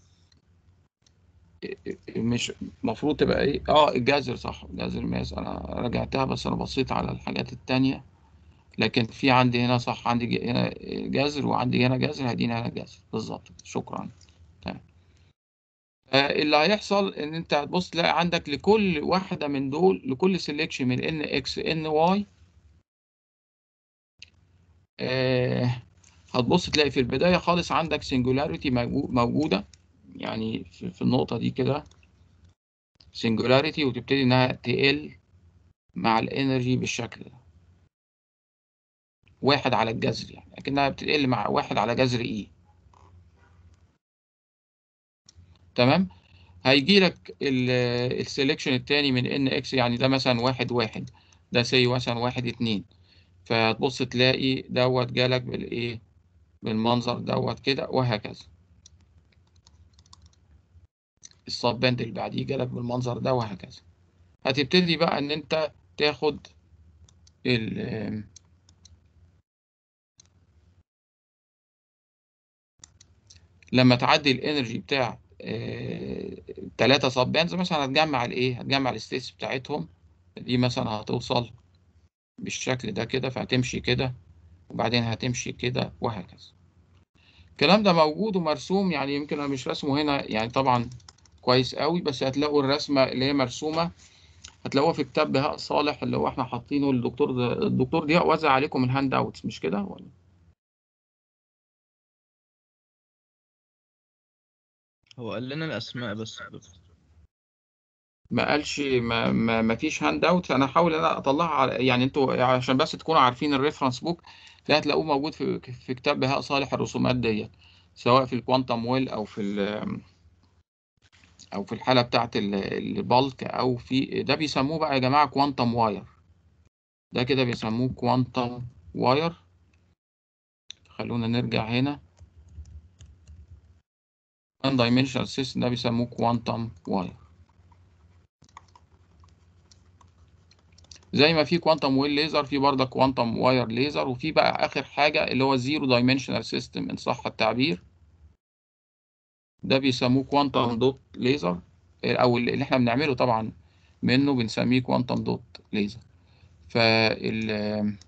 مش المفروض تبقى ايه اه الجذر صح جذر ماس انا رجعتها بس انا بصيت على الحاجات التانية لكن في عندي هنا صح عندي ج- هنا جذر وعندي هنا جذر هدينا هنا جذر بالظبط شكرا تمام آه، اللي هيحصل ان انت هتبص تلاقي عندك لكل واحدة من دول لكل سيلكشن من ان اكس ان واي هتبص تلاقي في البداية خالص عندك سنجولاريتي موجودة يعني في في النقطة دي كده سنجولاريتي وتبتدي انها تقل مع الانرجي بالشكل ده واحد على الجذر يعني لكنها بتقل مع واحد على جذر اي تمام هيجي لك السelection التاني من ان اكس يعني ده مثلا واحد واحد ده سي مثلا واحد اتنين فهتبص تلاقي دوت جالك بالايه بالمنظر دوت كده وهكذا الصاب باند اللي بعديه جالك بالمنظر ده وهكذا هتبتدي بقى ان انت تاخد ال لما تعدي الانرجي بتاع ثلاثة صاب باندز مثلا هتجمع الايه هتجمع الستيتس بتاعتهم دي مثلا هتوصل بالشكل ده كده فهتمشي كده وبعدين هتمشي كده وهكذا الكلام ده موجود ومرسوم يعني يمكن انا مش رسمه هنا يعني طبعا كويس قوي بس هتلاقوا الرسمه اللي هي مرسومه هتلاقوها في كتاب بهاء صالح اللي هو احنا حاطينه الدكتور ده الدكتور ضياء وزع عليكم الهاند اوتس مش كده ولا هو قال لنا الأسماء بس ما قالش ما, ما, ما فيش هاند اوت انا هحاول انا اطلعها على- يعني انتوا عشان بس تكونوا عارفين الريفرنس بوك ده هتلاقوه موجود في في كتاب بهاء صالح الرسومات ديت سواء في الكوانتم ويل او في ال- او في الحاله بتاعت ال- البالك او في ده بيسموه بقى يا جماعه كوانتم واير ده كده بيسموه كوانتم واير خلونا نرجع هنا one dimensional system ده بيسموه كوانتم واير زي ما في كوانتم ويل ليزر في برضه كوانتم واير ليزر وفي بقى اخر حاجه اللي هو زيرو دايمنشنال سيستم ان صح التعبير ده بيسموه كوانتم دوت ليزر او اللي احنا بنعمله طبعا منه بنسميه كوانتم دوت ليزر فال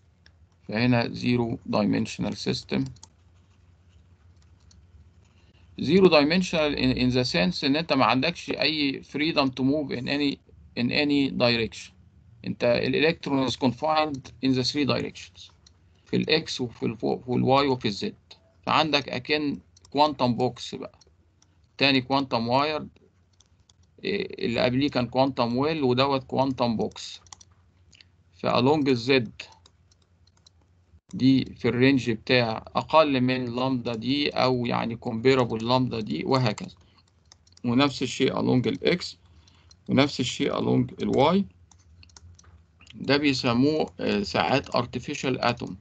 فهنا زيرو دايمنشنال سيستم zero dimensional in, in the sense ان انت ما عندكش اي freedom to move in any in any direction انت الالكترون is confined in the three directions في الاكس وفي الفوق وفي الواي وفي الزد فعندك اكن كوانتم بوكس بقى تاني كوانتم واير اللي قبليه كان كوانتم ويل ودوت كوانتم بوكس فالونج الزد دي في الرينج بتاع اقل من لامدا دي او يعني كومبيرابل لامدا دي وهكذا ونفس الشيء along الاكس ونفس الشيء along الواي ده بيسموه آه، ساعات artificial atom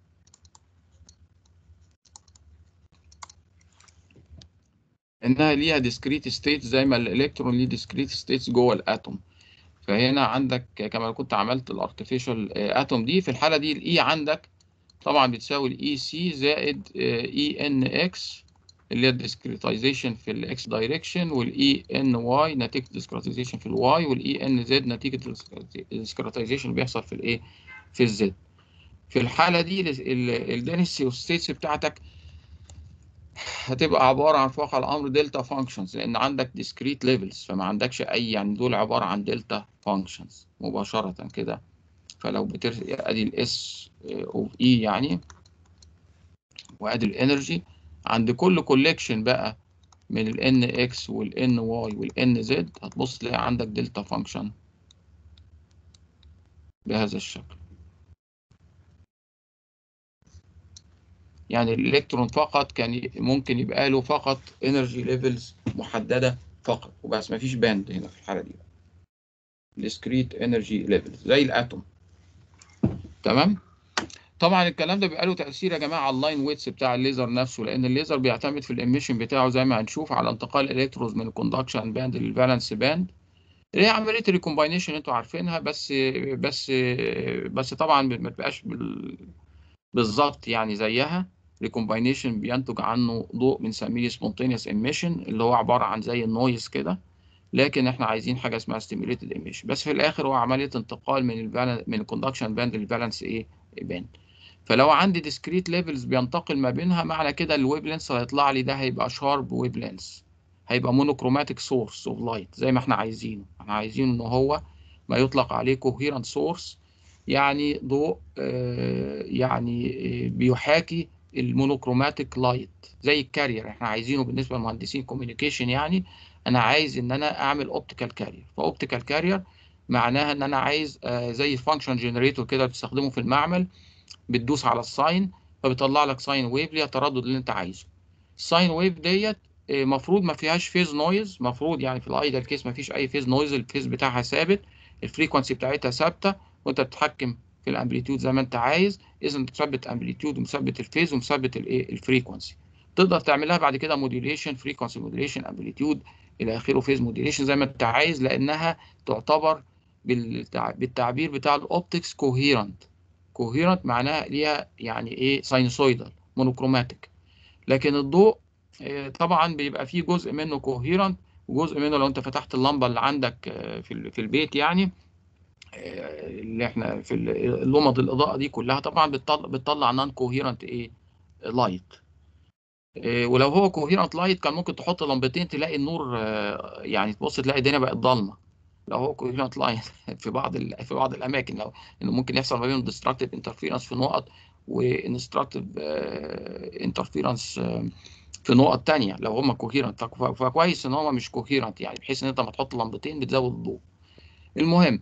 انها ليها discrete states زي ما الالكترون ليه discrete states جوه الاتوم فهنا عندك كما كنت عملت الارتفيشال اتوم دي في الحاله دي الاي عندك طبعا بتساوي الاي سي زائد اي ان اكس اللي هي الديسكريتايزيشن في الاكس دايركشن والاي ان واي نتيجه الديسكريتايزيشن في الواي والاي ان زد نتيجه الديسكريتايزيشن اللي بيحصل في الايه في الزد في الحاله دي الدنسي والستيتس بتاعتك هتبقى عباره عن فوق الامر دلتا فانكشنز لان عندك discrete ليفلز فما عندكش اي يعني دول عباره عن دلتا فانكشنز مباشره كده فلو بترسم ادي الاس اوف اي يعني وادي الانرجي عند كل كوليكشن بقى من ال ان اكس والان واي والان زد هتبص تلاقي عندك دلتا فانكشن بهذا الشكل يعني الالكترون فقط كان ممكن يبقى له فقط انرجي ليفلز محدده فقط وبس مفيش باند هنا في الحاله دي discrete انرجي ليفلز زي الاتوم تمام طبعا الكلام ده بيبقى له تاثير يا جماعه على اللاين ويتس بتاع الليزر نفسه لان الليزر بيعتمد في الاميشن بتاعه زي ما هنشوف على انتقال الالكترونز من الكوندكشن باند للفالنس باند اللي هي عمليه الريكومباينيشن انتوا عارفينها بس بس بس طبعا ما تبقاش بال... بالظبط يعني زيها ريكومباينيشن بينتج عنه ضوء بنسميه سبونتينيوس ايميشن اللي هو عباره عن زي النويز كده لكن احنا عايزين حاجه اسمها ستيميوليتد ايميشن بس في الاخر هو عمليه انتقال من الفالن من الكوندكشن باند للفالنس ايه باند فلو عندي ديسكريت ليفلز بينتقل ما بينها معنى كده الويف لينس هيطلع لي ده هيبقى شارب ويف لينس هيبقى مونوكروماتيك سورس اوف لايت زي ما احنا عايزينه احنا عايزين ان هو ما يطلق عليه كوهيرنت سورس يعني ضوء آه يعني آه بيحاكي المونوكروماتيك لايت زي الكارير احنا عايزينه بالنسبه لمهندسين كوميونيكيشن يعني انا عايز ان انا اعمل اوبتيكال كارير فاوبتيكال كارير معناها ان انا عايز آه زي فانكشن جنريتور كده بتستخدمه في المعمل بتدوس على الساين فبيطلع لك ساين ويف ليها التردد اللي انت عايزه الساين ويف ديت المفروض ما فيهاش فيز نويز المفروض يعني في الايدل كيس ما فيش اي فيز نويز الفيز بتاعها ثابت الفريكونسي بتاعتها ثابته وانت بتتحكم في الامبليتيود زي ما انت عايز اذا انت مثبت امبليتيود ومثبت الفيز ومثبت الايه الفريكونسي تقدر تعملها بعد كده موديوليشن فريكونسي موديوليشن امبليتيود الى اخره فيز موديوليشن زي ما انت عايز لانها تعتبر بالتعبير بتاع الاوبتكس كوهيرنت كوهيرنت معناها ليها يعني ايه ساينوسويدال مونوكروماتيك لكن الضوء طبعا بيبقى فيه جزء منه كوهيرنت وجزء منه لو انت فتحت اللمبه اللي عندك في في البيت يعني اللي احنا في اللمض الاضاءه دي كلها طبعا بتطلع بتطلع نون كوهيرنت ايه لايت ولو هو كوهيرنت لايت كان ممكن تحط لمبتين تلاقي النور يعني تبص تلاقي الدنيا بقت ضلمه لو هو كوهيرنت لاين في بعض في بعض الاماكن لو انه ممكن يحصل ما بينهم ديستراكتيف انترفيرنس في نقط وانستراكتيف انترفيرنس في نقط تانية لو هم كوهيرنت فكويس ان هم مش كوهيرنت يعني بحيث ان انت ما تحط لمبتين بتزود الضوء المهم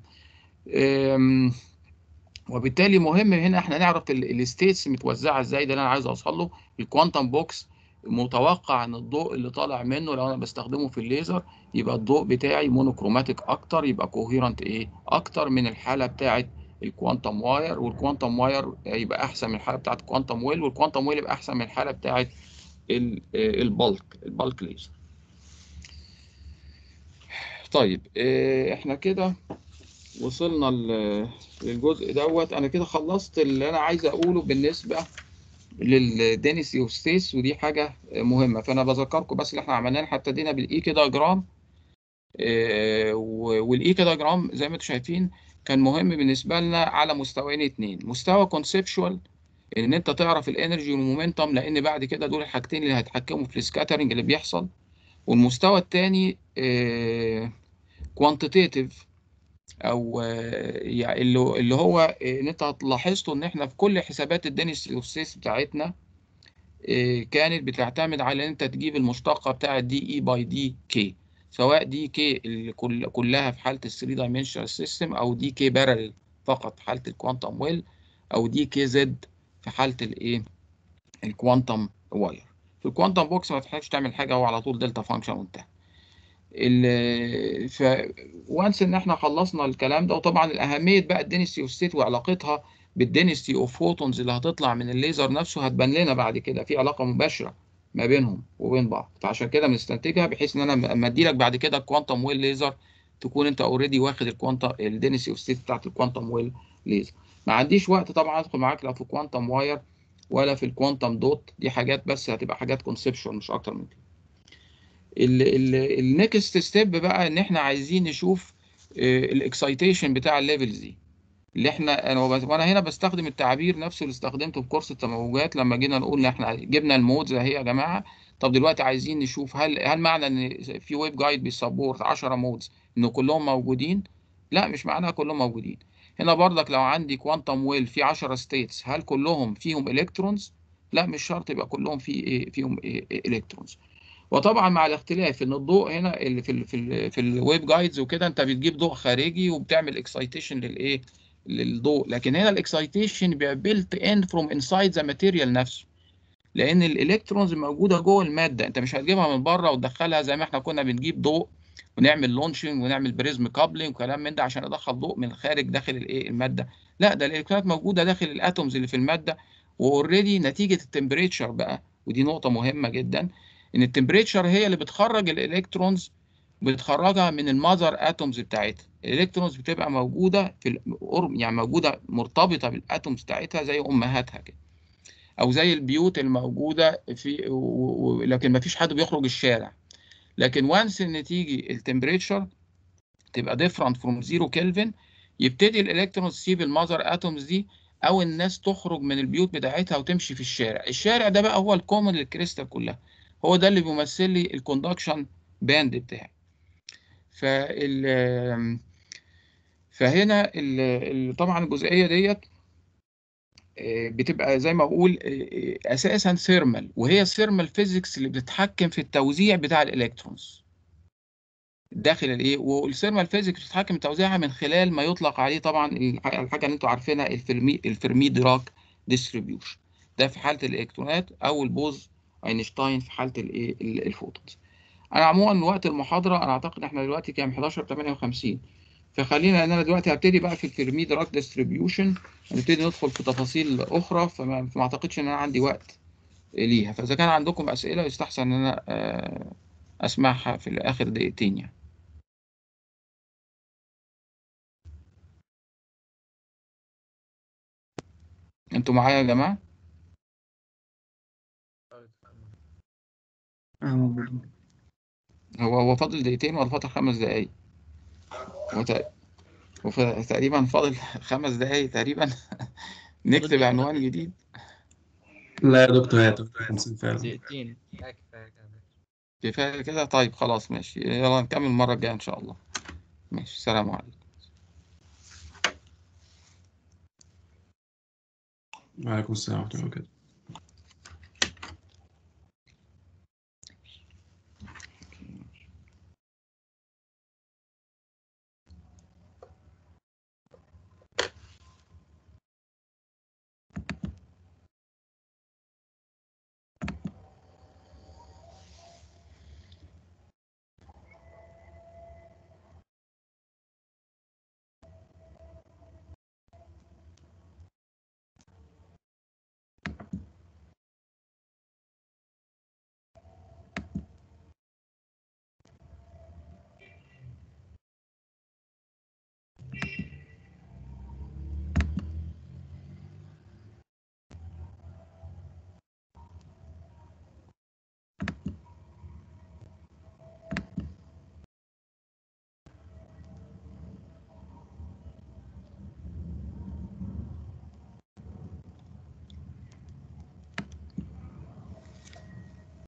وبالتالي مهم هنا احنا نعرف الستيتس متوزعه ازاي ده اللي انا عايز اوصل له الكوانتم بوكس متوقع ان الضوء اللي طالع منه لو انا بستخدمه في الليزر يبقى الضوء بتاعي مونوكروماتيك اكتر يبقى كوهيرنت ايه اكتر من الحاله بتاعه الكوانتم واير والكوانتم واير يبقى احسن من الحاله بتاعه الكوانتم ويل والكوانتم ويل يبقى احسن من الحاله بتاعه البلك البلك ليزر طيب احنا كده وصلنا للجزء دوت انا كده خلصت اللي انا عايز اقوله بالنسبه للدينيسي وستيس ودي حاجه مهمه فانا بذكركم بس اللي احنا عملناه احنا ابتدينا بالايكي دياجرام والايكي دياجرام زي ما انتم شايفين كان مهم بالنسبه لنا على مستويين اتنين مستوى كونسبشوال ان انت تعرف الانرجي والمومنتم لان بعد كده دول الحاجتين اللي هيتحكموا في السكاترنج اللي بيحصل والمستوى الثاني كوانتيتيف او آه، يعني اللي اللي هو آه، ان انت لاحظتوا ان احنا في كل حسابات الدينيس بتاعتنا آه، كانت بتعتمد على ان انت تجيب المشتقه بتاعه دي اي باي دي كي سواء دي كي اللي كل كلها في حاله ال 3 دايمنشنال سيستم او دي كي بارل فقط في حاله الكوانتم ويل او دي كي زد في حاله الايه الكوانتم واير في الكوانتم بوكس ما تحتاجش تعمل حاجه هو على طول دلتا فانكشن وانتهى ال ف وانس ان احنا خلصنا الكلام ده وطبعا الاهميه بقى الدينستي اوف ستيت وعلاقتها بالدينستي اوف فوتونز اللي هتطلع من الليزر نفسه هتبان لنا بعد كده في علاقه مباشره ما بينهم وبين بعض فعشان كده بنستنتجها بحيث ان انا لما ادي لك بعد كده الكوانتم ويل ليزر تكون انت اوريدي واخد الكوانتم الدينستي اوف ستيت بتاعت الكوانتم ويل ليزر ما عنديش وقت طبعا ادخل معاك لا في كوانتم واير ولا في الكوانتم دوت دي حاجات بس هتبقى حاجات كونسبشوال مش اكتر من كده النكست ستيب بقى ان احنا عايزين نشوف الاكسايتيشن بتاع الليفلز دي اللي احنا انا وب- وانا هنا بستخدم التعبير نفسه اللي استخدمته في كورس التموجات لما جينا نقول ان احنا جبنا المودز اهي يا جماعه طب دلوقتي عايزين نشوف هل هل معنى ان في ويب جايد بيسبورت 10 مودز ان كلهم موجودين لا مش معناها كلهم موجودين هنا برضك لو عندي كوانتم ويل في 10 ستيتس هل كلهم فيهم الكترونز لا مش شرط يبقى كلهم في إيه فيهم الكترونز وطبعا مع الاختلاف ان الضوء هنا اللي في ال في ال في الويب جايدز وكده انت بتجيب ضوء خارجي وبتعمل اكسايتيشن للايه للضوء لكن هنا الاكسايتيشن بيبقى بيلت ان فروم انسايد ذا ماتيريال نفسه لان الالكترونز موجوده جوه الماده انت مش هتجيبها من بره وتدخلها زي ما احنا كنا بنجيب ضوء ونعمل لونشنج ونعمل بريزم كابلنج وكلام من ده عشان ادخل ضوء من الخارج داخل الايه الماده لا ده الالكترونات موجوده داخل الاتومز اللي في الماده واوريدي نتيجه التمبريتشر بقى ودي نقطه مهمه جدا ان التمبريتشر هي اللي بتخرج الالكترونز بتخرجها من المذر اتومز بتاعتها الالكترونز بتبقى موجوده في القرب يعني موجوده مرتبطه بالاتومز بتاعتها زي امهاتها كده او زي البيوت الموجوده في و... و... لكن ما فيش حد بيخرج الشارع لكن وانس ان تيجي التمبريتشر تبقى ديفرنت فروم زيرو كلفن يبتدي الالكترونز تسيب المذر اتومز دي او الناس تخرج من البيوت بتاعتها وتمشي في الشارع الشارع ده بقى هو الكومن للكريستال كلها هو ده اللي بيمثل لي الكوندكشن باند بتاعي فال فهنا ال... ال... طبعا الجزئيه ديت آه، بتبقى زي ما اقول آه، آه، اساسا ثيرمال وهي الثيرمال فيزيكس اللي بتتحكم في التوزيع بتاع الالكترونز داخل الايه والثيرمال فيزيكس بتتحكم في توزيعها من خلال ما يطلق عليه طبعا الح- الحاجه اللي انتوا عارفينها الفيرمي الفيرمي دراك ديستريبيوشن ده في حاله الالكترونات او البوز اينشتاين في حاله الايه ال- الفوتونز انا عموما وقت المحاضره انا اعتقد احنا دلوقتي كام 11 58 فخلينا ان انا دلوقتي هبتدي بقى في الفيرمي دراك ديستريبيوشن هنبتدي ندخل في تفاصيل اخرى فما فما اعتقدش ان انا عندي وقت ليها فاذا كان عندكم اسئله يستحسن ان انا آه، اسمعها في اخر دقيقتين يعني انتوا معايا يا جماعه اه موجودين هو هو فاضل دقيقتين ولا فاضل خمس دقايق هو تق- هو ف- تقريبا فاضل خمس دقايق تقريبا نكتب دقيقة. عنوان جديد لا يا دكتور هي دكتور 50 فعلا دقيقتين كفايه كده طيب خلاص ماشي يلا نكمل المره الجايه ان شاء الله ماشي سلام عليكم وعليكم السلام ورحمة الله وبركاته